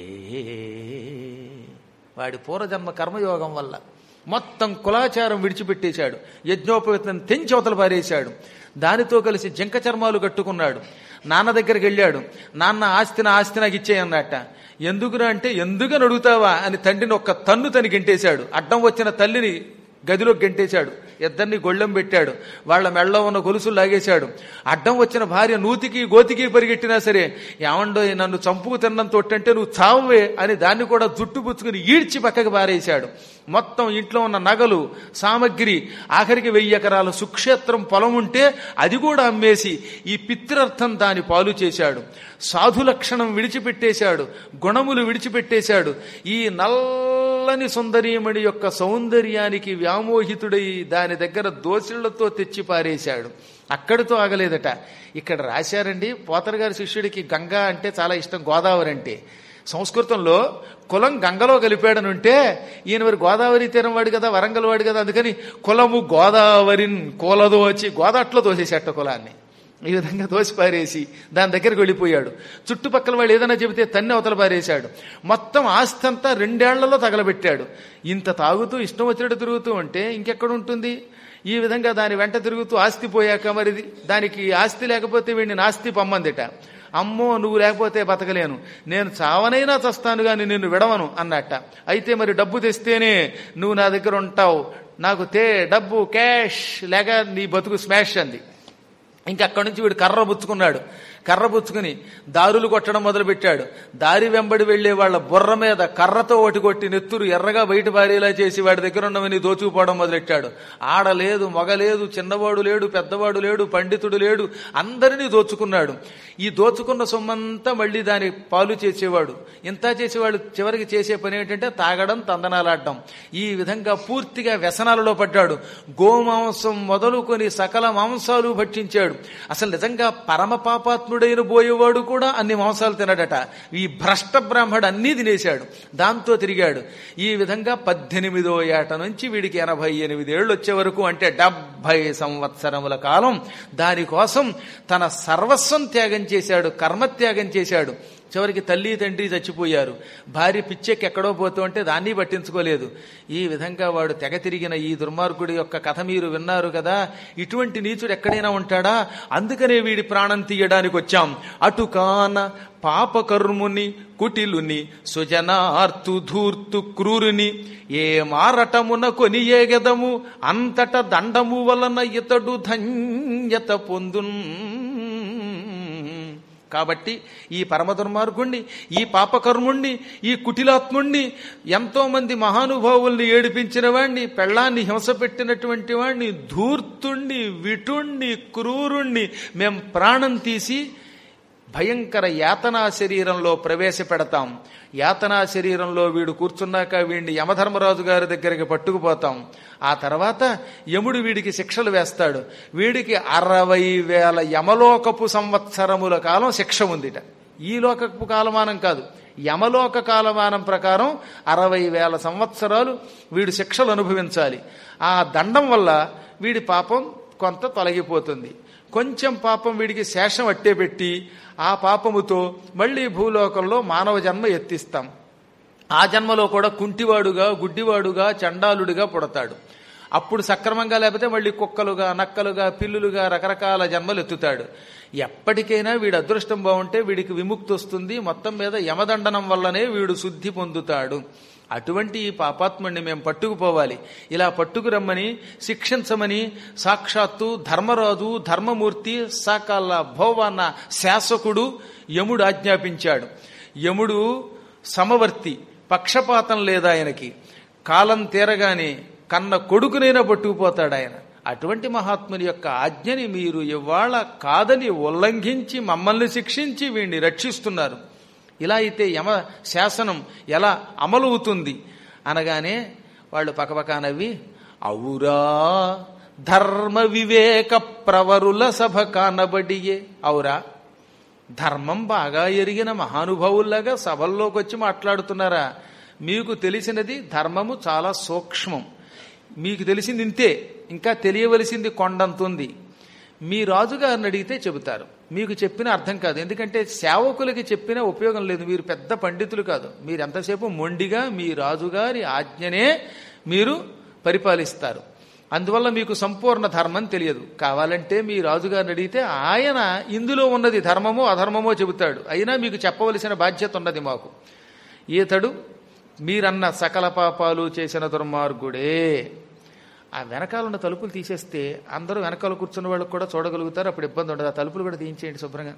వాడి పూర్వజన్మ కర్మయోగం వల్ల మొత్తం కులాచారం విడిచిపెట్టేశాడు యజ్ఞోపవితం తెంచి అవతల పారేశాడు దానితో కలిసి జింక చర్మాలు కట్టుకున్నాడు నాన్న దగ్గరికి వెళ్ళాడు నాన్న ఆస్తి నా ఆస్తి నాకు ఇచ్చేయన్నట్ట ఎందుకురా అంటే ఎందుకని అడుగుతావా అని తండ్రిని ఒక్క తన్ను తని గెంటేశాడు అడ్డం వచ్చిన తల్లిని గదిలో గెంటేశాడు ఇద్దరిని గొళ్ళెం పెట్టాడు వాళ్ళ మెళ్ళలో ఉన్న గొలుసులు లాగేశాడు అడ్డం వచ్చిన భార్య నూతికి గోతికి పరిగెట్టినా సరే ఏమండో నన్ను చంపుకు తిన్నం తొట్టంటే నువ్వు చావువే అని దాన్ని కూడా జుట్టు పుచ్చుకుని ఈడ్చి పక్కకి పారేశాడు మొత్తం ఇంట్లో ఉన్న నగలు సామగ్రి ఆఖరికి వెయ్యి ఎకరాల సుక్షేత్రం పొలం ఉంటే అది కూడా అమ్మేసి ఈ పిత్రర్థం దాని పాలు చేశాడు సాధు లక్షణం విడిచిపెట్టేశాడు గుణములు విడిచిపెట్టేశాడు ఈ నల్లని సుందరీమణి యొక్క సౌందర్యానికి వ్యామోహితుడై దాని దగ్గర దోసిళ్లతో తెచ్చి పారేశాడు అక్కడితో ఆగలేదట ఇక్కడ రాశారండి పోతర్ గారి శిష్యుడికి గంగా అంటే చాలా ఇష్టం గోదావరి అంటే సంస్కృతంలో కులం గంగలో కలిపాడని ఉంటే ఈయన మరి గోదావరి తీరం వాడు కదా వరంగల్ వాడు కదా అందుకని కులము గోదావరిన్ కోలదోచి గోదాట్లో తోసేసేట కులాన్ని ఈ విధంగా దోసి పారేసి దాని దగ్గరికి వెళ్ళిపోయాడు చుట్టుపక్కల వాళ్ళు ఏదైనా చెబితే తన్ని అవతల పారేశాడు మొత్తం ఆస్తి అంతా రెండేళ్లలో తగలబెట్టాడు ఇంత తాగుతూ ఇష్టం వచ్చినట్టు తిరుగుతూ ఉంటే ఇంకెక్కడ ఉంటుంది ఈ విధంగా దాని వెంట తిరుగుతూ ఆస్తి పోయాక మరి దానికి ఆస్తి లేకపోతే వీడిని నాస్తి పమ్మందిట అమ్మో నువ్వు లేకపోతే బతకలేను నేను చావనైనా చస్తాను గాని నిన్ను విడవను అన్నట్ట అయితే మరి డబ్బు తెస్తేనే నువ్వు నా దగ్గర ఉంటావు నాకు తే డబ్బు క్యాష్ లేక నీ బతుకు స్మాష్ అంది ఇంకా అక్కడి నుంచి వీడు కర్ర పుచ్చుకున్నాడు కర్ర పుచ్చుకుని దారులు కొట్టడం మొదలుపెట్టాడు దారి వెంబడి వెళ్లే వాళ్ళ బుర్ర మీద కర్రతో ఒకటి కొట్టి నెత్తురు ఎర్రగా బయట పారేలా చేసి వాడి దగ్గర ఉన్నవని దోచుకుపోవడం మొదలెట్టాడు ఆడ లేదు మగ లేదు చిన్నవాడు లేడు పెద్దవాడు లేడు పండితుడు లేడు అందరినీ దోచుకున్నాడు ఈ దోచుకున్న సొమ్మంతా మళ్ళీ దాని పాలు చేసేవాడు ఇంత చేసేవాడు చివరికి చేసే పని ఏంటంటే తాగడం తందనాలాడడం ఈ విధంగా పూర్తిగా వ్యసనాలలో పడ్డాడు గోమాంసం మొదలుకొని సకల మాంసాలు భక్షించాడు అసలు నిజంగా పరమ పాపాత్ముడైన పోయేవాడు కూడా అన్ని మాంసాలు తినడట ఈ భ్రష్ట బ్రాహ్మడు అన్నీ తినేశాడు దాంతో తిరిగాడు ఈ విధంగా పద్దెనిమిదో ఏట నుంచి వీడికి ఎనభై ఎనిమిదేళ్లు వచ్చే వరకు అంటే డెబ్బై సంవత్సరముల కాలం దానికోసం తన సర్వస్వం త్యాగం చేశాడు కర్మత్యాగం చేశాడు చివరికి తల్లి తండ్రి చచ్చిపోయారు భార్య పిచ్చెక్కి ఎక్కడో పోతూ ఉంటే దాన్ని పట్టించుకోలేదు ఈ విధంగా వాడు తెగ తిరిగిన ఈ దుర్మార్గుడి యొక్క కథ మీరు విన్నారు కదా ఇటువంటి నీచుడు ఎక్కడైనా ఉంటాడా అందుకనే వీడి ప్రాణం తీయడానికి వచ్చాం అటుకాన పాపకర్ముని కుటిలుని సుజనార్తు ధూర్తు క్రూరుని ఏ మారటమున కొనియేగెదము అంతట దండము వలన ఇతడు ధన్యత పొందున్ కాబట్టి ఈ పరమ దుర్మార్గుణ్ణి ఈ పాపకర్ముణ్ణి ఈ కుటిలాత్ముణ్ణి ఎంతో మంది మహానుభావుల్ని ఏడిపించిన వాణ్ణి పెళ్ళాన్ని హింస పెట్టినటువంటి వాణ్ణి ధూర్తుణ్ణి విటుణ్ణి క్రూరుణ్ణి మేం ప్రాణం తీసి భయంకర యాతనా శరీరంలో ప్రవేశపెడతాం యాతనా శరీరంలో వీడు కూర్చున్నాక వీడిని యమధర్మరాజు గారి దగ్గరికి పట్టుకుపోతాం ఆ తర్వాత యముడు వీడికి శిక్షలు వేస్తాడు వీడికి అరవై వేల యమలోకపు సంవత్సరముల కాలం శిక్ష ఉందిట ఈ లోకపు కాలమానం కాదు యమలోక కాలమానం ప్రకారం అరవై వేల సంవత్సరాలు వీడు శిక్షలు అనుభవించాలి ఆ దండం వల్ల వీడి పాపం కొంత తొలగిపోతుంది కొంచెం పాపం వీడికి శేషం అట్టే పెట్టి ఆ పాపముతో మళ్ళీ భూలోకంలో మానవ జన్మ ఎత్తిస్తాం ఆ జన్మలో కూడా కుంటివాడుగా గుడ్డివాడుగా చండాలుడిగా పుడతాడు అప్పుడు సక్రమంగా లేకపోతే మళ్ళీ కుక్కలుగా నక్కలుగా పిల్లులుగా రకరకాల జన్మలు ఎత్తుతాడు ఎప్పటికైనా వీడి అదృష్టం బాగుంటే వీడికి విముక్తి వస్తుంది మొత్తం మీద యమదండనం వల్లనే వీడు శుద్ధి పొందుతాడు అటువంటి ఈ పాపాత్ముడిని మేము పట్టుకుపోవాలి ఇలా పట్టుకురమ్మని శిక్షించమని సాక్షాత్తు ధర్మరాజు ధర్మమూర్తి సకల భోవన శాసకుడు యముడు ఆజ్ఞాపించాడు యముడు సమవర్తి పక్షపాతం లేదా ఆయనకి కాలం తీరగానే కన్న కొడుకునైనా పట్టుకుపోతాడు ఆయన అటువంటి మహాత్ముని యొక్క ఆజ్ఞని మీరు ఇవాళ కాదని ఉల్లంఘించి మమ్మల్ని శిక్షించి వీడిని రక్షిస్తున్నారు ఇలా అయితే యమ శాసనం ఎలా అమలవుతుంది అనగానే వాళ్ళు పకపకా నవ్వి అవురా ధర్మ వివేక ప్రవరుల సభ కానబడియే అవురా ధర్మం బాగా ఎరిగిన మహానుభావుల్లాగా సభల్లోకి వచ్చి మాట్లాడుతున్నారా మీకు తెలిసినది ధర్మము చాలా సూక్ష్మం మీకు తెలిసింది ఇంతే ఇంకా తెలియవలసింది కొండంతుంది మీ రాజుగారిని అడిగితే చెబుతారు మీకు చెప్పిన అర్థం కాదు ఎందుకంటే సేవకులకి చెప్పిన ఉపయోగం లేదు మీరు పెద్ద పండితులు కాదు మీరు ఎంతసేపు మొండిగా మీ రాజుగారి ఆజ్ఞనే మీరు పరిపాలిస్తారు అందువల్ల మీకు సంపూర్ణ ధర్మం తెలియదు కావాలంటే మీ రాజుగారిని అడిగితే ఆయన ఇందులో ఉన్నది ధర్మమో అధర్మమో చెబుతాడు అయినా మీకు చెప్పవలసిన బాధ్యత ఉన్నది మాకు ఈతడు మీరన్న సకల పాపాలు చేసిన దుర్మార్గుడే ఆ వెనకాల ఉన్న తలుపులు తీసేస్తే అందరూ వెనకాల కూర్చున్న వాళ్ళకి కూడా చూడగలుగుతారు అప్పుడు ఇబ్బంది ఉండదు ఆ తలుపులు కూడా తీయించేయండి శుభ్రంగా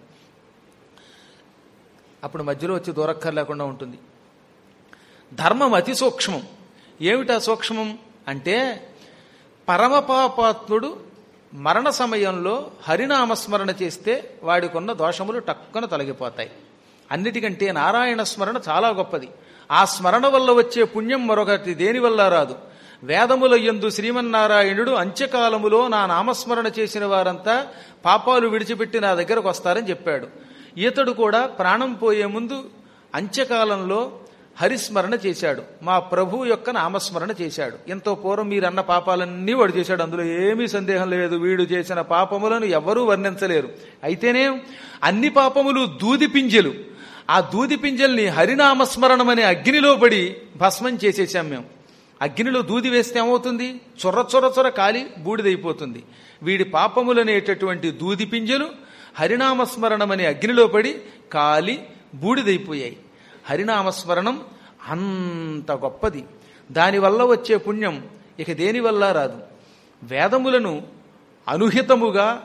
అప్పుడు మధ్యలో వచ్చి దూరక్కర్ లేకుండా ఉంటుంది ధర్మం అతి సూక్ష్మం ఏమిటా సూక్ష్మం అంటే పరమపాపాత్ముడు మరణ సమయంలో హరినామస్మరణ చేస్తే వాడికున్న దోషములు టక్కున తొలగిపోతాయి అన్నిటికంటే నారాయణ స్మరణ చాలా గొప్పది ఆ స్మరణ వల్ల వచ్చే పుణ్యం మరొకటి దేని వల్ల రాదు వేదముల యందు శ్రీమన్నారాయణుడు అంత్యకాలములో నా నామస్మరణ చేసిన వారంతా పాపాలు విడిచిపెట్టి నా దగ్గరకు వస్తారని చెప్పాడు ఈతడు కూడా ప్రాణం పోయే ముందు అంత్యకాలంలో హరిస్మరణ చేశాడు మా ప్రభు యొక్క నామస్మరణ చేశాడు ఎంతో పూర్వం మీరన్న పాపాలన్నీ వాడు చేశాడు అందులో ఏమీ సందేహం లేదు వీడు చేసిన పాపములను ఎవరూ వర్ణించలేరు అయితేనే అన్ని పాపములు దూది పింజలు ఆ దూది పింజల్ని హరినామస్మరణం అనే అగ్నిలో పడి భస్మం చేసేసాం మేము అగ్నిలో దూది వేస్తే ఏమవుతుంది చొర్ర చొర్ర చొర్ర కాలి బూడిదైపోతుంది వీడి పాపములనేటటువంటి దూది పింజలు హరినామస్మరణమనే అగ్నిలో పడి కాలి బూడిదైపోయాయి హరినామస్మరణం అంత గొప్పది దానివల్ల వచ్చే పుణ్యం ఇక దేనివల్ల రాదు వేదములను అనుహితముగా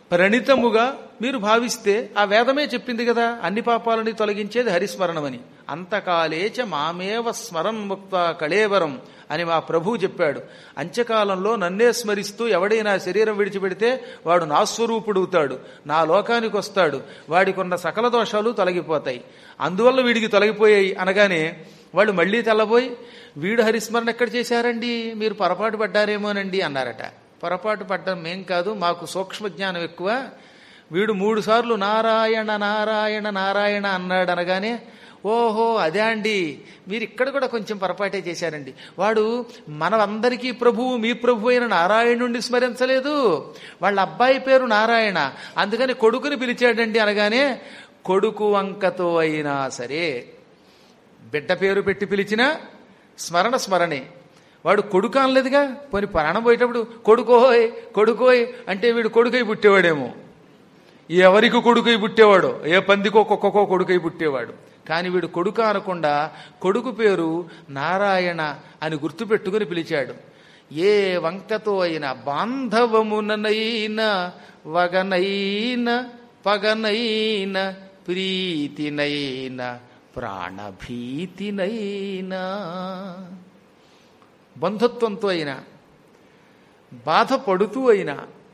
ప్రణితముగా మీరు భావిస్తే ఆ వేదమే చెప్పింది కదా అన్ని పాపాలని తొలగించేది హరిస్మరణమని అంతకాలేచ మామేవ స్మరన్ ముక్త కళేవరం అని మా ప్రభువు చెప్పాడు అంత్యకాలంలో నన్నే స్మరిస్తూ ఎవడైనా శరీరం విడిచిపెడితే వాడు నా స్వరూపుడవుతాడు నా లోకానికి వస్తాడు వాడికి ఉన్న సకల దోషాలు తొలగిపోతాయి అందువల్ల వీడికి తొలగిపోయాయి అనగానే వాళ్ళు మళ్ళీ తెల్లబోయి వీడు హరిస్మరణ ఎక్కడ చేశారండి మీరు పొరపాటు పడ్డారేమోనండి అన్నారట పొరపాటు పడ్డం మేం కాదు మాకు సూక్ష్మ జ్ఞానం ఎక్కువ వీడు మూడు సార్లు నారాయణ నారాయణ నారాయణ అన్నాడు అనగానే ఓహో అదే అండి మీరు ఇక్కడ కూడా కొంచెం పొరపాటే చేశారండి వాడు మనమందరికీ ప్రభువు మీ ప్రభు అయిన నారాయణుణ్ణి స్మరించలేదు వాళ్ళ అబ్బాయి పేరు నారాయణ అందుకని కొడుకుని పిలిచాడండి అనగానే కొడుకు వంకతో అయినా సరే బిడ్డ పేరు పెట్టి పిలిచినా స్మరణ స్మరణే వాడు కొడుకు అనలేదుగా పోని ప్రాణం పోయేటప్పుడు కొడుకోయ్ కొడుకోయ్ అంటే వీడు కొడుకై పుట్టేవాడేమో ఎవరికి కొడుకై పుట్టేవాడో ఏ పందికో కుక్కకో కొడుకై పుట్టేవాడు కానీ వీడు కొడుక అనకుండా కొడుకు పేరు నారాయణ అని గుర్తుపెట్టుకుని పిలిచాడు ఏ వంకతో అయినా బాంధవముననైన వగనైన పగనైన ప్రీతినైన ప్రాణభీతినైనా బంధుత్వంతో అయినా బాధపడుతూ అయినా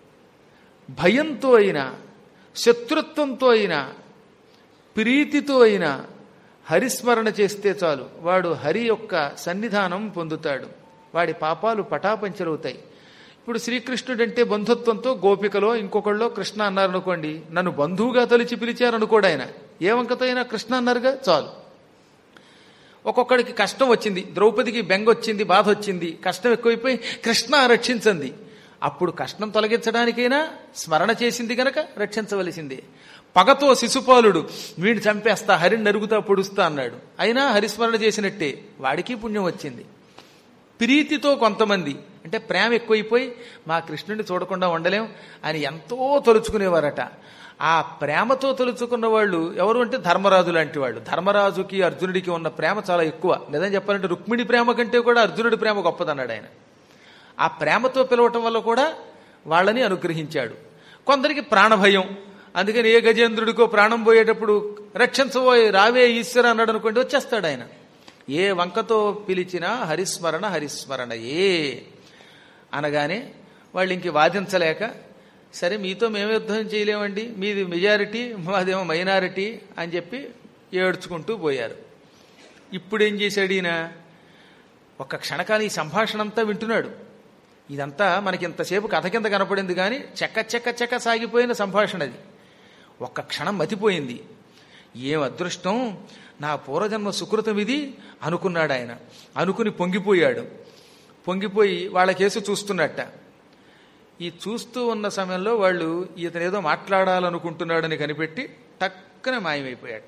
భయంతో అయినా శత్రుత్వంతో అయినా ప్రీతితో అయినా హరిస్మరణ చేస్తే చాలు వాడు హరి యొక్క సన్నిధానం పొందుతాడు వాడి పాపాలు పటాపంచలవుతాయి ఇప్పుడు శ్రీకృష్ణుడు అంటే బంధుత్వంతో గోపికలో ఇంకొకళ్ళో కృష్ణ అన్నారనుకోండి నన్ను బంధువుగా తలిచి పిలిచారనుకోడు ఆయన ఏ వంకతో అయినా కృష్ణ అన్నారుగా చాలు ఒక్కొక్కడికి కష్టం వచ్చింది ద్రౌపదికి బెంగ వచ్చింది బాధ వచ్చింది కష్టం ఎక్కువైపోయి కృష్ణ రక్షించంది అప్పుడు కష్టం తొలగించడానికైనా స్మరణ చేసింది గనక రక్షించవలసిందే పగతో శిశుపాలుడు వీడిని చంపేస్తా హరిని నరుగుతా పొడుస్తా అన్నాడు అయినా హరిస్మరణ చేసినట్టే వాడికి పుణ్యం వచ్చింది ప్రీతితో కొంతమంది అంటే ప్రేమ ఎక్కువైపోయి మా కృష్ణుడిని చూడకుండా ఉండలేం అని ఎంతో తలుచుకునేవారట ఆ ప్రేమతో తలుచుకున్న వాళ్ళు ఎవరు అంటే ధర్మరాజు లాంటి వాళ్ళు ధర్మరాజుకి అర్జునుడికి ఉన్న ప్రేమ చాలా ఎక్కువ నిజం చెప్పాలంటే రుక్మిణి ప్రేమ కంటే కూడా అర్జునుడి ప్రేమ గొప్పదన్నాడు ఆయన ఆ ప్రేమతో పిలవటం వల్ల కూడా వాళ్ళని అనుగ్రహించాడు కొందరికి ప్రాణభయం అందుకని ఏ గజేంద్రుడికో ప్రాణం పోయేటప్పుడు రక్షించబోయే రావే ఈశ్వర అన్నాడు అనుకోండి వచ్చేస్తాడు ఆయన ఏ వంకతో పిలిచినా హరిస్మరణ హరిస్మరణ ఏ అనగానే వాళ్ళు ఇంక వాదించలేక సరే మీతో మేము యుద్ధం చేయలేమండి మీది మెజారిటీ మాదేమో మైనారిటీ అని చెప్పి ఏడ్చుకుంటూ పోయారు ఇప్పుడు ఏం చేశాడు ఈయన ఒక్క క్షణకాలం ఈ సంభాషణ అంతా వింటున్నాడు ఇదంతా మనకి ఇంతసేపు కథ కింద కనపడింది కానీ చెక్క చెక్క చెక్క సాగిపోయిన సంభాషణ అది ఒక్క క్షణం మతిపోయింది ఏం అదృష్టం నా పూర్వజన్మ సుకృతం ఇది అనుకున్నాడు ఆయన అనుకుని పొంగిపోయాడు పొంగిపోయి వాళ్ళ కేసు చూస్తున్నట్ట ఈ చూస్తూ ఉన్న సమయంలో వాళ్ళు ఇతను ఏదో మాట్లాడాలనుకుంటున్నాడని కనిపెట్టి టక్కన మాయమైపోయాట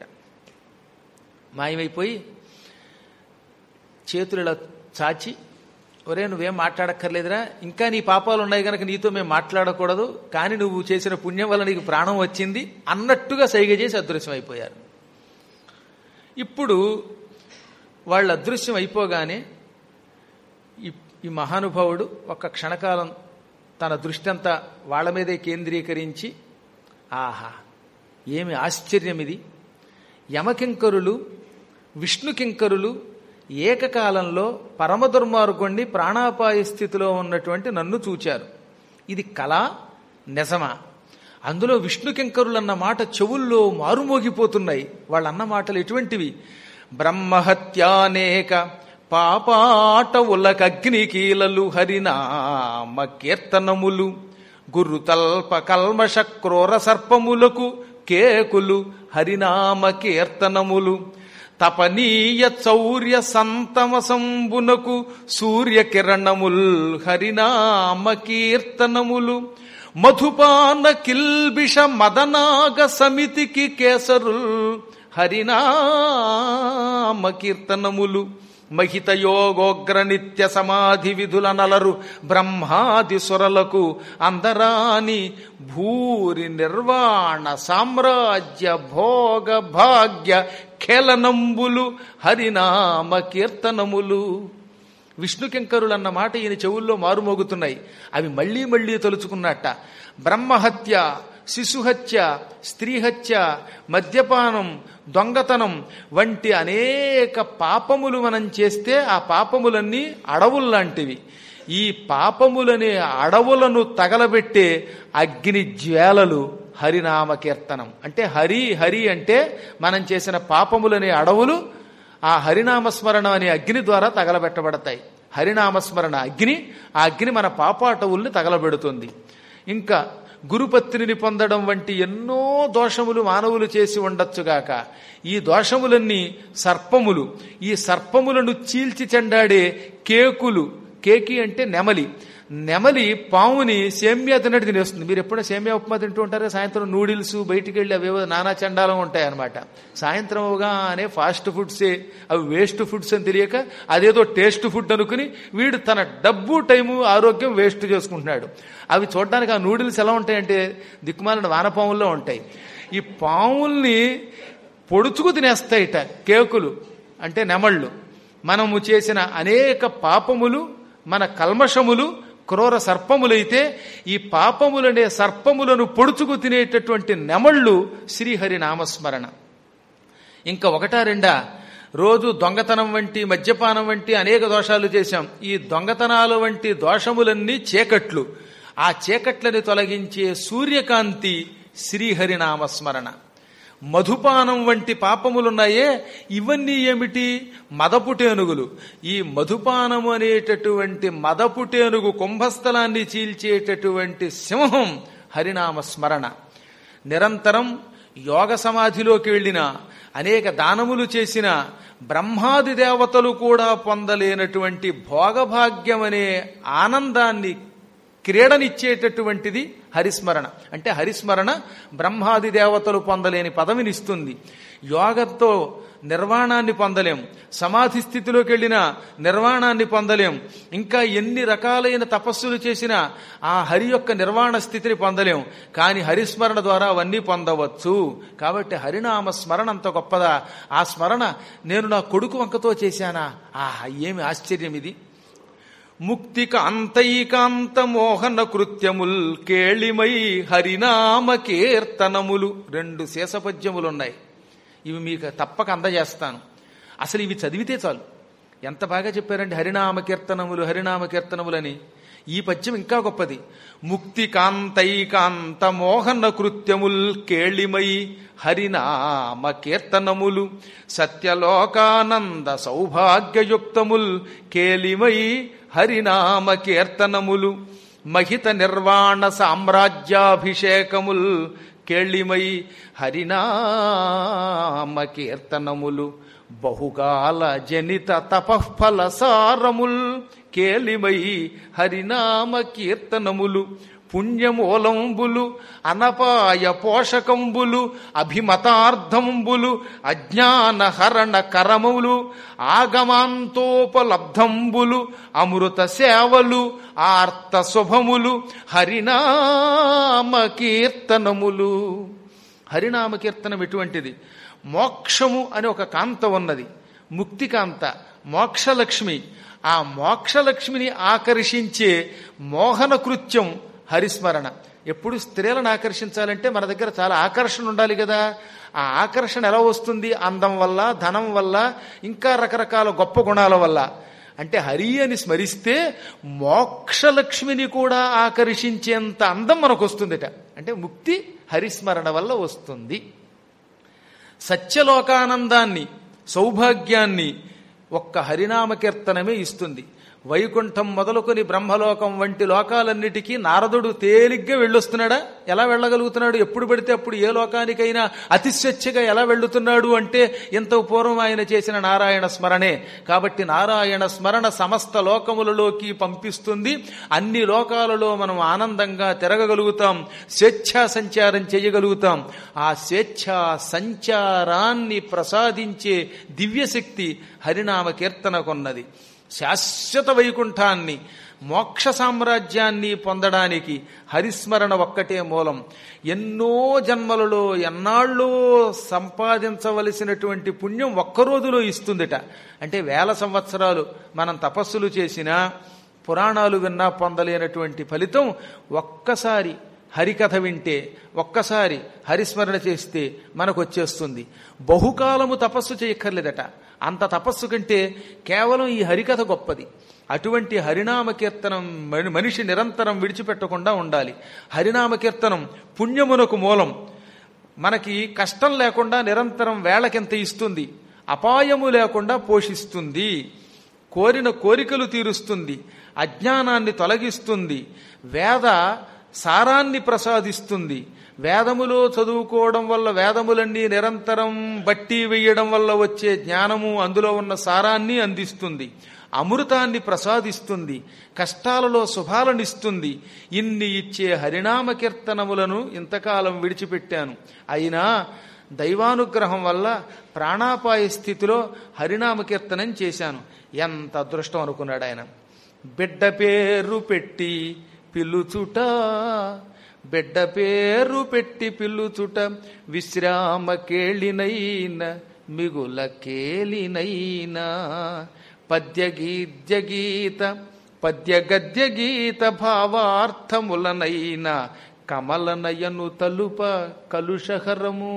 మాయమైపోయి చేతులు ఇలా చాచి ఒరే నువ్వేం మాట్లాడక్కర్లేదురా ఇంకా నీ పాపాలు ఉన్నాయి కనుక నీతో మేము మాట్లాడకూడదు కానీ నువ్వు చేసిన పుణ్యం వల్ల నీకు ప్రాణం వచ్చింది అన్నట్టుగా సైగ చేసి అదృశ్యం అయిపోయారు ఇప్పుడు వాళ్ళు అదృశ్యం అయిపోగానే ఈ ఈ మహానుభావుడు ఒక క్షణకాలం తన దృష్టి అంతా వాళ్ళ మీదే కేంద్రీకరించి ఆహా ఏమి ఆశ్చర్యం ఇది యమకింకరులు విష్ణుకింకరులు ఏకకాలంలో పరమ దుర్మార్గుణ్ణి ప్రాణాపాయ స్థితిలో ఉన్నటువంటి నన్ను చూచారు ఇది కళ నిజమా అందులో విష్ణుకింకరులన్న మాట చెవుల్లో మారుమోగిపోతున్నాయి వాళ్ళన్న మాటలు ఎటువంటివి బ్రహ్మహత్యానేక పాపాటవులకగ్నికీలలు హరినామ కీర్తనములు గురుతల్ప కల్మష క్రూర సర్పములకు కేకులు హరినామ కీర్తనములు తపనీయ చౌర్య సంతమసంబునకు సూర్యకిరణముల్ హరినామ కీర్తనములు మధుపాన కిల్బిష మదనాగ సమితికి కేసరుల్ హరినామ కీర్తనములు మహిత యోగోగ్ర నిత్య సమాధి విధుల నలరు బ్రహ్మాది సురలకు అందరాని భూరి నిర్వాణ సామ్రాజ్య భోగ భాగ్య ఖేలనంబులు హరినామ కీర్తనములు విష్ణుకింకరులన్న మాట ఈయన చెవుల్లో మారుమోగుతున్నాయి అవి మళ్లీ మళ్లీ తలుచుకున్నట్ట బ్రహ్మహత్య శిశుహత్య స్త్రీహత్య మద్యపానం దొంగతనం వంటి అనేక పాపములు మనం చేస్తే ఆ పాపములన్నీ అడవుల్లాంటివి ఈ పాపములనే అడవులను తగలబెట్టే అగ్ని జ్వాలలు హరినామ కీర్తనం అంటే హరి హరి అంటే మనం చేసిన పాపములనే అడవులు ఆ హరినామస్మరణ అనే అగ్ని ద్వారా తగలబెట్టబడతాయి హరినామస్మరణ అగ్ని ఆ అగ్ని మన పాపాటవుల్ని తగలబెడుతుంది ఇంకా గురుపత్నిని పొందడం వంటి ఎన్నో దోషములు మానవులు చేసి ఉండొచ్చుగాక ఈ దోషములన్నీ సర్పములు ఈ సర్పములను చీల్చి చెండాడే కేకులు కేకి అంటే నెమలి నెమలి పావుని సేమ్యా తిన్నట్టు తినేస్తుంది మీరు ఎప్పుడైనా సేమ్యా ఉప్మా తింటూ ఉంటారా సాయంత్రం నూడిల్స్ బయటికి వెళ్ళి అవేవో నానా చండాలం ఉంటాయి అనమాట సాయంత్రం అవగానే ఫాస్ట్ ఫుడ్సే అవి వేస్ట్ ఫుడ్స్ అని తెలియక అదేదో టేస్ట్ ఫుడ్ అనుకుని వీడు తన డబ్బు టైము ఆరోగ్యం వేస్ట్ చేసుకుంటున్నాడు అవి చూడడానికి ఆ నూడిల్స్ ఎలా ఉంటాయంటే దిక్కుమాలిన వానపాముల్లో ఉంటాయి ఈ పాముల్ని పొడుచుకు తినేస్తాయిట కేకులు అంటే నెమళ్ళు మనము చేసిన అనేక పాపములు మన కల్మషములు క్రూర సర్పములైతే ఈ పాపములనే సర్పములను పొడుచుకు తినేటటువంటి నెమళ్ళు శ్రీహరి నామస్మరణ ఇంకా ఒకటా రెండా రోజు దొంగతనం వంటి మద్యపానం వంటి అనేక దోషాలు చేశాం ఈ దొంగతనాలు వంటి దోషములన్నీ చీకట్లు ఆ చీకట్లని తొలగించే సూర్యకాంతి శ్రీహరి నామస్మరణ మధుపానం వంటి పాపములున్నాయే ఇవన్నీ ఏమిటి మదపుటేనుగులు ఈ మధుపానము అనేటటువంటి మదపుటేనుగు కుంభస్థలాన్ని చీల్చేటటువంటి సింహం హరినామ స్మరణ నిరంతరం యోగ సమాధిలోకి వెళ్ళిన అనేక దానములు చేసిన బ్రహ్మాది దేవతలు కూడా పొందలేనటువంటి భోగభాగ్యం అనే ఆనందాన్ని క్రీడనిచ్చేటటువంటిది హరిస్మరణ అంటే హరిస్మరణ బ్రహ్మాది దేవతలు పొందలేని పదవినిస్తుంది యోగంతో నిర్వాణాన్ని పొందలేం సమాధి స్థితిలోకి వెళ్ళిన నిర్వాణాన్ని పొందలేం ఇంకా ఎన్ని రకాలైన తపస్సులు చేసినా ఆ హరి యొక్క నిర్వాణ స్థితిని పొందలేం కానీ హరిస్మరణ ద్వారా అవన్నీ పొందవచ్చు కాబట్టి హరినామ స్మరణ అంత గొప్పదా ఆ స్మరణ నేను నా కొడుకు వంకతో చేశానా ఆ ఏమి ఆశ్చర్యం ఇది ముక్తి కాంతైకాంత మోహన కృత్యముల్ కేళిమై హరినామ కీర్తనములు రెండు శేషపద్యములున్నాయి ఇవి మీకు తప్పక అందజేస్తాను అసలు ఇవి చదివితే చాలు ఎంత బాగా చెప్పారండి హరినామ కీర్తనములు హరినామ కీర్తనములని ఈ పద్యం ఇంకా గొప్పది ముక్తి కాంతైకాంత మోహన కృత్యముల్ కేళిమై హరినామ కీర్తనములు సత్యలోకానంద సౌభాగ్యయుక్తముల్ కేలిమై హరినామ కీర్తనములు మహిత నిర్వాణ సామ్రాజ్యాభిషేకముల్ కేళిమై హరినామ కీర్తనములు బహుకాల జనిత తపఃఫల సారముల్ కేలిమై హరినామ కీర్తనములు పుణ్యమూలంబులు అనపాయ పోషకంబులు అభిమతార్థంబులు అజ్ఞానహరణ కరములు ఆగమాంతోపలబ్ధంబులు అమృత సేవలు ఆర్త శుభములు హరినామ కీర్తనములు హరినామ కీర్తనం ఎటువంటిది మోక్షము అని ఒక కాంత ఉన్నది ముక్తి కాంత మోక్షలక్ష్మి ఆ మోక్షలక్ష్మిని ఆకర్షించే మోహన కృత్యం హరిస్మరణ ఎప్పుడు స్త్రీలను ఆకర్షించాలంటే మన దగ్గర చాలా ఆకర్షణ ఉండాలి కదా ఆ ఆకర్షణ ఎలా వస్తుంది అందం వల్ల ధనం వల్ల ఇంకా రకరకాల గొప్ప గుణాల వల్ల అంటే హరి అని స్మరిస్తే మోక్షలక్ష్మిని కూడా ఆకర్షించేంత అందం మనకు వస్తుందిట అంటే ముక్తి హరిస్మరణ వల్ల వస్తుంది సత్యలోకానందాన్ని సౌభాగ్యాన్ని ఒక్క హరినామ కీర్తనమే ఇస్తుంది వైకుంఠం మొదలుకొని బ్రహ్మలోకం వంటి లోకాలన్నిటికీ నారదుడు తేలిగ్గా వెళ్ళొస్తున్నాడా ఎలా వెళ్ళగలుగుతున్నాడు ఎప్పుడు పడితే అప్పుడు ఏ లోకానికైనా అతి స్వేచ్ఛగా ఎలా వెళ్తున్నాడు అంటే ఇంత పూర్వం ఆయన చేసిన నారాయణ స్మరణే కాబట్టి నారాయణ స్మరణ సమస్త లోకములలోకి పంపిస్తుంది అన్ని లోకాలలో మనం ఆనందంగా తిరగగలుగుతాం స్వేచ్ఛా సంచారం చేయగలుగుతాం ఆ స్వేచ్ఛా సంచారాన్ని ప్రసాదించే దివ్యశక్తి హరినామ కీర్తనకున్నది శాశ్వత వైకుంఠాన్ని మోక్ష సామ్రాజ్యాన్ని పొందడానికి హరిస్మరణ ఒక్కటే మూలం ఎన్నో జన్మలలో ఎన్నాళ్ళో సంపాదించవలసినటువంటి పుణ్యం ఒక్క రోజులో ఇస్తుందిట అంటే వేల సంవత్సరాలు మనం తపస్సులు చేసినా పురాణాలు విన్నా పొందలేనటువంటి ఫలితం ఒక్కసారి హరికథ వింటే ఒక్కసారి హరిస్మరణ చేస్తే మనకు వచ్చేస్తుంది బహుకాలము తపస్సు చేయక్కర్లేదట అంత తపస్సు కంటే కేవలం ఈ హరికథ గొప్పది అటువంటి హరినామ కీర్తనం మని- మనిషి నిరంతరం విడిచిపెట్టకుండా ఉండాలి హరినామ కీర్తనం పుణ్యమునకు మూలం మనకి కష్టం లేకుండా నిరంతరం వేళకింత ఇస్తుంది అపాయము లేకుండా పోషిస్తుంది కోరిన కోరికలు తీరుస్తుంది అజ్ఞానాన్ని తొలగిస్తుంది వేద సారాన్ని ప్రసాదిస్తుంది వేదములో చదువుకోవడం వల్ల వేదములన్నీ నిరంతరం బట్టి వేయడం వల్ల వచ్చే జ్ఞానము అందులో ఉన్న సారాన్ని అందిస్తుంది అమృతాన్ని ప్రసాదిస్తుంది కష్టాలలో శుభాలనిస్తుంది ఇన్ని ఇచ్చే హరినామ కీర్తనములను ఇంతకాలం విడిచిపెట్టాను అయినా దైవానుగ్రహం వల్ల ప్రాణాపాయ స్థితిలో హరినామ కీర్తనం చేశాను ఎంత అదృష్టం అనుకున్నాడు ఆయన బిడ్డ పేరు పెట్టి పిలుచుట బిడ్డ పేరు పెట్టి పిలుచుట విశ్రామ కేళినైన మిగుల కేలినైనా పద్య గీద్య గీత పద్య గద్య గీత భావార్థములనైన కమలనయను తలుప కలుషహరము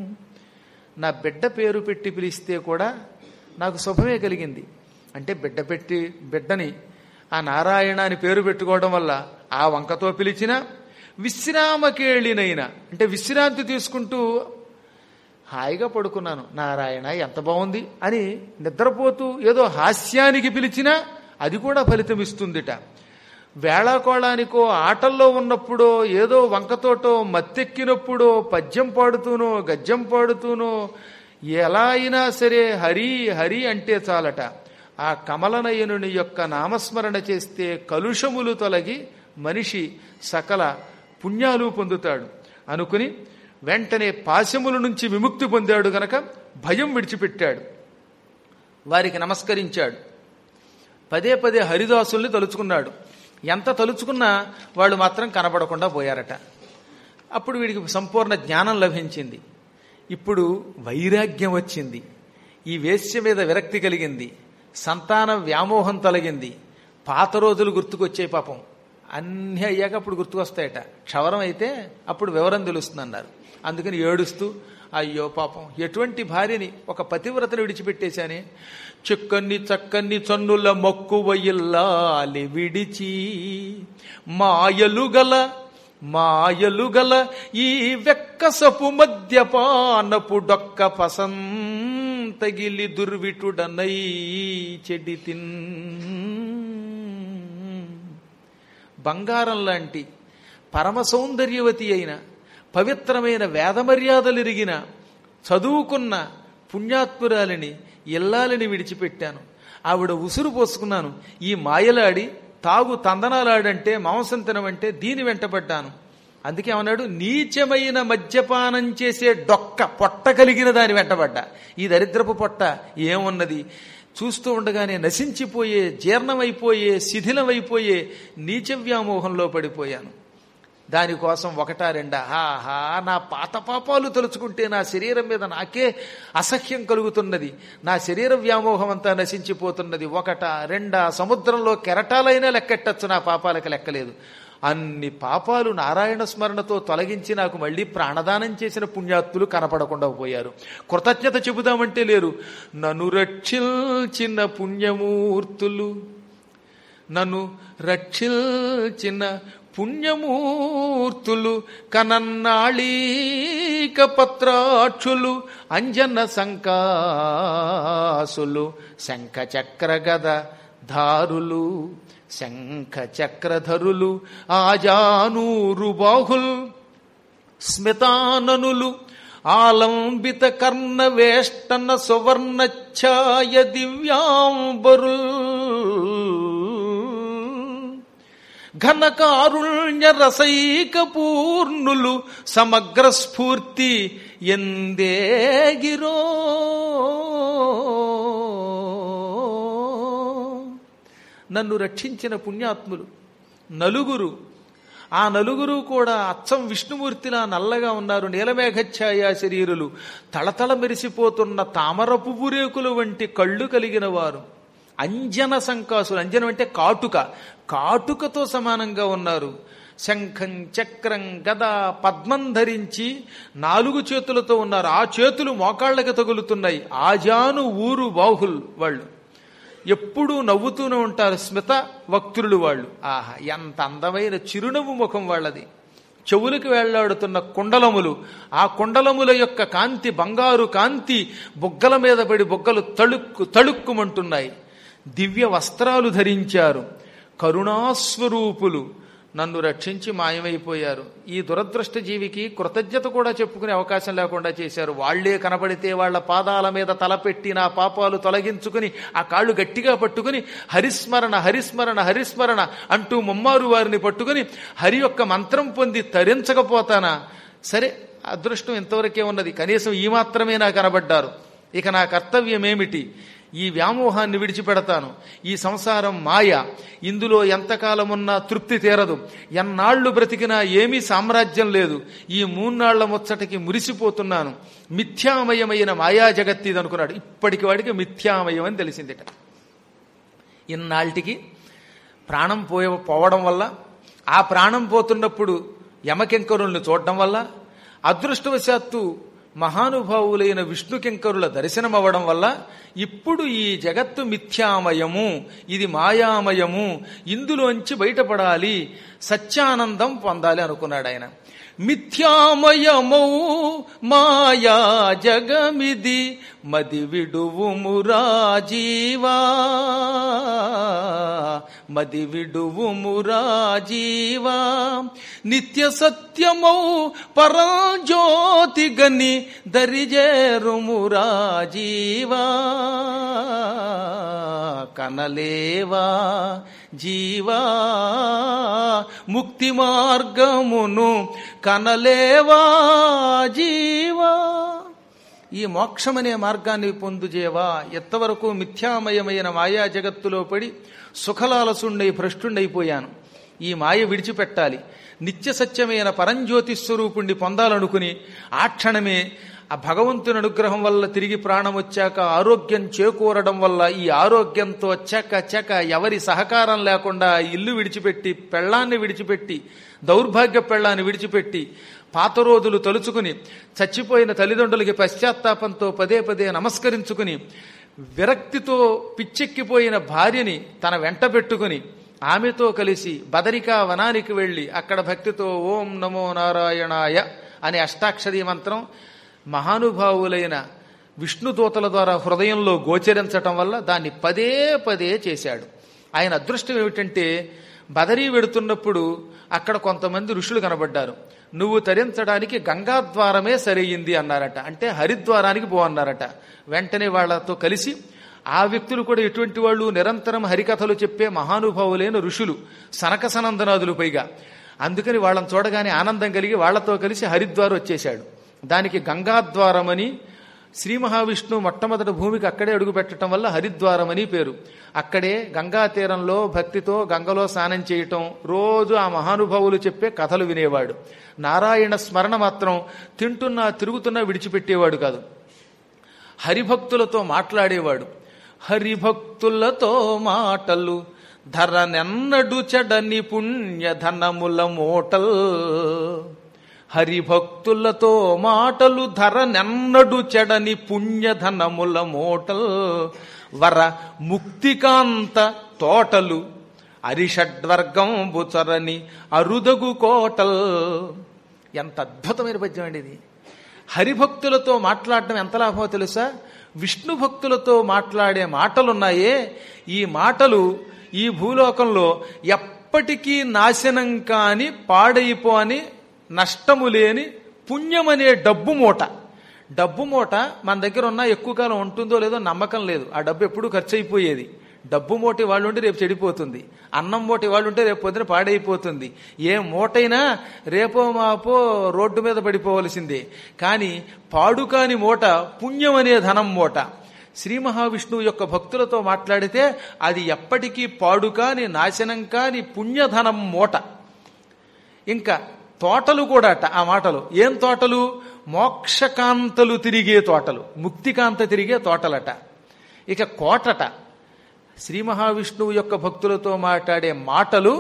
నా బిడ్డ పేరు పెట్టి పిలిస్తే కూడా నాకు శుభమే కలిగింది అంటే బిడ్డ పెట్టి బిడ్డని ఆ నారాయణ అని పేరు పెట్టుకోవడం వల్ల ఆ వంకతో పిలిచిన విశ్రామకేళినైనా అంటే విశ్రాంతి తీసుకుంటూ హాయిగా పడుకున్నాను నారాయణ ఎంత బాగుంది అని నిద్రపోతూ ఏదో హాస్యానికి పిలిచినా అది కూడా ఫలితం ఇస్తుందిట వేళాకోళానికో ఆటల్లో ఉన్నప్పుడో ఏదో వంకతోటో మత్తెక్కినప్పుడో పద్యం పాడుతూనో గద్యం పాడుతూనో ఎలా అయినా సరే హరి హరి అంటే చాలట ఆ కమలనయనుని యొక్క నామస్మరణ చేస్తే కలుషములు తొలగి మనిషి సకల పుణ్యాలు పొందుతాడు అనుకుని వెంటనే పాశముల నుంచి విముక్తి పొందాడు గనక భయం విడిచిపెట్టాడు వారికి నమస్కరించాడు పదే పదే హరిదాసుల్ని తలుచుకున్నాడు ఎంత తలుచుకున్నా వాళ్ళు మాత్రం కనబడకుండా పోయారట అప్పుడు వీడికి సంపూర్ణ జ్ఞానం లభించింది ఇప్పుడు వైరాగ్యం వచ్చింది ఈ వేశ్య మీద విరక్తి కలిగింది సంతాన వ్యామోహం తొలగింది పాత రోజులు గుర్తుకొచ్చాయి పాపం అన్నీ అయ్యాక అప్పుడు గుర్తుకొస్తాయట క్షవరం అయితే అప్పుడు వివరం తెలుస్తుంది అన్నారు అందుకని ఏడుస్తూ అయ్యో పాపం ఎటువంటి భార్యని ఒక పతివ్రతను విడిచిపెట్టేశానే చిక్కన్ని చక్కన్ని చన్నుల మక్కువయిల్లాలి విడిచి మాయలు గల మాయలు గల ఈ వెక్కసపు మద్యపానపు డొక్క పసంతగిలి దుర్విటుడనై చెడితిన్ బంగారం లాంటి పరమ సౌందర్యవతి అయిన పవిత్రమైన వేదమర్యాదలిరిగిన చదువుకున్న పుణ్యాత్మురాలిని ఇల్లాలిని విడిచిపెట్టాను ఆవిడ ఉసురు పోసుకున్నాను ఈ మాయలాడి తాగు తందనాలాడంటే మాంసం తినమంటే దీని వెంటబడ్డాను అందుకే ఏమన్నాడు నీచమైన మద్యపానం చేసే డొక్క పొట్ట కలిగిన దాని వెంటబడ్డా ఈ దరిద్రపు పొట్ట ఏమున్నది చూస్తూ ఉండగానే నశించిపోయే జీర్ణమైపోయే శిథిలమైపోయే నీచ వ్యామోహంలో పడిపోయాను దానికోసం ఒకటా రెండా ఆహా నా పాత పాపాలు తలుచుకుంటే నా శరీరం మీద నాకే అసహ్యం కలుగుతున్నది నా శరీర వ్యామోహం అంతా నశించిపోతున్నది ఒకటా రెండా సముద్రంలో కెరటాలైనా లెక్కెట్టచ్చు నా పాపాలకు లెక్కలేదు అన్ని పాపాలు నారాయణ స్మరణతో తొలగించి నాకు మళ్ళీ ప్రాణదానం చేసిన పుణ్యాత్తులు కనపడకుండా పోయారు కృతజ్ఞత చెబుదామంటే లేరు నన్ను రక్షిల్చిన పుణ్యమూర్తులు నన్ను రక్షిల్చిన పుణ్యమూర్తులు కనన్నాళీక పత్రాక్షులు అంజన సంకాసులు శంఖ చక్ర గద ధారులు శంఖ చక్రధరులు ఆజానూరు బాహుల్ స్మితాననులు ఆలంబిత కర్ణ వేష్టన సువర్ణ ఛాయ దివ్యాంబరుల్ ఘనకారుణ్య రసైక పూర్ణులు సమగ్ర స్ఫూర్తి ఎందేగిరో నన్ను రక్షించిన పుణ్యాత్ములు నలుగురు ఆ నలుగురు కూడా అచ్చం విష్ణుమూర్తిలా నల్లగా ఉన్నారు నీలమేఘఛాయ శరీరులు తళతళ మెరిసిపోతున్న తామర పువ్వు రేకులు వంటి కళ్ళు కలిగిన వారు అంజన సంకాసులు అంజనం అంటే కాటుక కాటుకతో సమానంగా ఉన్నారు శంఖం చక్రం గద పద్మం ధరించి నాలుగు చేతులతో ఉన్నారు ఆ చేతులు మోకాళ్ళకి తగులుతున్నాయి ఆజాను ఊరు బాహుల్ వాళ్ళు ఎప్పుడూ నవ్వుతూనే ఉంటారు స్మిత వక్తులు వాళ్ళు ఆహా ఎంత అందమైన చిరునవ్వు ముఖం వాళ్ళది చెవులకు వేళ్లాడుతున్న కుండలములు ఆ కుండలముల యొక్క కాంతి బంగారు కాంతి బొగ్గల మీద పడి బొగ్గలు తళుక్కు తళుక్కుమంటున్నాయి దివ్య వస్త్రాలు ధరించారు కరుణాస్వరూపులు నన్ను రక్షించి మాయమైపోయారు ఈ దురదృష్ట జీవికి కృతజ్ఞత కూడా చెప్పుకునే అవకాశం లేకుండా చేశారు వాళ్లే కనబడితే వాళ్ళ పాదాల మీద తలపెట్టి నా పాపాలు తొలగించుకుని ఆ కాళ్ళు గట్టిగా పట్టుకుని హరిస్మరణ హరిస్మరణ హరిస్మరణ అంటూ ముమ్మారు వారిని పట్టుకుని హరి యొక్క మంత్రం పొంది తరించకపోతానా సరే అదృష్టం ఇంతవరకే ఉన్నది కనీసం ఈ మాత్రమే నాకు కనబడ్డారు ఇక నా కర్తవ్యం ఏమిటి ఈ వ్యామోహాన్ని విడిచిపెడతాను ఈ సంసారం మాయ ఇందులో ఎంతకాలమున్నా తృప్తి తీరదు ఎన్నాళ్లు బ్రతికినా ఏమీ సామ్రాజ్యం లేదు ఈ మూన్నాళ్ల ముచ్చటికి మురిసిపోతున్నాను మిథ్యామయమైన మాయా జగత్తిది అనుకున్నాడు ఇప్పటికి వాడికి మిథ్యామయం అని తెలిసిందిట ఇన్నాళ్ళకి ప్రాణం పోయ పోవడం వల్ల ఆ ప్రాణం పోతున్నప్పుడు యమకింకరుల్ని చూడడం వల్ల అదృష్టవశాత్తు మహానుభావులైన విష్ణుకింకరుల దర్శనం అవ్వడం వల్ల ఇప్పుడు ఈ జగత్తు మిథ్యామయము ఇది మాయామయము ఇందులోంచి బయటపడాలి సత్యానందం పొందాలి అనుకున్నాడు ఆయన మిథ్యామయమౌ మాయా జగమిది మది విడువు మురాజీవా మది విడువు మురాజీవా నిత్య సత్యమౌ పరంజ్యోతి గని దరిజేరు మురాజీవా కనలేవా జీవా ముక్తి మార్గమును కనలేవా జీవా ఈ మోక్షమనే మార్గాన్ని పొందుజేవా ఎంతవరకు మిథ్యామయమైన మాయా జగత్తులో పడి సుఖలాలసుండై భ్రష్టుండైపోయాను ఈ మాయ విడిచిపెట్టాలి నిత్య సత్యమైన పరంజ్యోతి స్వరూపుణ్ణి పొందాలనుకుని ఆ క్షణమే ఆ భగవంతుని అనుగ్రహం వల్ల తిరిగి ప్రాణం వచ్చాక ఆరోగ్యం చేకూరడం వల్ల ఈ ఆరోగ్యంతో చెక్క చెక్క ఎవరి సహకారం లేకుండా ఇల్లు విడిచిపెట్టి పెళ్ళాన్ని విడిచిపెట్టి దౌర్భాగ్య పెళ్ళాన్ని విడిచిపెట్టి పాత రోజులు తలుచుకుని చచ్చిపోయిన తల్లిదండ్రులకి పశ్చాత్తాపంతో పదే పదే నమస్కరించుకుని విరక్తితో పిచ్చెక్కిపోయిన భార్యని తన వెంట పెట్టుకుని ఆమెతో కలిసి బదరికా వనానికి వెళ్లి అక్కడ భక్తితో ఓం నమో నారాయణాయ అనే అష్టాక్షరీ మంత్రం మహానుభావులైన విష్ణుదూతల ద్వారా హృదయంలో గోచరించటం వల్ల దాన్ని పదే పదే చేశాడు ఆయన అదృష్టం ఏమిటంటే బదరీ వెడుతున్నప్పుడు అక్కడ కొంతమంది ఋషులు కనబడ్డారు నువ్వు తరించడానికి గంగాద్వారమే సరయ్యింది అన్నారట అంటే హరిద్వారానికి పో అన్నారట వెంటనే వాళ్లతో కలిసి ఆ వ్యక్తులు కూడా ఎటువంటి వాళ్ళు నిరంతరం హరికథలు చెప్పే మహానుభావులైన ఋషులు సనక సనందనాదులు పైగా అందుకని వాళ్ళని చూడగానే ఆనందం కలిగి వాళ్లతో కలిసి హరిద్వారం వచ్చేశాడు దానికి గంగాద్వారమని శ్రీ మహావిష్ణు మొట్టమొదటి భూమికి అక్కడే అడుగు పెట్టడం వల్ల హరిద్వారం అని పేరు అక్కడే గంగా తీరంలో భక్తితో గంగలో స్నానం చేయటం రోజు ఆ మహానుభావులు చెప్పే కథలు వినేవాడు నారాయణ స్మరణ మాత్రం తింటున్నా తిరుగుతున్నా విడిచిపెట్టేవాడు కాదు హరిభక్తులతో మాట్లాడేవాడు హరిభక్తులతో మాటలు ధరనెన్నడు చెడని పుణ్యధనముల మోటల్ హరిభక్తులతో మాటలు ధరనెన్నడు చెడని పుణ్యధనముల మోటల్ వర ముక్తికాంత తోటలు అరిషడ్వర్గం బుచరని అరుదగు కోటల్ ఎంత అద్భుతమైన పద్యం అండి ఇది హరిభక్తులతో మాట్లాడడం ఎంత లాభమో తెలుసా విష్ణు భక్తులతో మాట్లాడే మాటలున్నాయే ఈ మాటలు ఈ భూలోకంలో ఎప్పటికీ నాశనం కాని పాడైపోని నష్టము లేని పుణ్యమనే డబ్బు మూట డబ్బు మూట మన దగ్గర ఉన్న ఎక్కువ కాలం ఉంటుందో లేదో నమ్మకం లేదు ఆ డబ్బు ఎప్పుడూ ఖర్చు అయిపోయేది డబ్బు మూటి వాళ్ళు ఉంటే రేపు చెడిపోతుంది అన్నం మూటి వాళ్ళు ఉంటే రేపు పొద్దున పాడైపోతుంది ఏ మూటైనా రేపో మాపో రోడ్డు మీద పడిపోవలసిందే కానీ పాడుకాని మూట పుణ్యం అనే ధనం మూట శ్రీ మహావిష్ణువు యొక్క భక్తులతో మాట్లాడితే అది ఎప్పటికీ పాడుకాని నాశనం కాని పుణ్యధనం మూట ఇంకా తోటలు కూడా అట ఆ మాటలు ఏం తోటలు మోక్షకాంతలు తిరిగే తోటలు ముక్తికాంత తిరిగే తోటలట ఇక కోటట శ్రీ మహావిష్ణువు యొక్క భక్తులతో మాట్లాడే మాటలు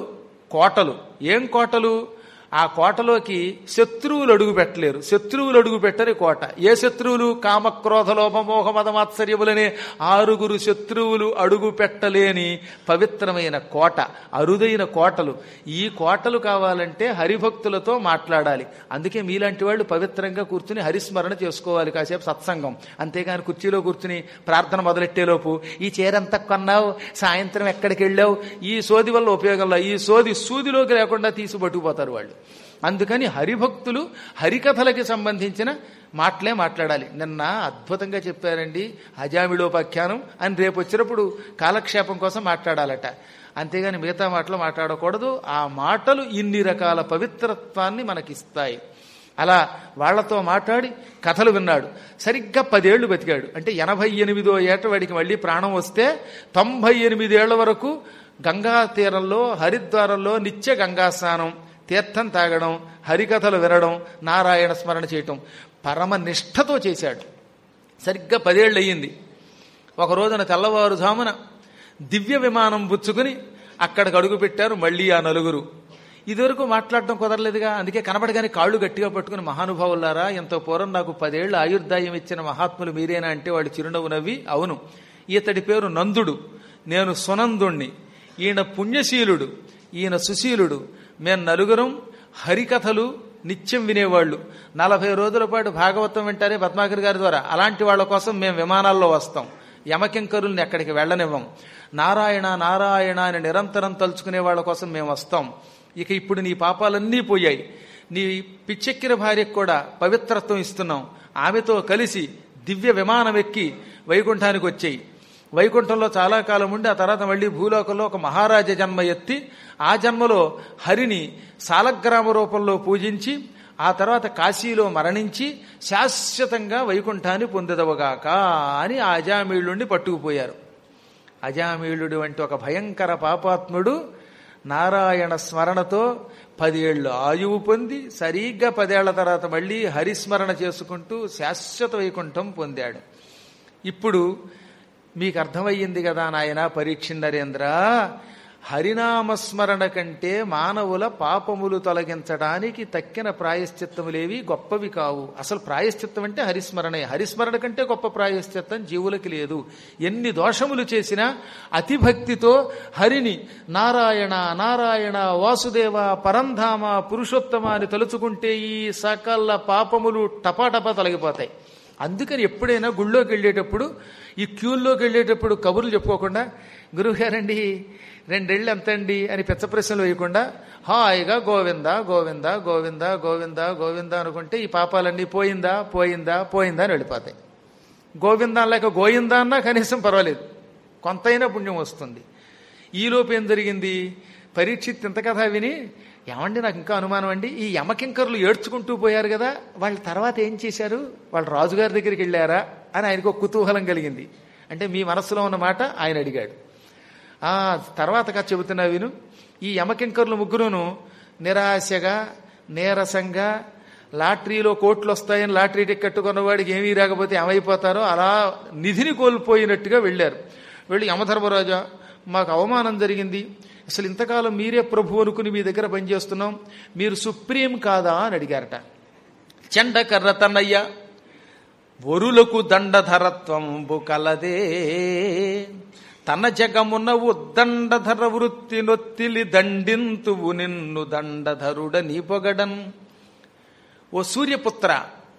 కోటలు ఏం కోటలు ఆ కోటలోకి శత్రువులు అడుగు పెట్టలేరు శత్రువులు అడుగు పెట్టని కోట ఏ శత్రువులు కామక్రోధ లోపమోహ మదమాత్సర్యములనే ఆరుగురు శత్రువులు అడుగు పెట్టలేని పవిత్రమైన కోట అరుదైన కోటలు ఈ కోటలు కావాలంటే హరిభక్తులతో మాట్లాడాలి అందుకే మీలాంటి వాళ్ళు పవిత్రంగా కూర్చుని హరిస్మరణ చేసుకోవాలి కాసేపు సత్సంగం అంతేగాని కుర్చీలో కూర్చుని ప్రార్థన మొదలెట్టేలోపు ఈ చీరంత కొన్నావు సాయంత్రం ఎక్కడికి వెళ్ళావు ఈ సోది వల్ల ఉపయోగంలో ఈ సోది సూదిలోకి లేకుండా తీసి పట్టుకుపోతారు వాళ్ళు అందుకని హరిభక్తులు హరికథలకి సంబంధించిన మాటలే మాట్లాడాలి నిన్న అద్భుతంగా చెప్పారండి అజామిళోపాఖ్యానం అని రేపు వచ్చినప్పుడు కాలక్షేపం కోసం మాట్లాడాలట అంతేగాని మిగతా మాటలు మాట్లాడకూడదు ఆ మాటలు ఇన్ని రకాల పవిత్రత్వాన్ని మనకిస్తాయి అలా వాళ్లతో మాట్లాడి కథలు విన్నాడు సరిగ్గా పదేళ్లు బతికాడు అంటే ఎనభై ఎనిమిదో ఏట వాడికి మళ్ళీ ప్రాణం వస్తే తొంభై ఎనిమిదేళ్ల వరకు గంగా తీరంలో హరిద్వారంలో నిత్య గంగా స్నానం తీర్థం తాగడం హరికథలు వినడం నారాయణ స్మరణ చేయటం పరమ నిష్ఠతో చేశాడు సరిగ్గా పదేళ్ళు అయ్యింది ఒక రోజున తెల్లవారుజామున దివ్య విమానం పుచ్చుకుని అక్కడికి అడుగు పెట్టారు మళ్ళీ ఆ నలుగురు ఇదివరకు మాట్లాడడం కుదరలేదుగా అందుకే కనబడగానే కాళ్ళు గట్టిగా పట్టుకుని మహానుభావులారా ఎంతో పూర్వం నాకు పదేళ్ల ఆయుర్దాయం ఇచ్చిన మహాత్ములు మీరేనా అంటే వాడు చిరునవ్వు నవ్వి అవును ఇతడి పేరు నందుడు నేను సునందుణ్ణి ఈయన పుణ్యశీలుడు ఈయన సుశీలుడు మేము నలుగురం హరికథలు నిత్యం వినేవాళ్ళు నలభై రోజుల పాటు భాగవతం వింటారే పద్మాకర్ గారి ద్వారా అలాంటి వాళ్ళ కోసం మేము విమానాల్లో వస్తాం యమకింకరుల్ని ఎక్కడికి వెళ్ళనివ్వం నారాయణ నారాయణ అని నిరంతరం తలుచుకునే వాళ్ళ కోసం మేము వస్తాం ఇక ఇప్పుడు నీ పాపాలన్నీ పోయాయి నీ పిచ్చెక్కిన భార్యకు కూడా పవిత్రత్వం ఇస్తున్నాం ఆమెతో కలిసి దివ్య విమానం ఎక్కి వైకుంఠానికి వచ్చాయి వైకుంఠంలో చాలా కాలం ఉండి ఆ తర్వాత మళ్ళీ భూలోకంలో ఒక మహారాజ జన్మ ఎత్తి ఆ జన్మలో హరిని సాలగ్రామ రూపంలో పూజించి ఆ తర్వాత కాశీలో మరణించి శాశ్వతంగా వైకుంఠాన్ని పొందదవగాక అని ఆ అజామీళ్ళుండి పట్టుకుపోయారు అజామీళుడు వంటి ఒక భయంకర పాపాత్ముడు నారాయణ స్మరణతో పదేళ్లు ఆయువు పొంది సరిగ్గా పదేళ్ల తర్వాత మళ్ళీ హరిస్మరణ చేసుకుంటూ శాశ్వత వైకుంఠం పొందాడు ఇప్పుడు మీకు అర్థమయ్యింది కదా నాయన పరీక్ష నరేంద్ర హరినామస్మరణ కంటే మానవుల పాపములు తొలగించడానికి తక్కిన ప్రాయశ్చిత్తములేవి గొప్పవి కావు అసలు ప్రాయశ్చిత్తం అంటే హరిస్మరణే హరిస్మరణ కంటే గొప్ప ప్రాయశ్చిత్తం జీవులకి లేదు ఎన్ని దోషములు చేసినా అతిభక్తితో హరిని నారాయణ నారాయణ వాసుదేవ పరంధామ పురుషోత్తమ అని తలుచుకుంటే ఈ సకల పాపములు టపాటపా తొలగిపోతాయి అందుకని ఎప్పుడైనా గుళ్ళోకి వెళ్ళేటప్పుడు ఈ క్యూల్లోకి వెళ్ళేటప్పుడు కబుర్లు చెప్పుకోకుండా గురువుగారండి రెండేళ్ళు ఎంతండి అని పెద్ద ప్రశ్నలు వేయకుండా హాయిగా గోవింద గోవింద గోవింద గోవింద గోవింద అనుకుంటే ఈ పాపాలన్నీ పోయిందా పోయిందా పోయిందా అని వెళ్ళిపోతాయి గోవిందా లేక గోయిందా అన్నా కనీసం పర్వాలేదు కొంతైనా పుణ్యం వస్తుంది ఈలోపు ఏం జరిగింది పరీక్షిత్ ఇంత కథ విని ఏమండి నాకు ఇంకా అనుమానం అండి ఈ యమకింకరులు ఏడ్చుకుంటూ పోయారు కదా వాళ్ళ తర్వాత ఏం చేశారు వాళ్ళు రాజుగారి దగ్గరికి వెళ్ళారా అని ఆయనకు ఒక కుతూహలం కలిగింది అంటే మీ మనస్సులో ఉన్న మాట ఆయన అడిగాడు ఆ తర్వాత కథ చెబుతున్నా విను ఈ యమకింకరులు ముగ్గురును నిరాశగా నీరసంగా లాటరీలో కోట్లు వస్తాయని లాటరీ టికెట్ కొన్నవాడికి ఏమీ రాకపోతే ఏమైపోతారో అలా నిధిని కోల్పోయినట్టుగా వెళ్ళారు వెళ్ళి యమధర్మరాజా మాకు అవమానం జరిగింది అసలు ఇంతకాలం మీరే ప్రభు అనుకుని మీ దగ్గర పనిచేస్తున్నాం మీరు సుప్రీం కాదా అని అడిగారట చెండకర్ర తన్నయ్య వరులకు దండధరత్వంబు కలదే తన జగమున ఉద్దండధర వృత్తి నొత్తిలి దండింతువు నిన్ను దండధరుడ నీ పొగడన్ ఓ సూర్యపుత్ర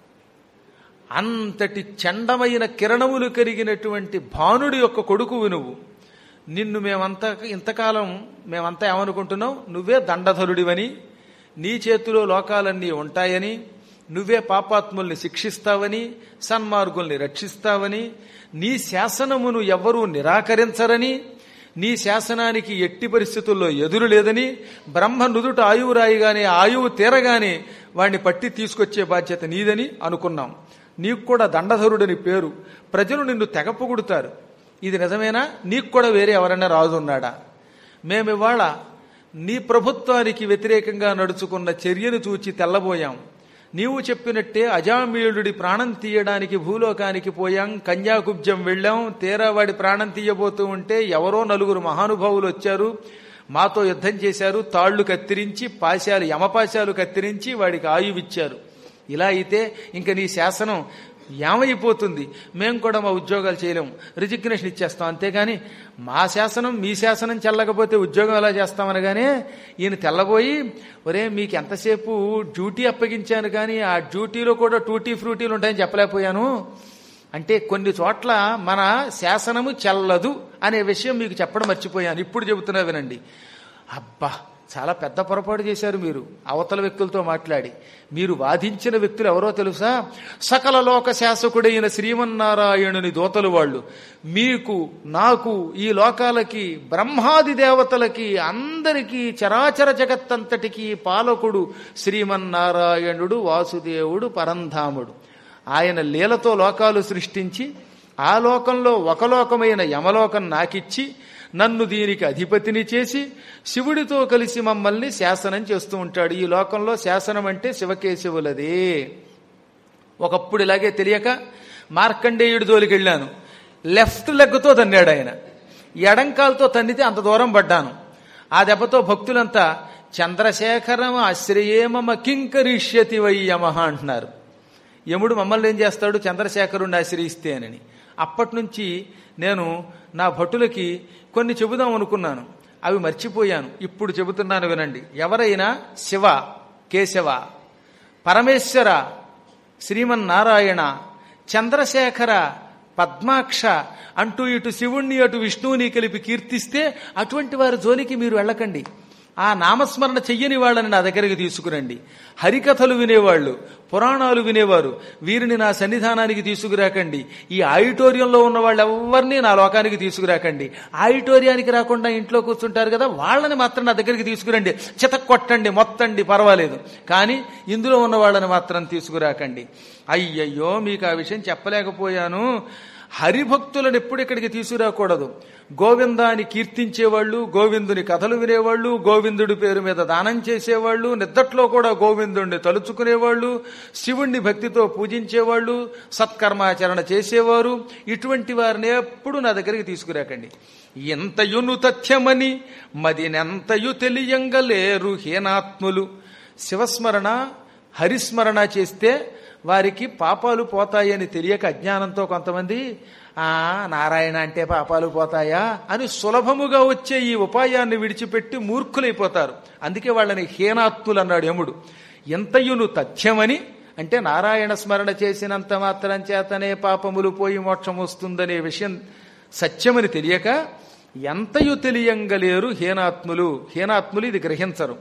అంతటి చండమైన కిరణములు కలిగినటువంటి భానుడి యొక్క కొడుకువు నువ్వు నిన్ను మేమంతా ఇంతకాలం మేమంతా ఏమనుకుంటున్నావు నువ్వే దండధరుడివని నీ చేతిలో లోకాలన్నీ ఉంటాయని నువ్వే పాపాత్ముల్ని శిక్షిస్తావని సన్మార్గుల్ని రక్షిస్తావని నీ శాసనమును ఎవ్వరూ నిరాకరించరని నీ శాసనానికి ఎట్టి పరిస్థితుల్లో ఎదురు లేదని బ్రహ్మ నుదుట ఆయువు రాయిగానే ఆయువు తీరగానే వాడిని పట్టి తీసుకొచ్చే బాధ్యత నీదని అనుకున్నాం నీకు కూడా దండధరుడని పేరు ప్రజలు నిన్ను తెగ పొగుడుతారు ఇది నిజమేనా నీకు కూడా వేరే ఎవరైనా రాజు ఉన్నాడా మేమివాళ నీ ప్రభుత్వానికి వ్యతిరేకంగా నడుచుకున్న చర్యను చూచి తెల్లబోయాం నీవు చెప్పినట్టే అజామీయుడి ప్రాణం తీయడానికి భూలోకానికి పోయాం కన్యాకుబ్జం వెళ్ళాం తీరా వాడి ప్రాణం తీయబోతూ ఉంటే ఎవరో నలుగురు మహానుభావులు వచ్చారు మాతో యుద్ధం చేశారు తాళ్లు కత్తిరించి పాశాలు యమపాశాలు కత్తిరించి వాడికి ఆయువిచ్చారు ఇలా అయితే ఇంక నీ శాసనం ఏమైపోతుంది మేము కూడా మా ఉద్యోగాలు చేయలేము రిజిగ్నేషన్ ఇచ్చేస్తాం అంతేగాని మా శాసనం మీ శాసనం చెల్లకపోతే ఉద్యోగం ఎలా చేస్తామనగానే ఈయన తెల్లబోయి ఒరే మీకు ఎంతసేపు డ్యూటీ అప్పగించాను కానీ ఆ డ్యూటీలో కూడా టూటీ ఫ్రూటీలు ఉంటాయని చెప్పలేకపోయాను అంటే కొన్ని చోట్ల మన శాసనము చెల్లదు అనే విషయం మీకు చెప్పడం మర్చిపోయాను ఇప్పుడు చెబుతున్నా వినండి అబ్బా చాలా పెద్ద పొరపాటు చేశారు మీరు అవతల వ్యక్తులతో మాట్లాడి మీరు వాదించిన వ్యక్తులు ఎవరో తెలుసా సకల లోక శాసకుడైన శ్రీమన్నారాయణుని దోతలు వాళ్ళు మీకు నాకు ఈ లోకాలకి బ్రహ్మాది దేవతలకి అందరికీ చరాచర జగత్తంతటికి పాలకుడు శ్రీమన్నారాయణుడు వాసుదేవుడు పరంధాముడు ఆయన లీలతో లోకాలు సృష్టించి ఆ లోకంలో ఒక లోకమైన యమలోకం నాకిచ్చి నన్ను దీనికి అధిపతిని చేసి శివుడితో కలిసి మమ్మల్ని శాసనం చేస్తూ ఉంటాడు ఈ లోకంలో శాసనం అంటే శివకేశవులదే ఒకప్పుడు ఇలాగే తెలియక మార్కండేయుడి జోలికెళ్ళాను లెఫ్ట్ లెగ్తో తన్నాడు ఆయన ఎడంకాలతో తన్నితే అంత దూరం పడ్డాను ఆ దెబ్బతో భక్తులంతా చంద్రశేఖరం ఆశ్రయేమమ కింకరిష్యతి వై యమహ అంటున్నారు యముడు మమ్మల్ని ఏం చేస్తాడు చంద్రశేఖరుణ్ణి ఆశ్రయిస్తే అని అప్పటి నుంచి నేను నా భటులకి కొన్ని చెబుదాం అనుకున్నాను అవి మర్చిపోయాను ఇప్పుడు చెబుతున్నాను వినండి ఎవరైనా శివ కేశవ పరమేశ్వర శ్రీమన్నారాయణ చంద్రశేఖర పద్మాక్ష అంటూ ఇటు శివుణ్ణి అటు విష్ణువుని కలిపి కీర్తిస్తే అటువంటి వారి జోలికి మీరు వెళ్ళకండి ఆ నామస్మరణ చెయ్యని వాళ్ళని నా దగ్గరికి తీసుకురండి హరికథలు వినేవాళ్ళు పురాణాలు వినేవారు వీరిని నా సన్నిధానానికి తీసుకురాకండి ఈ ఆడిటోరియంలో ఉన్న వాళ్ళు ఎవరిని నా లోకానికి తీసుకురాకండి ఆడిటోరియానికి రాకుండా ఇంట్లో కూర్చుంటారు కదా వాళ్ళని మాత్రం నా దగ్గరికి తీసుకురండి చితక్ కొట్టండి మొత్తండి పర్వాలేదు కానీ ఇందులో ఉన్న వాళ్ళని మాత్రం తీసుకురాకండి అయ్యయ్యో మీకు ఆ విషయం చెప్పలేకపోయాను హరిభక్తులను ఎప్పుడు ఇక్కడికి తీసుకురాకూడదు గోవిందాన్ని కీర్తించేవాళ్ళు గోవిందుని కథలు వినేవాళ్ళు గోవిందుడి పేరు మీద దానం చేసేవాళ్ళు నిద్దట్లో కూడా గోవిందుణ్ణి తలుచుకునేవాళ్ళు శివుణ్ణి భక్తితో పూజించేవాళ్ళు సత్కర్మాచరణ చేసేవారు ఇటువంటి వారిని ఎప్పుడు నా దగ్గరికి తీసుకురాకండి ఎంతయును తథ్యమని మదినెంతయు తెలియంగలేరు హీనాత్ములు శివస్మరణ హరిస్మరణ చేస్తే వారికి పాపాలు పోతాయని తెలియక అజ్ఞానంతో కొంతమంది ఆ నారాయణ అంటే పాపాలు పోతాయా అని సులభముగా వచ్చే ఈ ఉపాయాన్ని విడిచిపెట్టి మూర్ఖులైపోతారు అందుకే వాళ్ళని హీనాత్ములు అన్నాడు యముడు ఎంతయును తథ్యమని అంటే నారాయణ స్మరణ చేసినంత మాత్రం చేతనే పాపములు పోయి మోక్షం వస్తుందనే విషయం సత్యమని తెలియక ఎంతయు తెలియంగలేరు హీనాత్ములు హీనాత్ములు ఇది గ్రహించరు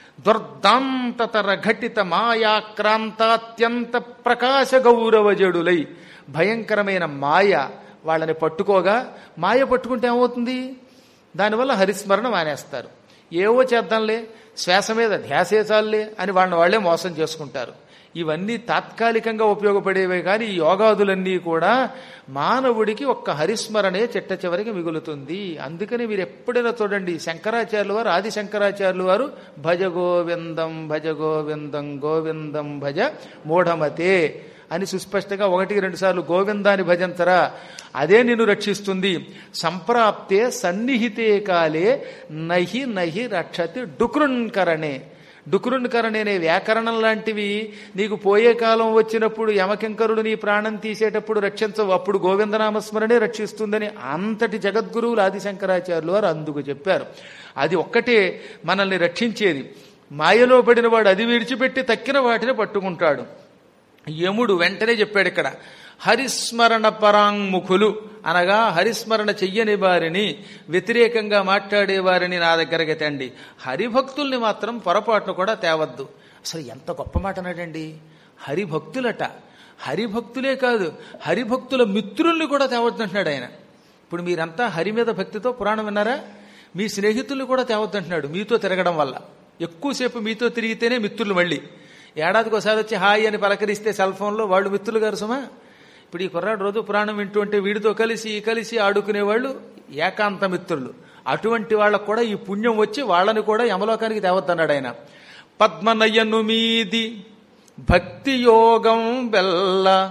దుర్దాంతతర ఘటిత మాయాక్రాంతాత్యంత ప్రకాశ గౌరవజడులై భయంకరమైన మాయ వాళ్ళని పట్టుకోగా మాయ పట్టుకుంటే ఏమవుతుంది దానివల్ల హరిస్మరణ మానేస్తారు ఏవో చేద్దాంలే శ్వాస మీద ధ్యాసే చాలులే అని వాళ్ళని వాళ్ళే మోసం చేసుకుంటారు ఇవన్నీ తాత్కాలికంగా ఉపయోగపడేవే కానీ ఈ యోగాదులన్నీ కూడా మానవుడికి ఒక్క హరిస్మరణే చిట్ట చివరికి మిగులుతుంది అందుకని మీరు ఎప్పుడైనా చూడండి శంకరాచార్యులు వారు ఆది శంకరాచార్యులు వారు భజ గోవిందం భజ గోవిందం గోవిందం భజ మూఢమతే అని సుస్పష్టంగా ఒకటి రెండు సార్లు గోవిందాన్ని భజంతరా అదే నిన్ను రక్షిస్తుంది సంప్రాప్తే సన్నిహితే కాలే నహి నహి రక్షతి డుకృన్కరణే డుకురునికరణి అనే వ్యాకరణం లాంటివి నీకు పోయే కాలం వచ్చినప్పుడు యమకింకరుడు నీ ప్రాణం తీసేటప్పుడు రక్షించవు అప్పుడు గోవిందనామస్మరణే రక్షిస్తుందని అంతటి జగద్గురువులు ఆదిశంకరాచార్యులు వారు అందుకు చెప్పారు అది ఒక్కటే మనల్ని రక్షించేది మాయలో పడిన వాడు అది విడిచిపెట్టి తక్కిన వాటిని పట్టుకుంటాడు యముడు వెంటనే చెప్పాడు ఇక్కడ హరిస్మరణ పరాంగుఖులు అనగా హరిస్మరణ చెయ్యని వారిని వ్యతిరేకంగా మాట్లాడే వారిని నా దగ్గరకి తండి హరిభక్తుల్ని మాత్రం పొరపాటును కూడా తేవద్దు అసలు ఎంత గొప్ప మాట అన్నాడండి హరిభక్తులట హరిభక్తులే కాదు హరిభక్తుల మిత్రుల్ని కూడా తేవద్దు అంటున్నాడు ఆయన ఇప్పుడు మీరంతా హరి మీద భక్తితో పురాణం విన్నారా మీ స్నేహితుల్ని కూడా తేవద్దు అంటున్నాడు మీతో తిరగడం వల్ల ఎక్కువసేపు మీతో తిరిగితేనే మిత్రులు మళ్ళీ ఏడాదికి ఒకసారి వచ్చి హాయ్ అని పలకరిస్తే సెల్ ఫోన్లో వాళ్ళు మిత్రులు గారు సుమా ఇప్పుడు ఈ కుర్రాడు రోజు పురాణం వింటూ ఉంటే వీడితో కలిసి కలిసి ఆడుకునేవాళ్ళు ఏకాంత మిత్రులు అటువంటి వాళ్ళకు కూడా ఈ పుణ్యం వచ్చి వాళ్ళని కూడా యమలోకానికి తేవద్దన్నాడు ఆయన పద్మనయను మీది భక్తి యోగం వెల్ల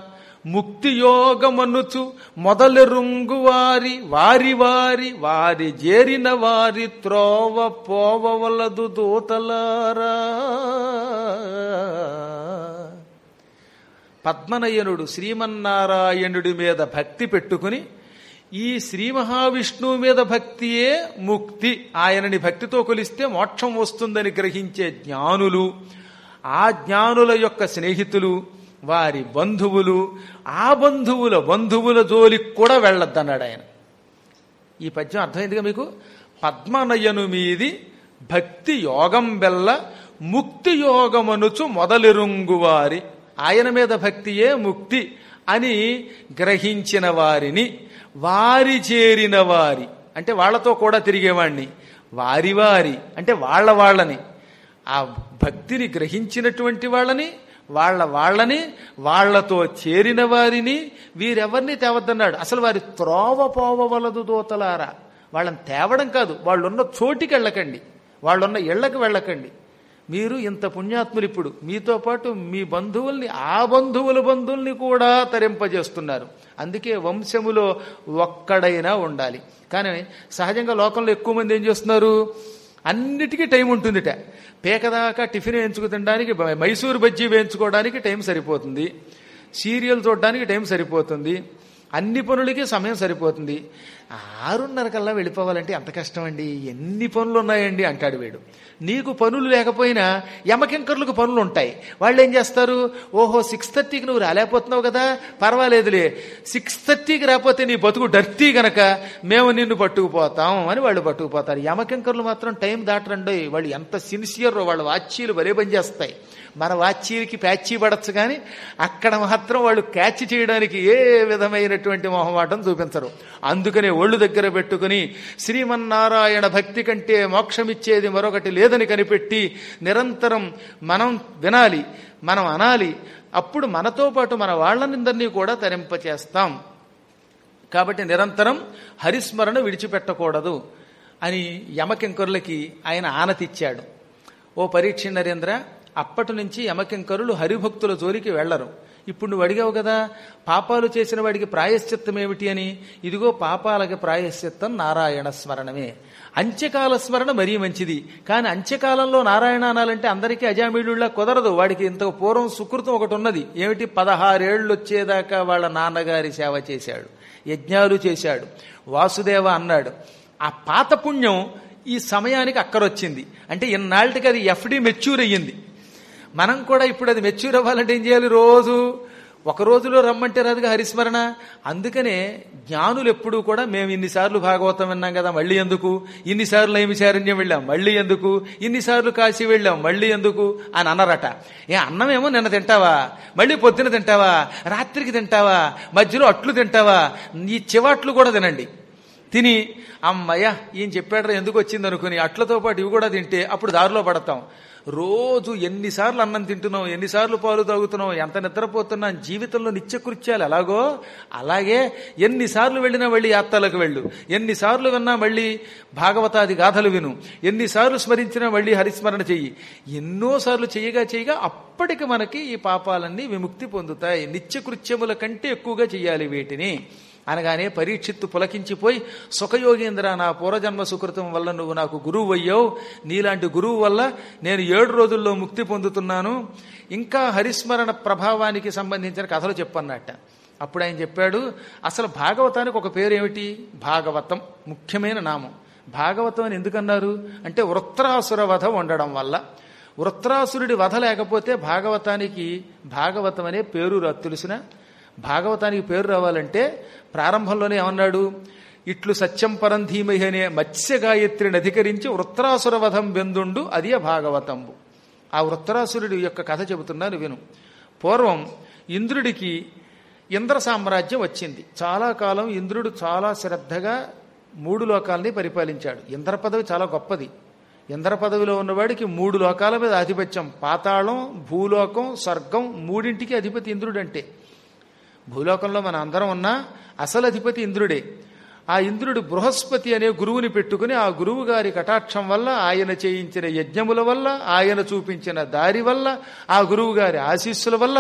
ముక్తి యోగమనుచు మొదలెరుంగు వారి వారి వారి వారి చేరిన వారి త్రోవ పోవలదు దూతలారా పద్మనయనుడు శ్రీమన్నారాయణుడి మీద భక్తి పెట్టుకుని ఈ శ్రీ మహావిష్ణువు మీద భక్తియే ముక్తి ఆయనని భక్తితో కొలిస్తే మోక్షం వస్తుందని గ్రహించే జ్ఞానులు ఆ జ్ఞానుల యొక్క స్నేహితులు వారి బంధువులు ఆ బంధువుల బంధువుల జోలికి కూడా వెళ్ళొద్దన్నాడు ఆయన ఈ పద్యం అర్థమైందిగా మీకు పద్మనయను మీది భక్తి యోగం బెల్ల ముక్తి యోగమనుచు మొదలెరుంగువారి ఆయన మీద భక్తియే ముక్తి అని గ్రహించిన వారిని వారి చేరిన వారి అంటే వాళ్లతో కూడా తిరిగేవాణ్ణి వారి వారి అంటే వాళ్ళ వాళ్ళని ఆ భక్తిని గ్రహించినటువంటి వాళ్ళని వాళ్ళ వాళ్ళని వాళ్లతో చేరిన వారిని వీరెవరిని తేవద్దన్నాడు అసలు వారి త్రోవ పోవవలదు దోతలారా వాళ్ళని తేవడం కాదు వాళ్ళున్న చోటికి వెళ్ళకండి వాళ్ళున్న ఇళ్లకు వెళ్ళకండి మీరు ఇంత పుణ్యాత్ములు ఇప్పుడు మీతో పాటు మీ బంధువుల్ని ఆ బంధువుల బంధువుల్ని కూడా తరింపజేస్తున్నారు అందుకే వంశములో ఒక్కడైనా ఉండాలి కానీ సహజంగా లోకంలో ఎక్కువ మంది ఏం చేస్తున్నారు అన్నిటికీ టైం ఉంటుందిట పేకదాకా టిఫిన్ వేయించుకు తినడానికి మైసూరు బజ్జీ వేయించుకోవడానికి టైం సరిపోతుంది సీరియల్ చూడడానికి టైం సరిపోతుంది అన్ని పనులకి సమయం సరిపోతుంది ఆరున్నర కల్లా వెళ్ళిపోవాలంటే ఎంత కష్టం అండి ఎన్ని పనులు ఉన్నాయండి అంటాడు వీడు నీకు పనులు లేకపోయినా యమకింకర్లకు పనులు ఉంటాయి వాళ్ళు ఏం చేస్తారు ఓహో సిక్స్ థర్టీకి నువ్వు రాలేకపోతున్నావు కదా పర్వాలేదులే సిక్స్ థర్టీకి రాకపోతే నీ బతుకు డర్టీ గనక మేము నిన్ను పట్టుకుపోతాం అని వాళ్ళు పట్టుకుపోతారు యమకింకర్లు మాత్రం టైం దాటరండి వాళ్ళు ఎంత సిన్సియర్ వాళ్ళ వాచ్యీలు భలే పనిచేస్తాయి మన వాచ్యీలకి ప్యాచీ పడచ్చు కానీ అక్కడ మాత్రం వాళ్ళు క్యాచ్ చేయడానికి ఏ విధమైనటువంటి మొహమాటం చూపించరు అందుకనే ఒళ్ళు దగ్గర పెట్టుకుని శ్రీమన్నారాయణ భక్తి కంటే మోక్షమిచ్చేది మరొకటి లేదని కనిపెట్టి నిరంతరం మనం వినాలి మనం అనాలి అప్పుడు మనతో పాటు మన వాళ్ళందరినీ కూడా తరింపచేస్తాం కాబట్టి నిరంతరం హరిస్మరణ విడిచిపెట్టకూడదు అని యమకింకరులకి ఆయన ఆనతిచ్చాడు ఓ పరీక్ష నరేంద్ర అప్పటి నుంచి యమకింకరులు హరిభక్తుల జోలికి వెళ్లరు ఇప్పుడు నువ్వు అడిగావు కదా పాపాలు చేసిన వాడికి ప్రాయశ్చిత్తం ఏమిటి అని ఇదిగో పాపాలకి ప్రాయశ్చిత్తం నారాయణ స్మరణమే అంత్యకాల స్మరణ మరీ మంచిది కానీ అంత్యకాలంలో నారాయణ అనాలంటే అందరికీ అజామీడులా కుదరదు వాడికి ఇంత పూర్వం సుకృతం ఒకటి ఉన్నది ఏమిటి పదహారేళ్లు వచ్చేదాకా వాళ్ళ నాన్నగారి సేవ చేశాడు యజ్ఞాలు చేశాడు వాసుదేవ అన్నాడు ఆ పాత పుణ్యం ఈ సమయానికి అక్కరొచ్చింది అంటే ఇన్నాళ్ళకి అది ఎఫ్డి మెచ్యూర్ అయ్యింది మనం కూడా ఇప్పుడు అది మెచ్యూర్ అవ్వాలంటే ఏం చేయాలి రోజు ఒక రోజులో రమ్మంటే రాదుగా హరిస్మరణ అందుకనే జ్ఞానులు ఎప్పుడూ కూడా మేము ఇన్నిసార్లు భాగవతం విన్నాం కదా మళ్ళీ ఎందుకు ఇన్నిసార్లు నైమిశారణ్యం వెళ్ళాం మళ్ళీ ఎందుకు ఇన్నిసార్లు కాశీ వెళ్ళాం మళ్ళీ ఎందుకు అని అన్నారట ఏ అన్నమేమో నిన్న తింటావా మళ్ళీ పొద్దున తింటావా రాత్రికి తింటావా మధ్యలో అట్లు తింటావా ఈ చివాట్లు కూడా తినండి తిని అమ్మయ్య ఈయన చెప్పాడు ఎందుకు వచ్చింది అనుకుని అట్లతో పాటు ఇవి కూడా తింటే అప్పుడు దారిలో పడతాం రోజు ఎన్నిసార్లు అన్నం తింటున్నాం ఎన్నిసార్లు పాలు తాగుతున్నాం ఎంత నిద్రపోతున్నాం జీవితంలో నిత్యకృత్యాలు ఎలాగో అలాగే ఎన్నిసార్లు వెళ్ళినా మళ్ళీ యాత్రలకు వెళ్ళు ఎన్నిసార్లు విన్నా మళ్ళీ భాగవతాది గాథలు విను ఎన్నిసార్లు స్మరించినా మళ్ళీ హరిస్మరణ చెయ్యి ఎన్నోసార్లు చేయగా చేయగా అప్పటికి మనకి ఈ పాపాలన్నీ విముక్తి పొందుతాయి నిత్యకృత్యముల కంటే ఎక్కువగా చెయ్యాలి వీటిని అనగానే పరీక్షిత్తు పులకించిపోయి సుఖయోగేంద్ర నా పూర్వజన్మ సుకృతం వల్ల నువ్వు నాకు గురువు అయ్యావు నీలాంటి గురువు వల్ల నేను ఏడు రోజుల్లో ముక్తి పొందుతున్నాను ఇంకా హరిస్మరణ ప్రభావానికి సంబంధించిన కథలు చెప్పన్నట్ట అప్పుడు ఆయన చెప్పాడు అసలు భాగవతానికి ఒక పేరు ఏమిటి భాగవతం ముఖ్యమైన నామం భాగవతం అని ఎందుకన్నారు అంటే వృత్రాసుర వధ ఉండడం వల్ల వృత్రాసురుడి వధ లేకపోతే భాగవతానికి భాగవతం అనే పేరు రా- తెలిసిన భాగవతానికి పేరు రావాలంటే ప్రారంభంలోనే ఏమన్నాడు ఇట్లు సత్యం పరం ధీమహి అనే మత్స్య గాయత్రిని అధికరించి వృత్రాసుర వధం బెందుండు అది ఆ భాగవతంబు ఆ వృత్రాసురుడి యొక్క కథ చెబుతున్నాను విను పూర్వం ఇంద్రుడికి ఇంద్ర సామ్రాజ్యం వచ్చింది చాలా కాలం ఇంద్రుడు చాలా శ్రద్ధగా మూడు లోకాలని పరిపాలించాడు ఇంద్ర పదవి చాలా గొప్పది ఇంద్ర పదవిలో ఉన్నవాడికి మూడు లోకాల మీద ఆధిపత్యం పాతాళం భూలోకం స్వర్గం మూడింటికి అధిపతి ఇంద్రుడు అంటే భూలోకంలో మన అందరం ఉన్నా అసలు అధిపతి ఇంద్రుడే ఆ ఇంద్రుడు బృహస్పతి అనే గురువుని పెట్టుకుని ఆ గురువు గారి కటాక్షం వల్ల ఆయన చేయించిన యజ్ఞముల వల్ల ఆయన చూపించిన దారి వల్ల ఆ గురువు గారి ఆశీస్సుల వల్ల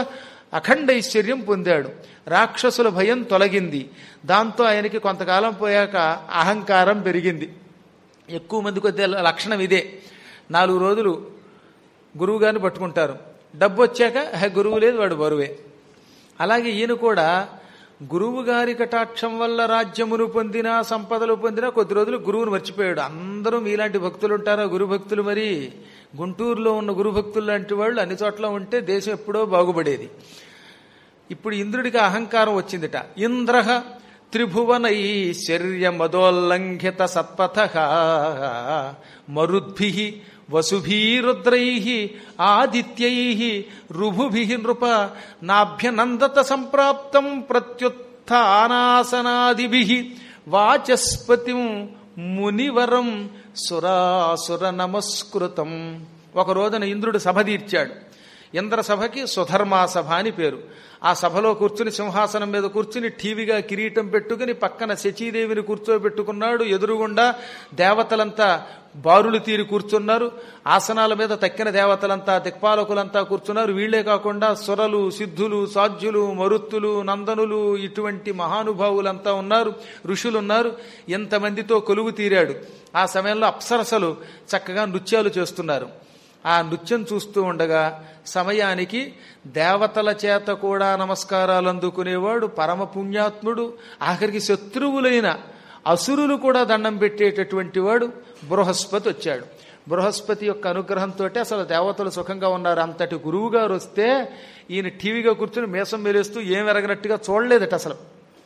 అఖండ ఐశ్వర్యం పొందాడు రాక్షసుల భయం తొలగింది దాంతో ఆయనకి కొంతకాలం పోయాక అహంకారం పెరిగింది ఎక్కువ మంది కొద్ది లక్షణం ఇదే నాలుగు రోజులు గురువు గారిని పట్టుకుంటారు డబ్బు వచ్చాక "హే, గురువు లేదు వాడు బరువే అలాగే ఈయన కూడా గురువు గారి కటాక్షం వల్ల రాజ్యమును పొందినా సంపదలు పొందినా కొద్ది రోజులు గురువును మర్చిపోయాడు అందరూ మీలాంటి భక్తులు ఉంటారా గురు భక్తులు మరి గుంటూరులో ఉన్న గురు భక్తులు లాంటి వాళ్ళు అన్ని చోట్ల ఉంటే దేశం ఎప్పుడో బాగుపడేది ఇప్పుడు ఇంద్రుడికి అహంకారం వచ్చిందిట ఇంద్ర త్రిభువనైశ్వర్య మదోల్లంఘిత సత్పథ మరుద్భి వసుభీరుద్రై ఆదిత్యై రుభుభి నృప నాభ్యనందత సంప్రాప్తం ప్రత్యుత్నాసనాదిభి వాచస్పతిం మునివరం సురాసుర నమస్కృతం ఒక రోజున ఇంద్రుడు సభ తీర్చాడు ఇంద్ర సభకి సుధర్మా సభ అని పేరు ఆ సభలో కూర్చుని సింహాసనం మీద కూర్చుని టీవీగా కిరీటం పెట్టుకుని పక్కన శచీదేవిని కూర్చోబెట్టుకున్నాడు ఎదురుగుండా దేవతలంతా బారులు తీరి కూర్చున్నారు ఆసనాల మీద తక్కిన దేవతలంతా దిక్పాలకులంతా కూర్చున్నారు వీళ్లే కాకుండా సురలు సిద్ధులు సాధ్యులు మరుత్తులు నందనులు ఇటువంటి మహానుభావులంతా ఉన్నారు ఋషులున్నారు ఎంతమందితో కొలువు తీరాడు ఆ సమయంలో అప్సరసలు చక్కగా నృత్యాలు చేస్తున్నారు ఆ నృత్యం చూస్తూ ఉండగా సమయానికి దేవతల చేత కూడా నమస్కారాలు అందుకునేవాడు పరమ పుణ్యాత్ముడు ఆఖరికి శత్రువులైన అసురులు కూడా దండం పెట్టేటటువంటి వాడు బృహస్పతి వచ్చాడు బృహస్పతి యొక్క అనుగ్రహంతో అసలు దేవతలు సుఖంగా ఉన్నారు అంతటి గురువు గారు వస్తే ఈయన టీవీగా కూర్చుని మేసం మేలేస్తూ ఏం ఎరగనట్టుగా చూడలేదట అసలు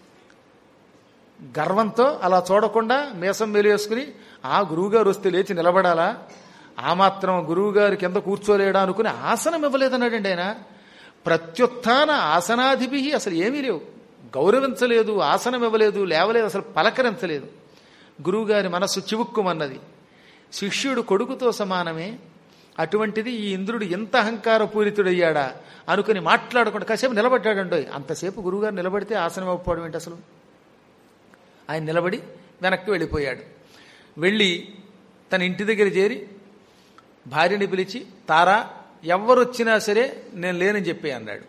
గర్వంతో అలా చూడకుండా మేసం మేలేసుకుని ఆ గురువుగారు వస్తే లేచి నిలబడాలా ఆ మాత్రం గురువుగారి కింద కూర్చోలేడా అనుకుని ఆసనం ఇవ్వలేదన్నాడండి ఆయన ప్రత్యుత్థాన ఆసనాధిపి అసలు ఏమీ లేవు గౌరవించలేదు ఆసనం ఇవ్వలేదు లేవలేదు అసలు పలకరించలేదు గురువుగారి మనస్సు చివుక్కుమన్నది శిష్యుడు కొడుకుతో సమానమే అటువంటిది ఈ ఇంద్రుడు ఎంత అహంకార పూరితుడయ్యాడా అనుకుని మాట్లాడకుండా కాసేపు నిలబడ్డాడండోయ్ అంతసేపు గురువుగారు నిలబడితే ఆసనం ఇవ్వకపోవడం ఏంటి అసలు ఆయన నిలబడి వెనక్కి వెళ్ళిపోయాడు వెళ్ళి తన ఇంటి దగ్గర చేరి భార్యని పిలిచి తారా ఎవరొచ్చినా సరే నేను లేనని చెప్పి అన్నాడు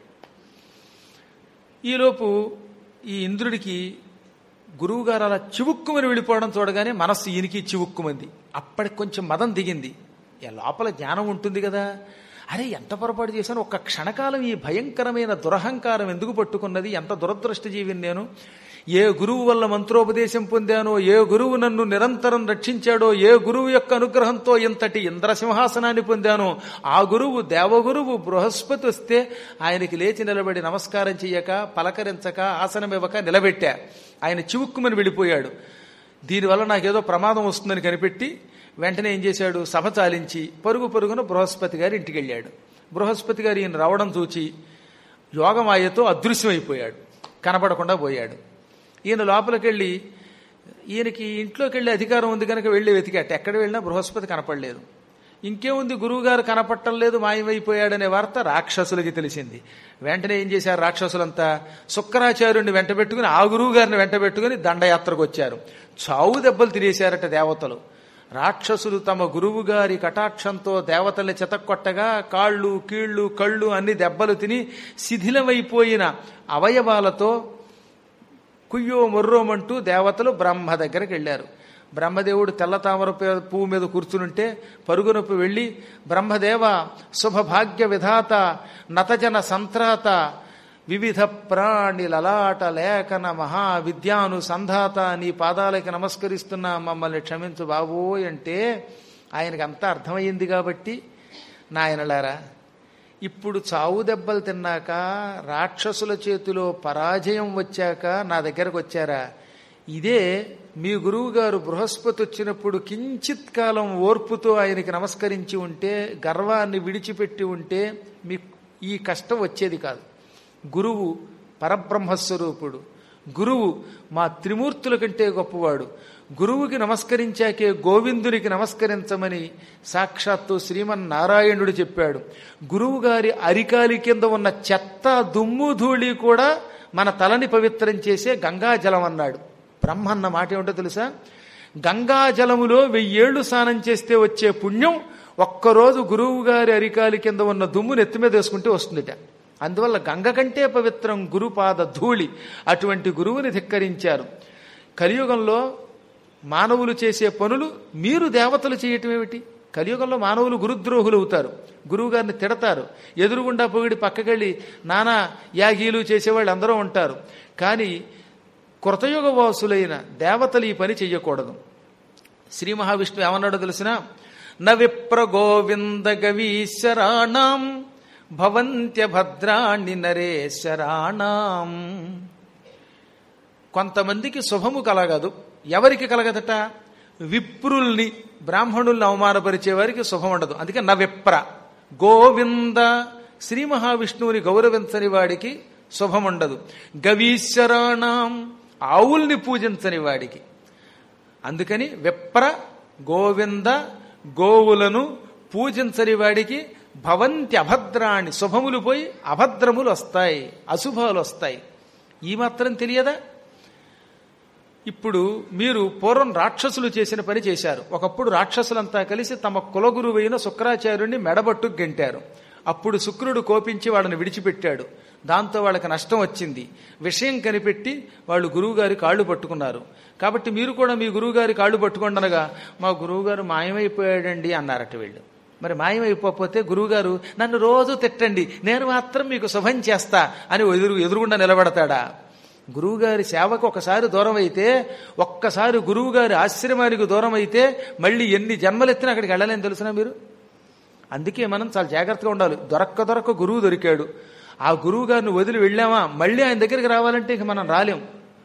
ఈలోపు ఈ ఇంద్రుడికి గురువుగారు అలా చివుక్కుమని వెళ్ళిపోవడం చూడగానే మనస్సు ఈయనకి చివుక్కుమంది అప్పటికి కొంచెం మదం దిగింది ఏ లోపల జ్ఞానం ఉంటుంది కదా అరే ఎంత పొరపాటు చేశాను ఒక్క క్షణకాలం ఈ భయంకరమైన దురహంకారం ఎందుకు పట్టుకున్నది ఎంత దురదృష్ట జీవిని నేను ఏ గురువు వల్ల మంత్రోపదేశం పొందానో ఏ గురువు నన్ను నిరంతరం రక్షించాడో ఏ గురువు యొక్క అనుగ్రహంతో ఇంతటి ఇంద్రసింహాసనాన్ని పొందానో ఆ గురువు దేవగురువు బృహస్పతి వస్తే ఆయనకి లేచి నిలబడి నమస్కారం చెయ్యక పలకరించక ఆసనం ఇవ్వక నిలబెట్టా ఆయన చివుక్కుమని వెళ్ళిపోయాడు దీనివల్ల నాకేదో ప్రమాదం వస్తుందని కనిపెట్టి వెంటనే ఏం చేశాడు సభ చాలించి పరుగు పరుగున బృహస్పతి గారి ఇంటికి వెళ్ళాడు బృహస్పతి గారు ఈయన రావడం చూచి యోగమాయతో అదృశ్యమైపోయాడు కనపడకుండా పోయాడు ఈయన లోపలికి వెళ్ళి ఈయనకి ఇంట్లోకి వెళ్ళే అధికారం ఉంది కనుక వెళ్ళి వెతికాట ఎక్కడ వెళ్ళినా బృహస్పతి కనపడలేదు ఇంకేముంది గురువుగారు కనపట్టం లేదు మాయమైపోయాడనే వార్త రాక్షసులకి తెలిసింది వెంటనే ఏం చేశారు రాక్షసులంతా శుక్రాచార్యుడిని వెంట పెట్టుకుని ఆ గురువు గారిని వెంట పెట్టుకుని దండయాత్రకు వచ్చారు చావు దెబ్బలు తినేశారట దేవతలు రాక్షసులు తమ గురువు గారి కటాక్షంతో దేవతల్ని చెతక్కొట్టగా కాళ్ళు కీళ్లు కళ్ళు అన్ని దెబ్బలు తిని శిథిలమైపోయిన అవయవాలతో కుయ్యో మొర్రోమంటూ దేవతలు బ్రహ్మ దగ్గరికి వెళ్ళారు బ్రహ్మదేవుడు తెల్ల తామర పే- పువ్వు మీద కూర్చునుంటే పరుగునొప్పి వెళ్ళి బ్రహ్మదేవ శుభభాగ్య విధాత నతజన సంత్రాత వివిధ ప్రాణి లలాట లేఖన మహా విద్యానుసంధాత నీ పాదాలకి నమస్కరిస్తున్నా మమ్మల్ని క్షమించు బాబోయ్ అంటే ఆయనకి అంతా అర్థమయ్యింది కాబట్టి నాయనలారా ఇప్పుడు చావు దెబ్బలు తిన్నాక రాక్షసుల చేతిలో పరాజయం వచ్చాక నా దగ్గరకు వచ్చారా ఇదే మీ గురువు గారు బృహస్పతి వచ్చినప్పుడు కించిత్ కాలం ఓర్పుతో ఆయనకి నమస్కరించి ఉంటే గర్వాన్ని విడిచిపెట్టి ఉంటే మీ ఈ కష్టం వచ్చేది కాదు గురువు పరబ్రహ్మస్వరూపుడు గురువు మా త్రిమూర్తుల కంటే గొప్పవాడు గురువుకి నమస్కరించాకే గోవిందునికి నమస్కరించమని సాక్షాత్తు శ్రీమన్నారాయణుడు చెప్పాడు గురువు గారి అరికాలి కింద ఉన్న చెత్త దుమ్ము ధూళి కూడా మన తలని పవిత్రం చేసే గంగాజలం అన్నాడు బ్రహ్మన్న మాట ఏమిటో తెలుసా గంగాజలములో వెయ్యేళ్లు స్నానం చేస్తే వచ్చే పుణ్యం ఒక్కరోజు గురువు గారి అరికాలి కింద ఉన్న దుమ్ము నెత్తి మీద వేసుకుంటే వస్తుందిట అందువల్ల గంగ కంటే పవిత్రం గురుపాద ధూళి అటువంటి గురువుని ధిక్కరించారు కలియుగంలో మానవులు చేసే పనులు మీరు దేవతలు చేయటం ఏమిటి కలియుగంలో మానవులు గురుద్రోహులు అవుతారు గురువుగారిని తిడతారు ఎదురుగుండా పొగిడి పక్కకెళ్ళి నానా యాగీలు చేసేవాళ్ళు అందరూ ఉంటారు కానీ కృతయుగ వాసులైన దేవతలు ఈ పని చెయ్యకూడదు శ్రీ మహావిష్ణువు ఏమన్నాడో తెలిసిన నవిప్ర గోవింద గవీశ్వరాణం భవంత్య భద్రాణి నరేశ్వరాణం కొంతమందికి శుభము కలగదు ఎవరికి కలగదట విప్రుల్ని బ్రాహ్మణుల్ని అవమానపరిచే వారికి శుభం ఉండదు అందుకే నవిప్ర గోవింద శ్రీ మహావిష్ణువుని గౌరవించని వాడికి శుభం ఉండదు గవీశ్వరాణం ఆవుల్ని పూజించని వాడికి అందుకని విప్ర గోవింద గోవులను పూజించని వాడికి భవంతి అభద్రాణి శుభములు పోయి అభద్రములు వస్తాయి అశుభాలు వస్తాయి ఈ మాత్రం తెలియదా ఇప్పుడు మీరు పూర్వం రాక్షసులు చేసిన పని చేశారు ఒకప్పుడు రాక్షసులంతా కలిసి తమ కులగురువైన శుక్రాచార్యుడిని మెడబట్టు గెంటారు అప్పుడు శుక్రుడు కోపించి వాళ్ళని విడిచిపెట్టాడు దాంతో వాళ్ళకి నష్టం వచ్చింది విషయం కనిపెట్టి వాళ్ళు గురువుగారి కాళ్ళు పట్టుకున్నారు కాబట్టి మీరు కూడా మీ గురువుగారి కాళ్ళు పట్టుకుండనగా మా గురువుగారు మాయమైపోయాడండి అన్నారట వీళ్ళు మరి మాయమైపోతే గురువుగారు నన్ను రోజు తిట్టండి నేను మాత్రం మీకు శుభం చేస్తా అని ఎదురు ఎదురుగుండా నిలబడతాడా గురువుగారి సేవకు ఒకసారి దూరం అయితే ఒక్కసారి గురువుగారి ఆశ్రమానికి దూరం అయితే మళ్ళీ ఎన్ని జన్మలెత్తినా అక్కడికి వెళ్ళలేని తెలుసునా మీరు అందుకే మనం చాలా జాగ్రత్తగా ఉండాలి దొరక్క దొరక్క గురువు దొరికాడు ఆ గురువు గారిని వదిలి వెళ్ళామా మళ్ళీ ఆయన దగ్గరికి రావాలంటే ఇక మనం రాలేం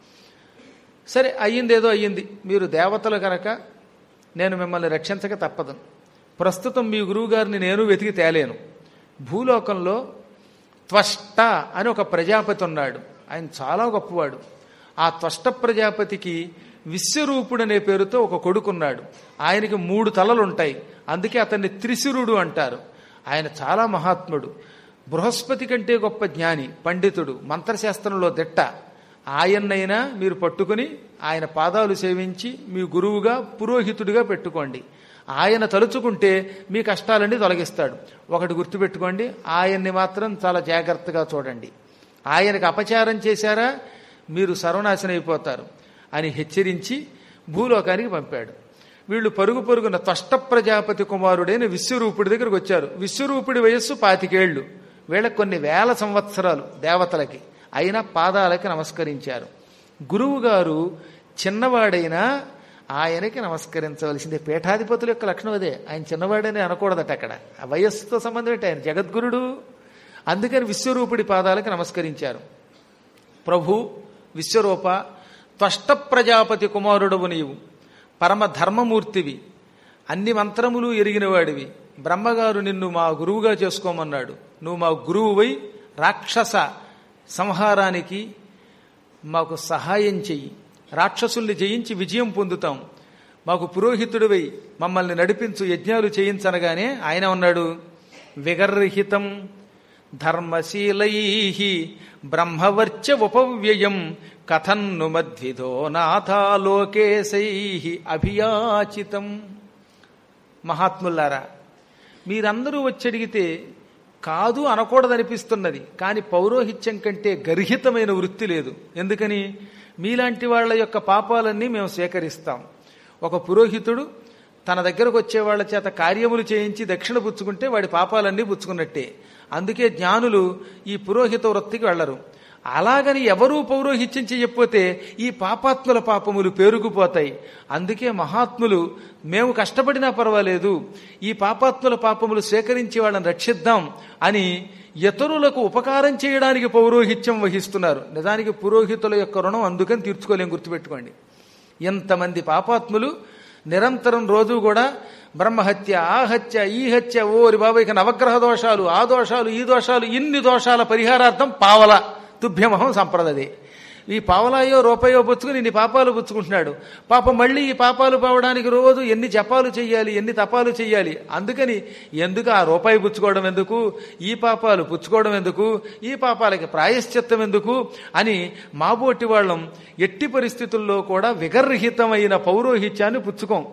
సరే అయ్యింది ఏదో అయ్యింది మీరు దేవతలు కనుక నేను మిమ్మల్ని రక్షించక తప్పదు ప్రస్తుతం మీ గురువు గారిని నేను వెతికి తేలేను భూలోకంలో త్వష్ట అని ఒక ప్రజాపతి ఉన్నాడు ఆయన చాలా గొప్పవాడు ఆ త్వష్ట ప్రజాపతికి విశ్వరూపుడు అనే పేరుతో ఒక కొడుకున్నాడు ఆయనకి మూడు తలలుంటాయి అందుకే అతన్ని త్రిశిరుడు అంటారు ఆయన చాలా మహాత్ముడు బృహస్పతి కంటే గొప్ప జ్ఞాని పండితుడు మంత్రశాస్త్రంలో దిట్ట ఆయన్నైనా మీరు పట్టుకుని ఆయన పాదాలు సేవించి మీ గురువుగా పురోహితుడిగా పెట్టుకోండి ఆయన తలుచుకుంటే మీ కష్టాలన్నీ తొలగిస్తాడు ఒకటి గుర్తుపెట్టుకోండి ఆయన్ని మాత్రం చాలా జాగ్రత్తగా చూడండి ఆయనకు అపచారం చేశారా మీరు సర్వనాశనం అయిపోతారు అని హెచ్చరించి భూలోకానికి పంపాడు వీళ్ళు పరుగు పరుగున త్వష్ట ప్రజాపతి కుమారుడైన విశ్వరూపుడి దగ్గరకు వచ్చారు విశ్వరూపుడి వయస్సు పాతికేళ్లు వీళ్ళకి కొన్ని వేల సంవత్సరాలు దేవతలకి అయినా పాదాలకి నమస్కరించారు గురువు గారు చిన్నవాడైనా ఆయనకి నమస్కరించవలసిందే పీఠాధిపతుల యొక్క లక్షణం అదే ఆయన చిన్నవాడని అనకూడదట అక్కడ ఆ వయస్సుతో సంబంధం ఏంటి ఆయన జగద్గురుడు అందుకని విశ్వరూపుడి పాదాలకు నమస్కరించారు ప్రభు విశ్వరూప త్వష్ట ప్రజాపతి కుమారుడవు నీవు పరమ ధర్మమూర్తివి అన్ని మంత్రములు ఎరిగినవాడివి బ్రహ్మగారు నిన్ను మా గురువుగా చేసుకోమన్నాడు నువ్వు మా గురువువై రాక్షస సంహారానికి మాకు సహాయం చెయ్యి రాక్షసుల్ని జయించి విజయం పొందుతాం మాకు పురోహితుడివై మమ్మల్ని నడిపించు యజ్ఞాలు చేయించనగానే ఆయన ఉన్నాడు విగర్హితం ధర్మశీలై బ్రహ్మవర్చ ఉపవ్యయం కథన్ను మధ్విధో నాథాలోకేశై అభియాచితం మహాత్ములారా మీరందరూ వచ్చడిగితే కాదు అనకూడదనిపిస్తున్నది కానీ పౌరోహిత్యం కంటే గర్హితమైన వృత్తి లేదు ఎందుకని మీలాంటి వాళ్ళ యొక్క పాపాలన్నీ మేము స్వీకరిస్తాం ఒక పురోహితుడు తన దగ్గరకు వచ్చే వాళ్ళ చేత కార్యములు చేయించి దక్షిణ పుచ్చుకుంటే వాడి పాపాలన్నీ పుచ్చుకున్నట్టే అందుకే జ్ఞానులు ఈ పురోహిత వృత్తికి వెళ్లరు అలాగని ఎవరూ పౌరోహిత్యం చేయకపోతే ఈ పాపాత్ముల పాపములు పేరుకుపోతాయి అందుకే మహాత్ములు మేము కష్టపడినా పర్వాలేదు ఈ పాపాత్ముల పాపములు స్వీకరించి వాళ్ళని రక్షిద్దాం అని ఇతరులకు ఉపకారం చేయడానికి పౌరోహిత్యం వహిస్తున్నారు నిజానికి పురోహితుల యొక్క రుణం అందుకని తీర్చుకోలేం గుర్తుపెట్టుకోండి ఎంతమంది పాపాత్ములు నిరంతరం రోజు కూడా బ్రహ్మహత్య ఆ హత్య ఈ హత్య ఓరి బాబు ఇక నవగ్రహ దోషాలు ఆ దోషాలు ఈ దోషాలు ఇన్ని దోషాల పరిహారార్థం పావల తుభ్యమహం సంప్రదది ఈ పావలాయో రూపాయో పుచ్చుకుని ఇన్ని పాపాలు పుచ్చుకుంటున్నాడు పాపం మళ్ళీ ఈ పాపాలు పోవడానికి రోజు ఎన్ని జపాలు చెయ్యాలి ఎన్ని తపాలు చెయ్యాలి అందుకని ఎందుకు ఆ రూపాయి పుచ్చుకోవడం ఎందుకు ఈ పాపాలు పుచ్చుకోవడం ఎందుకు ఈ పాపాలకి ప్రాయశ్చిత్తం ఎందుకు అని మాబోటి వాళ్ళం ఎట్టి పరిస్థితుల్లో కూడా విగర్హితమైన పౌరోహిత్యాన్ని పుచ్చుకోం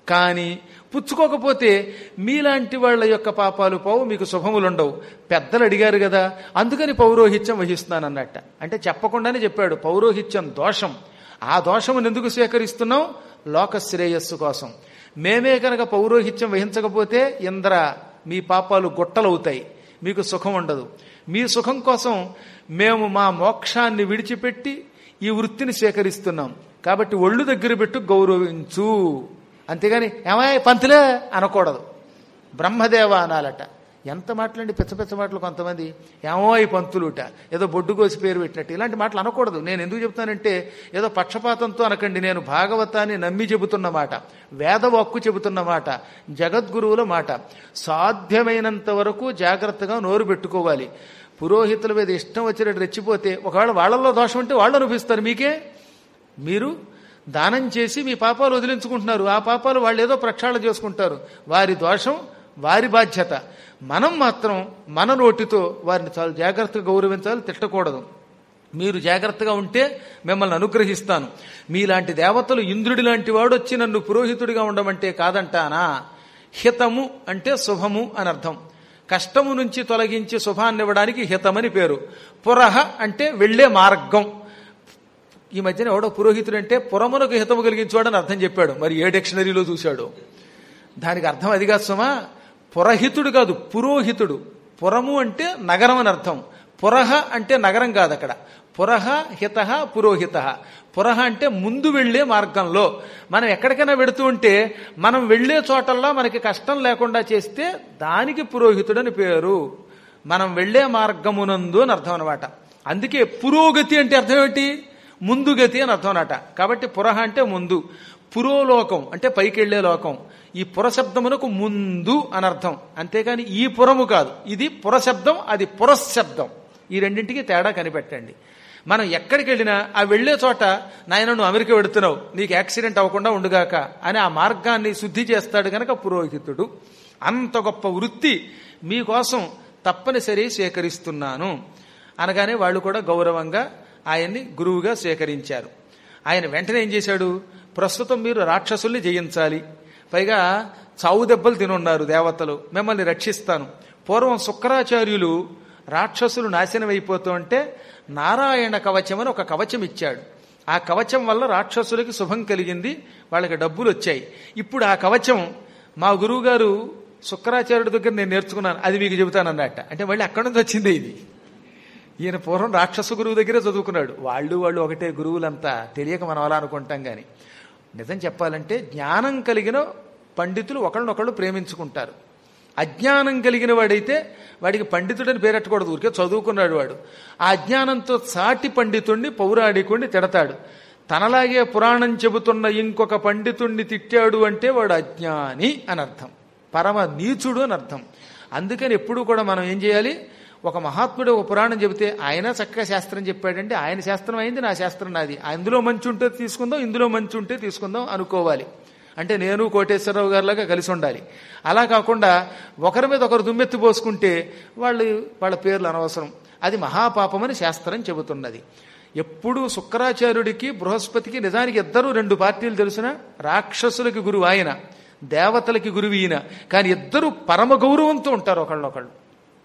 కానీ పుచ్చుకోకపోతే మీలాంటి వాళ్ళ యొక్క పాపాలు పోవు మీకు శుభములుండవు పెద్దలు అడిగారు కదా అందుకని పౌరోహిత్యం వహిస్తున్నాను అన్నట్ట అంటే చెప్పకుండానే చెప్పాడు పౌరోహిత్యం దోషం ఆ దోషమును ఎందుకు స్వీకరిస్తున్నాం లోక శ్రేయస్సు కోసం మేమే కనుక పౌరోహిత్యం వహించకపోతే ఇంద్ర మీ పాపాలు గుట్టలవుతాయి మీకు సుఖం ఉండదు మీ సుఖం కోసం మేము మా మోక్షాన్ని విడిచిపెట్టి ఈ వృత్తిని స్వీకరిస్తున్నాం కాబట్టి ఒళ్ళు దగ్గర పెట్టు గౌరవించు అంతేగాని ఏమాయ్ పంతులే అనకూడదు బ్రహ్మదేవ అనాలట ఎంత మాటలండి పిచ్చ పిచ్చ మాటలు కొంతమంది ఏమో ఈ పంతులుట ఏదో బొడ్డు కోసి పేరు పెట్టినట్టు ఇలాంటి మాటలు అనకూడదు నేను ఎందుకు చెప్తానంటే ఏదో పక్షపాతంతో అనకండి నేను భాగవతాన్ని నమ్మి చెబుతున్న మాట వేదవాక్కు చెబుతున్న మాట జగద్గురువుల మాట సాధ్యమైనంత వరకు జాగ్రత్తగా నోరు పెట్టుకోవాలి పురోహితుల మీద ఇష్టం వచ్చినట్టు రెచ్చిపోతే ఒకవేళ వాళ్ళల్లో దోషం ఉంటే వాళ్ళు అనిపిస్తారు మీకే మీరు దానం చేసి మీ పాపాలు వదిలించుకుంటున్నారు ఆ పాపాలు వాళ్ళు ఏదో ప్రక్షాళన చేసుకుంటారు వారి దోషం వారి బాధ్యత మనం మాత్రం మన నోటితో వారిని చాలా జాగ్రత్తగా గౌరవించాలి తిట్టకూడదు మీరు జాగ్రత్తగా ఉంటే మిమ్మల్ని అనుగ్రహిస్తాను మీలాంటి దేవతలు ఇంద్రుడి లాంటి వాడు వచ్చి నన్ను పురోహితుడిగా ఉండమంటే కాదంటానా హితము అంటే శుభము అని అర్థం కష్టము నుంచి తొలగించి శుభాన్ని ఇవ్వడానికి హితమని పేరు పురహ అంటే వెళ్లే మార్గం ఈ మధ్యన ఎవడో పురోహితుడు అంటే పురమునకు హితము కలిగించేవాడని అర్థం చెప్పాడు మరి ఏ డిక్షనరీలో చూశాడు దానికి అర్థం అది కాదు సుమా పురహితుడు కాదు పురోహితుడు పురము అంటే నగరం అని అర్థం పురహ అంటే నగరం కాదు అక్కడ పురహ హిత పురోహిత పురహ అంటే ముందు వెళ్లే మార్గంలో మనం ఎక్కడికైనా వెడుతూ ఉంటే మనం వెళ్లే చోటల్లా మనకి కష్టం లేకుండా చేస్తే దానికి పురోహితుడని పేరు మనం వెళ్లే మార్గమునందు అని అర్థం అనమాట అందుకే పురోగతి అంటే అర్థం ఏమిటి ముందుగతి అని అర్థం అనమాట కాబట్టి పురహ అంటే ముందు పురోలోకం అంటే పైకి వెళ్లే లోకం ఈ పురశబ్దమునకు ముందు అని అర్థం అంతేకాని ఈ పురము కాదు ఇది పురశబ్దం అది పురశబ్దం ఈ రెండింటికి తేడా కనిపెట్టండి మనం ఎక్కడికి వెళ్ళినా ఆ వెళ్లే చోట నాయన నువ్వు అమెరికా వెడుతున్నావు నీకు యాక్సిడెంట్ అవ్వకుండా ఉండుగాక అని ఆ మార్గాన్ని శుద్ధి చేస్తాడు గనక పురోహితుడు అంత గొప్ప వృత్తి మీకోసం తప్పనిసరి స్వీకరిస్తున్నాను అనగానే వాళ్ళు కూడా గౌరవంగా ఆయన్ని గురువుగా స్వీకరించారు ఆయన వెంటనే ఏం చేశాడు ప్రస్తుతం మీరు రాక్షసుల్ని జయించాలి పైగా చావు దెబ్బలు తినున్నారు దేవతలు మిమ్మల్ని రక్షిస్తాను పూర్వం శుక్రాచార్యులు రాక్షసులు నాశనం అయిపోతూ ఉంటే నారాయణ కవచం అని ఒక కవచం ఇచ్చాడు ఆ కవచం వల్ల రాక్షసులకి శుభం కలిగింది వాళ్ళకి డబ్బులు వచ్చాయి ఇప్పుడు ఆ కవచం మా గురువు గారు శుక్రాచార్యుడి దగ్గర నేను నేర్చుకున్నాను అది మీకు చెబుతానన్నట్ట అంటే మళ్ళీ అక్కడి నుంచి వచ్చిందే ఇది ఈయన పూర్వం రాక్షస గురువు దగ్గరే చదువుకున్నాడు వాళ్ళు వాళ్ళు ఒకటే గురువులంతా తెలియక మనం అలా అనుకుంటాం కానీ నిజం చెప్పాలంటే జ్ఞానం కలిగిన పండితులు ఒకళ్ళనొకళ్ళు ప్రేమించుకుంటారు అజ్ఞానం కలిగిన వాడైతే వాడికి పండితుడని పేరెట్టకూడదు ఊరికే చదువుకున్నాడు వాడు ఆ అజ్ఞానంతో సాటి పండితుణ్ణి పౌరాణికుణ్ణి తిడతాడు తనలాగే పురాణం చెబుతున్న ఇంకొక పండితుణ్ణి తిట్టాడు అంటే వాడు అజ్ఞాని అని అర్థం పరమ నీచుడు అని అర్థం అందుకని ఎప్పుడూ కూడా మనం ఏం చేయాలి ఒక మహాత్ముడు ఒక పురాణం చెబితే ఆయన చక్కగా శాస్త్రం చెప్పాడంటే ఆయన శాస్త్రం అయింది నా శాస్త్రం నాది అందులో మంచి ఉంటే తీసుకుందాం ఇందులో మంచి ఉంటే తీసుకుందాం అనుకోవాలి అంటే నేను కోటేశ్వరరావు గారిలాగా కలిసి ఉండాలి అలా కాకుండా ఒకరి మీద ఒకరు దుమ్మెత్తి పోసుకుంటే వాళ్ళు వాళ్ళ పేర్లు అనవసరం అది మహాపాపమని శాస్త్రం చెబుతున్నది ఎప్పుడు శుక్రాచార్యుడికి బృహస్పతికి నిజానికి ఇద్దరు రెండు పార్టీలు తెలిసిన రాక్షసులకి గురువు ఆయన దేవతలకి గురువు ఈయన కానీ ఇద్దరు పరమ గౌరవంతో ఉంటారు ఒకళ్ళొకళ్ళు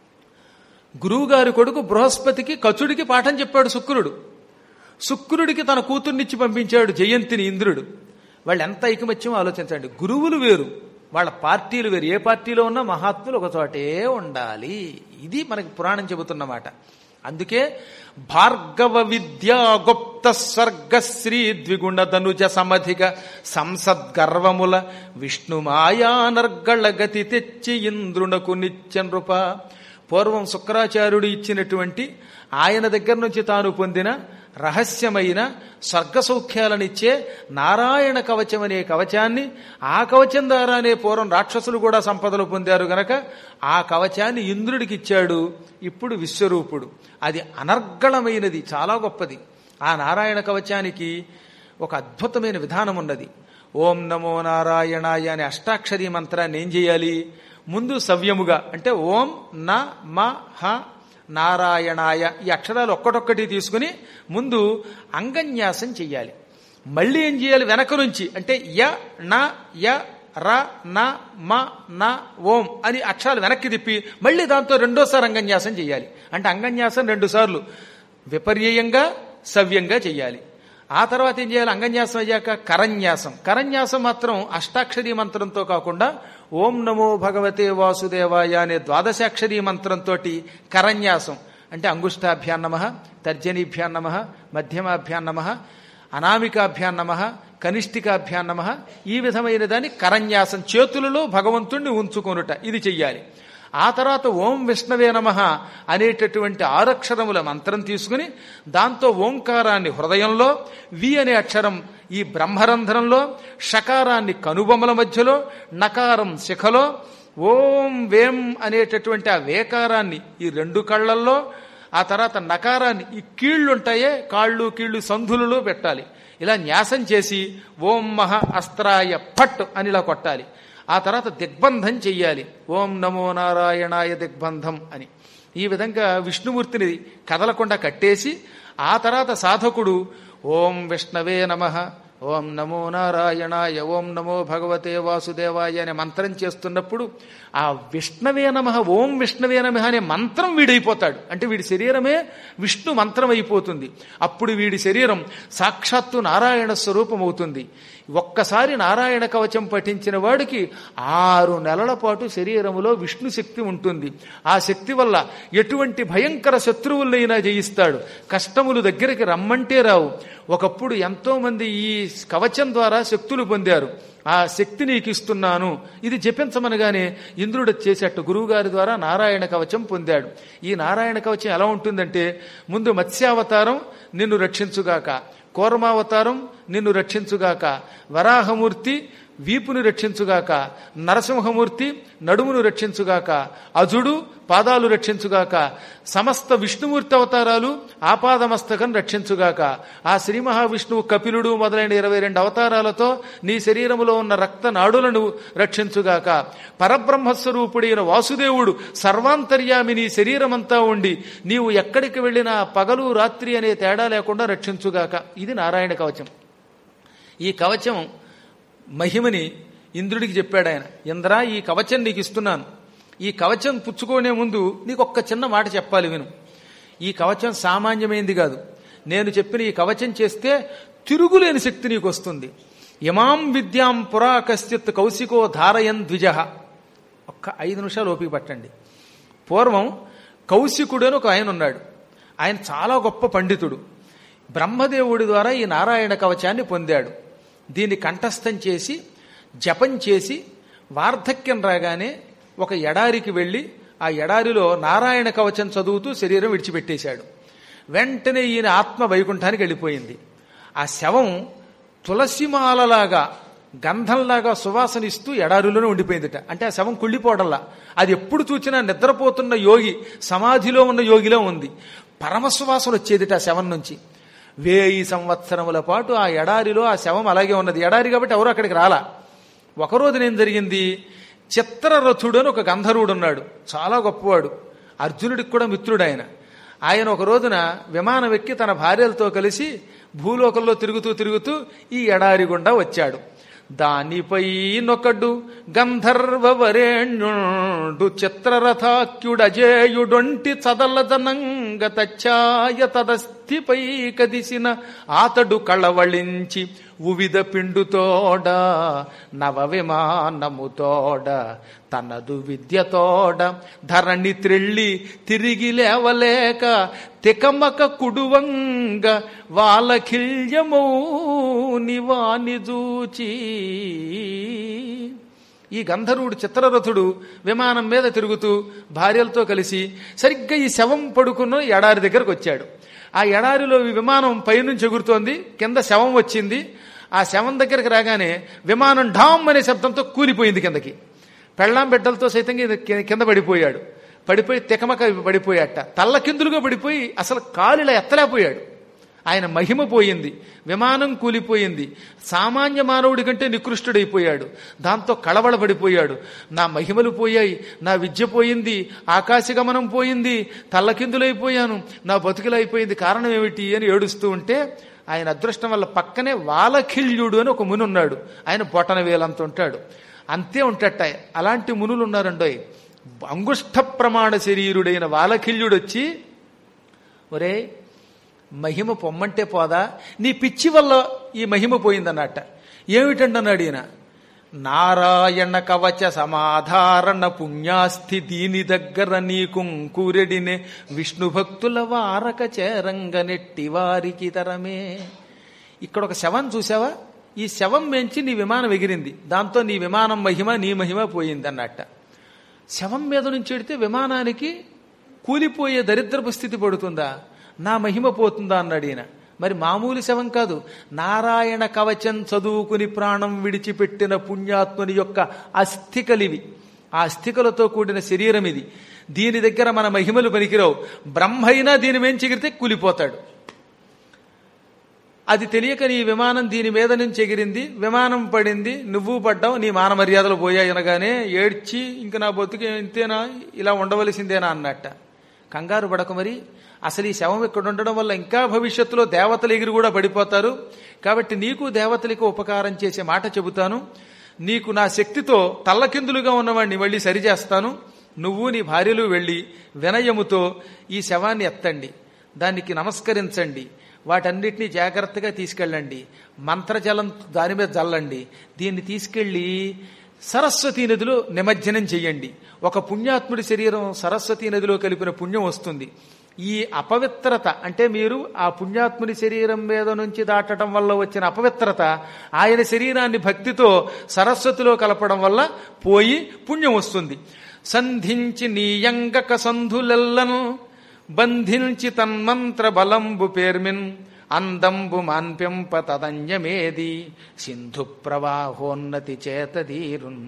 గురువుగారి కొడుకు బృహస్పతికి కచుడికి పాఠం చెప్పాడు శుక్రుడు శుక్రుడికి తన కూతుర్నిచ్చి పంపించాడు జయంతిని ఇంద్రుడు వాళ్ళు ఎంత ఐకమత్యం ఆలోచించండి గురువులు వేరు వాళ్ళ పార్టీలు వేరు ఏ పార్టీలో ఉన్నా మహాత్ములు ఒక చోటే ఉండాలి ఇది మనకి పురాణం చెబుతున్నమాట అందుకే భార్గవ విద్యా గుప్త స్వర్గ శ్రీ ద్విగుణ ధనుజ సమధిక సంసద్గర్వముల విష్ణు మాయానర్గళ గతి తెచ్చి ఇంద్రునకు నిత్య నృప పూర్వం శుక్రాచార్యుడు ఇచ్చినటువంటి ఆయన దగ్గర నుంచి తాను పొందిన రహస్యమైన స్వర్గ సౌఖ్యాలనిచ్చే నారాయణ కవచం అనే కవచాన్ని ఆ కవచం ద్వారానే పూర్వం రాక్షసులు కూడా సంపదలు పొందారు గనక ఆ కవచాన్ని ఇంద్రుడికి ఇచ్చాడు ఇప్పుడు విశ్వరూపుడు అది అనర్గళమైనది చాలా గొప్పది ఆ నారాయణ కవచానికి ఒక అద్భుతమైన విధానం ఉన్నది ఓం నమో నారాయణాయ అనే అష్టాక్షరీ మంత్రాన్ని ఏం చేయాలి ముందు సవ్యముగా అంటే ఓం న మ హ నారాయణాయ ఈ అక్షరాలు ఒక్కటొక్కటి తీసుకుని ముందు అంగన్యాసం చెయ్యాలి మళ్ళీ ఏం చేయాలి వెనక నుంచి అంటే య న య ర న మ న ఓం అని అక్షరాలు వెనక్కి తిప్పి మళ్ళీ దాంతో రెండోసారి అంగన్యాసం చేయాలి అంటే అంగన్యాసం రెండు సార్లు విపర్యయంగా సవ్యంగా చేయాలి ఆ తర్వాత ఏం చేయాలి అంగన్యాసం అయ్యాక కరన్యాసం కరన్యాసం మాత్రం అష్టాక్షరీ మంత్రంతో కాకుండా ఓం నమో భగవతే వాసుదేవాయ అనే ద్వాదశాక్షరీ మంత్రంతో కరన్యాసం అంటే అంగుష్టాభ్యాం నమ తర్జనీభ్యాం నమ మధ్యమాభ్యాం నమ అనామికాభ్యాం నమ కనిష్ఠికాభ్యాం నమ ఈ విధమైన దాన్ని కరన్యాసం చేతులలో భగవంతుణ్ణి ఉంచుకొనుట ఇది చెయ్యాలి ఆ తర్వాత ఓం విష్ణవే నమ అనేటటువంటి ఆరక్షరముల మంత్రం తీసుకుని దాంతో ఓంకారాన్ని హృదయంలో వి అనే అక్షరం ఈ బ్రహ్మరంధ్రంలో షకారాన్ని కనుబొమ్మల మధ్యలో నకారం శిఖలో ఓం వేం అనేటటువంటి ఆ వేకారాన్ని ఈ రెండు కళ్ళల్లో ఆ తర్వాత నకారాన్ని ఈ కీళ్లు ఉంటాయే కాళ్ళు కీళ్లు సంధులలో పెట్టాలి ఇలా న్యాసం చేసి ఓం మహ అస్త్రాయ పట్ అని ఇలా కొట్టాలి ఆ తర్వాత దిగ్బంధం చెయ్యాలి ఓం నమో నారాయణాయ దిగ్బంధం అని ఈ విధంగా విష్ణుమూర్తిని కదలకుండా కట్టేసి ఆ తర్వాత సాధకుడు ఓం విష్ణవే నమ ఓం నమో నారాయణాయ ఓం నమో భగవతే వాసుదేవాయ అనే మంత్రం చేస్తున్నప్పుడు ఆ విష్ణవే నమ ఓం విష్ణవే నమ అనే మంత్రం వీడైపోతాడు అంటే వీడి శరీరమే విష్ణు మంత్రం అయిపోతుంది అప్పుడు వీడి శరీరం సాక్షాత్తు నారాయణ స్వరూపం అవుతుంది ఒక్కసారి నారాయణ కవచం పఠించిన వాడికి ఆరు నెలల పాటు శరీరములో విష్ణు శక్తి ఉంటుంది ఆ శక్తి వల్ల ఎటువంటి భయంకర శత్రువులైనా జయిస్తాడు కష్టములు దగ్గరికి రమ్మంటే రావు ఒకప్పుడు ఎంతో మంది ఈ కవచం ద్వారా శక్తులు పొందారు ఆ శక్తి నీకు ఇస్తున్నాను ఇది జపించమనగానే ఇంద్రుడు చేసేట్టు గురువుగారి ద్వారా నారాయణ కవచం పొందాడు ఈ నారాయణ కవచం ఎలా ఉంటుందంటే ముందు మత్స్యావతారం నిన్ను రక్షించుగాక కూర్మావతారం నిన్ను రక్షించుగాక వరాహమూర్తి వీపును రక్షించుగాక నరసింహమూర్తి నడుమును రక్షించుగాక అజుడు పాదాలు రక్షించుగాక సమస్త విష్ణుమూర్తి అవతారాలు ఆపాదమస్తకం రక్షించుగాక ఆ శ్రీ మహావిష్ణువు కపిలుడు మొదలైన ఇరవై రెండు అవతారాలతో నీ శరీరములో ఉన్న రక్త నాడులను రక్షించుగాక పరబ్రహ్మస్వరూపుడైన వాసుదేవుడు సర్వాంతర్యామి నీ శరీరమంతా ఉండి నీవు ఎక్కడికి వెళ్ళినా పగలు రాత్రి అనే తేడా లేకుండా రక్షించుగాక ఇది నారాయణ కవచం ఈ కవచం మహిమని ఇంద్రుడికి చెప్పాడు ఆయన ఇంద్ర ఈ కవచం నీకు ఇస్తున్నాను ఈ కవచం పుచ్చుకునే ముందు నీకు ఒక్క చిన్న మాట చెప్పాలి విను ఈ కవచం సామాన్యమైంది కాదు నేను చెప్పిన ఈ కవచం చేస్తే తిరుగులేని శక్తి నీకు వస్తుంది ఇమాం విద్యాం పురా కశ్చిత్ కౌశికో ధారయన్ ద్విజ ఒక్క ఐదు నిమిషాలు ఓపిక పట్టండి పూర్వం కౌశికుడు అని ఒక ఆయన ఉన్నాడు ఆయన చాలా గొప్ప పండితుడు బ్రహ్మదేవుడి ద్వారా ఈ నారాయణ కవచాన్ని పొందాడు దీన్ని కంఠస్థం చేసి జపం చేసి వార్ధక్యం రాగానే ఒక ఎడారికి వెళ్ళి ఆ ఎడారిలో నారాయణ కవచం చదువుతూ శరీరం విడిచిపెట్టేశాడు వెంటనే ఈయన ఆత్మ వైకుంఠానికి వెళ్ళిపోయింది ఆ శవం తులసిమాలలాగా గంధంలాగా సువాసనిస్తూ ఎడారిలోనే ఉండిపోయిందిట అంటే ఆ శవం కుళ్ళిపోవడంలా అది ఎప్పుడు చూచినా నిద్రపోతున్న యోగి సమాధిలో ఉన్న యోగిలో ఉంది పరమసువాసన వచ్చేదిట ఆ శవం నుంచి వేయి సంవత్సరముల పాటు ఆ ఎడారిలో ఆ శవం అలాగే ఉన్నది ఎడారి కాబట్టి ఎవరు అక్కడికి రాలా ఒకరోజున ఏం జరిగింది చిత్రరథుడు అని ఒక గంధర్వుడు ఉన్నాడు చాలా గొప్పవాడు అర్జునుడికి కూడా మిత్రుడు ఆయన ఆయన ఒక రోజున విమానం ఎక్కి తన భార్యలతో కలిసి భూలోకంలో తిరుగుతూ తిరుగుతూ ఈ ఎడారి గుండా వచ్చాడు దానిపై నొకడు గంధర్వరేణ్యుడు చిత్రరథాక్యుడజేయుడొంటి చదలదనంగ తచ్చాయ తదస్థిపై కదిసిన ఆతడు కళవళించి ఉవిద పిండుతోడ నవ విమానముతోడ తనదు విద్యతోడ ధరణి త్రెళ్ళి తిరిగి లేవలేక తికమక కుడువంగ వాలఖిల్యమౌ నివాని జూచి ఈ గంధర్వుడు చిత్రరథుడు విమానం మీద తిరుగుతూ భార్యలతో కలిసి సరిగ్గా ఈ శవం పడుకున్న ఎడారి దగ్గరకు వచ్చాడు ఆ ఎడారిలో ఈ విమానం పైనుంచి ఎగురుతోంది కింద శవం వచ్చింది ఆ శవం దగ్గరికి రాగానే విమానం ఢామ్ అనే శబ్దంతో కూలిపోయింది కిందకి పెళ్ళాం బిడ్డలతో సైతంగా ఇది కి- కింద పడిపోయాడు పడిపోయి తికమక పడిపోయాట తల్ల కిందులుగా పడిపోయి అసలు కాలిలా ఎత్తలేకపోయాడు ఆయన మహిమ పోయింది విమానం కూలిపోయింది సామాన్య మానవుడి కంటే నికృష్టుడైపోయాడు దాంతో కళవళపడిపోయాడు నా మహిమలు పోయాయి నా విద్య పోయింది ఆకాశగమనం పోయింది తల్లకిందులైపోయాను నా బతుకులైపోయింది కారణం ఏమిటి అని ఏడుస్తూ ఉంటే ఆయన అదృష్టం వల్ల పక్కనే వాలఖిల్యుడు అని ఒక ముని ఉన్నాడు ఆయన బొటన వేలంత ఉంటాడు అంతే ఉంటట అలాంటి మునులు ఉన్నారండోయ్ అంగుష్ట ప్రమాణ శరీరుడైన వాలకిల్యుడు వచ్చి ఒరే మహిమ పొమ్మంటే పోదా నీ పిచ్చి వల్ల ఈ మహిమ పోయిందన్నట్ట ఏమిటండి అన్నాడు ఈయన నారాయణ కవచ సమాధారణ పుణ్యాస్థి దీని దగ్గర నీకుంకురెడినే విష్ణు భక్తుల వారక చేరంగ నెట్టి వారికి తరమే ఇక్కడ ఒక శవం చూసావా ఈ శవం మెంచి నీ విమానం ఎగిరింది దాంతో నీ విమానం మహిమ నీ మహిమ పోయింది అన్నట్ట శవం మీద నుంచి ఎడితే విమానానికి కూలిపోయే దరిద్రపు స్థితి పడుతుందా నా మహిమ పోతుందా అన్నాడు ఈయన మరి మామూలు శవం కాదు నారాయణ కవచం చదువుకుని ప్రాణం విడిచిపెట్టిన పుణ్యాత్ముని యొక్క అస్థికలివి ఆ అస్థికలతో కూడిన శరీరం ఇది దీని దగ్గర మన మహిమలు పనికిరావు బ్రహ్మైనా దీని మేంచిగిరితే కూలిపోతాడు అది తెలియక నీ విమానం దీని మీద నుంచి ఎగిరింది విమానం పడింది నువ్వు పడ్డావు నీ మాన మర్యాదలు పోయాయి అనగానే ఏడ్చి ఇంక నా బతుకు ఇంతేనా ఇలా ఉండవలసిందేనా అన్నట్ట కంగారు పడక మరి అసలు ఈ శవం ఇక్కడ ఉండడం వల్ల ఇంకా భవిష్యత్తులో దేవతలు ఎగిరి కూడా పడిపోతారు కాబట్టి నీకు దేవతలకు ఉపకారం చేసే మాట చెబుతాను నీకు నా శక్తితో తల్లకిందులుగా ఉన్నవాడిని మళ్ళీ సరిచేస్తాను నువ్వు నీ భార్యలు వెళ్ళి వినయముతో ఈ శవాన్ని ఎత్తండి దానికి నమస్కరించండి వాటన్నిటినీ జాగ్రత్తగా తీసుకెళ్ళండి మంత్రజలం దాని మీద జల్లండి దీన్ని తీసుకెళ్ళి సరస్వతీ నదిలో నిమజ్జనం చెయ్యండి ఒక పుణ్యాత్ముడి శరీరం సరస్వతీ నదిలో కలిపిన పుణ్యం వస్తుంది ఈ అపవిత్రత అంటే మీరు ఆ పుణ్యాత్ముని శరీరం మీద నుంచి దాటడం వల్ల వచ్చిన అపవిత్రత ఆయన శరీరాన్ని భక్తితో సరస్వతిలో కలపడం వల్ల పోయి పుణ్యం వస్తుంది సంధించి నీయంగక సంధులెల్లను బంధించి తన్మంత్ర బలంబు పేర్మిన్ అందంబు మాన్ప్యంప తదన్యమేది సింధు ప్రవాహోన్నతి చేతదీరున్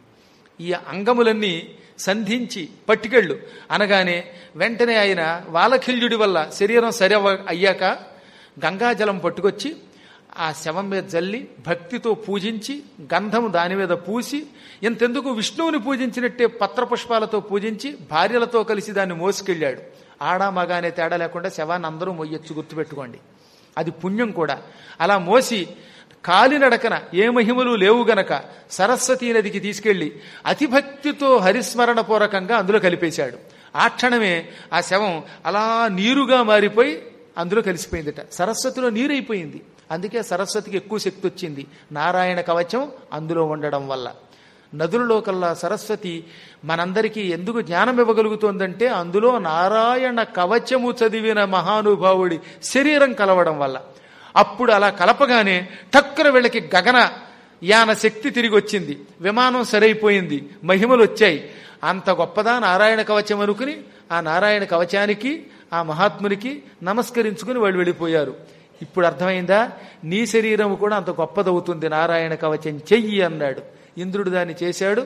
ఈ అంగములన్నీ సంధించి పట్టుకెళ్ళు అనగానే వెంటనే ఆయన వాలఖిల్యుడి వల్ల శరీరం సరి అవ్వ- అయ్యాక గంగాజలం పట్టుకొచ్చి ఆ శవం మీద జల్లి భక్తితో పూజించి గంధము దాని మీద పూసి ఇంతెందుకు విష్ణువుని పూజించినట్టే పత్రపుష్పాలతో పూజించి భార్యలతో కలిసి దాన్ని మోసుకెళ్ళాడు ఆడా మగ అనే తేడా లేకుండా శవాన్ని అందరూ మొయ్యొచ్చు గుర్తుపెట్టుకోండి అది పుణ్యం కూడా అలా మోసి కాలినడకన ఏ మహిమలు లేవు గనక సరస్వతీ నదికి తీసుకెళ్లి అతిభక్తితో హరిస్మరణ పూర్వకంగా అందులో కలిపేశాడు ఆ క్షణమే ఆ శవం అలా నీరుగా మారిపోయి అందులో కలిసిపోయిందట సరస్వతిలో నీరైపోయింది అందుకే సరస్వతికి ఎక్కువ శక్తి వచ్చింది నారాయణ కవచం అందులో ఉండడం వల్ల నదులలో కల్లా సరస్వతి మనందరికీ ఎందుకు జ్ఞానం ఇవ్వగలుగుతోందంటే అందులో నారాయణ కవచము చదివిన మహానుభావుడి శరీరం కలవడం వల్ల అప్పుడు అలా కలపగానే టక్కున వీళ్ళకి గగన యాన శక్తి తిరిగి వచ్చింది విమానం సరైపోయింది మహిమలు వచ్చాయి అంత గొప్పదా నారాయణ కవచం అనుకుని ఆ నారాయణ కవచానికి ఆ మహాత్మునికి నమస్కరించుకుని వాళ్ళు వెళ్ళిపోయారు ఇప్పుడు అర్థమైందా నీ శరీరం కూడా అంత గొప్పదవుతుంది నారాయణ కవచం చెయ్యి అన్నాడు ఇంద్రుడు దాన్ని చేశాడు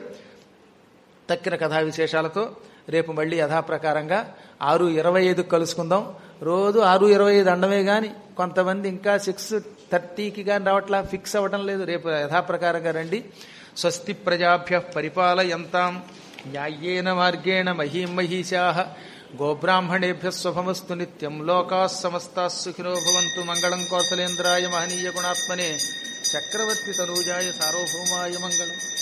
తక్కిన కథా విశేషాలతో రేపు మళ్ళీ యథాప్రకారంగా ఆరు ఇరవై ఐదుకు కలుసుకుందాం రోజు ఆరు ఇరవై ఐదు అండమే కానీ కొంతమంది ఇంకా సిక్స్ థర్టీకి కానీ రావట్లా ఫిక్స్ అవ్వడం లేదు రేపు యథాప్రకారంగా రండి స్వస్తి ప్రజాభ్య పరిపాలయంతాం న్యాయేన మార్గేణ మహీం మహిషా గోబ్రాహ్మణేభ్య శుభమస్తు నిత్యం లోకా సమస్తా సుఖినో భవంతు మంగళం కౌసలేంద్రాయ మహనీయ గుణాత్మనే చక్రవర్తి తనూజాయ సార్వభౌమాయ మంగళం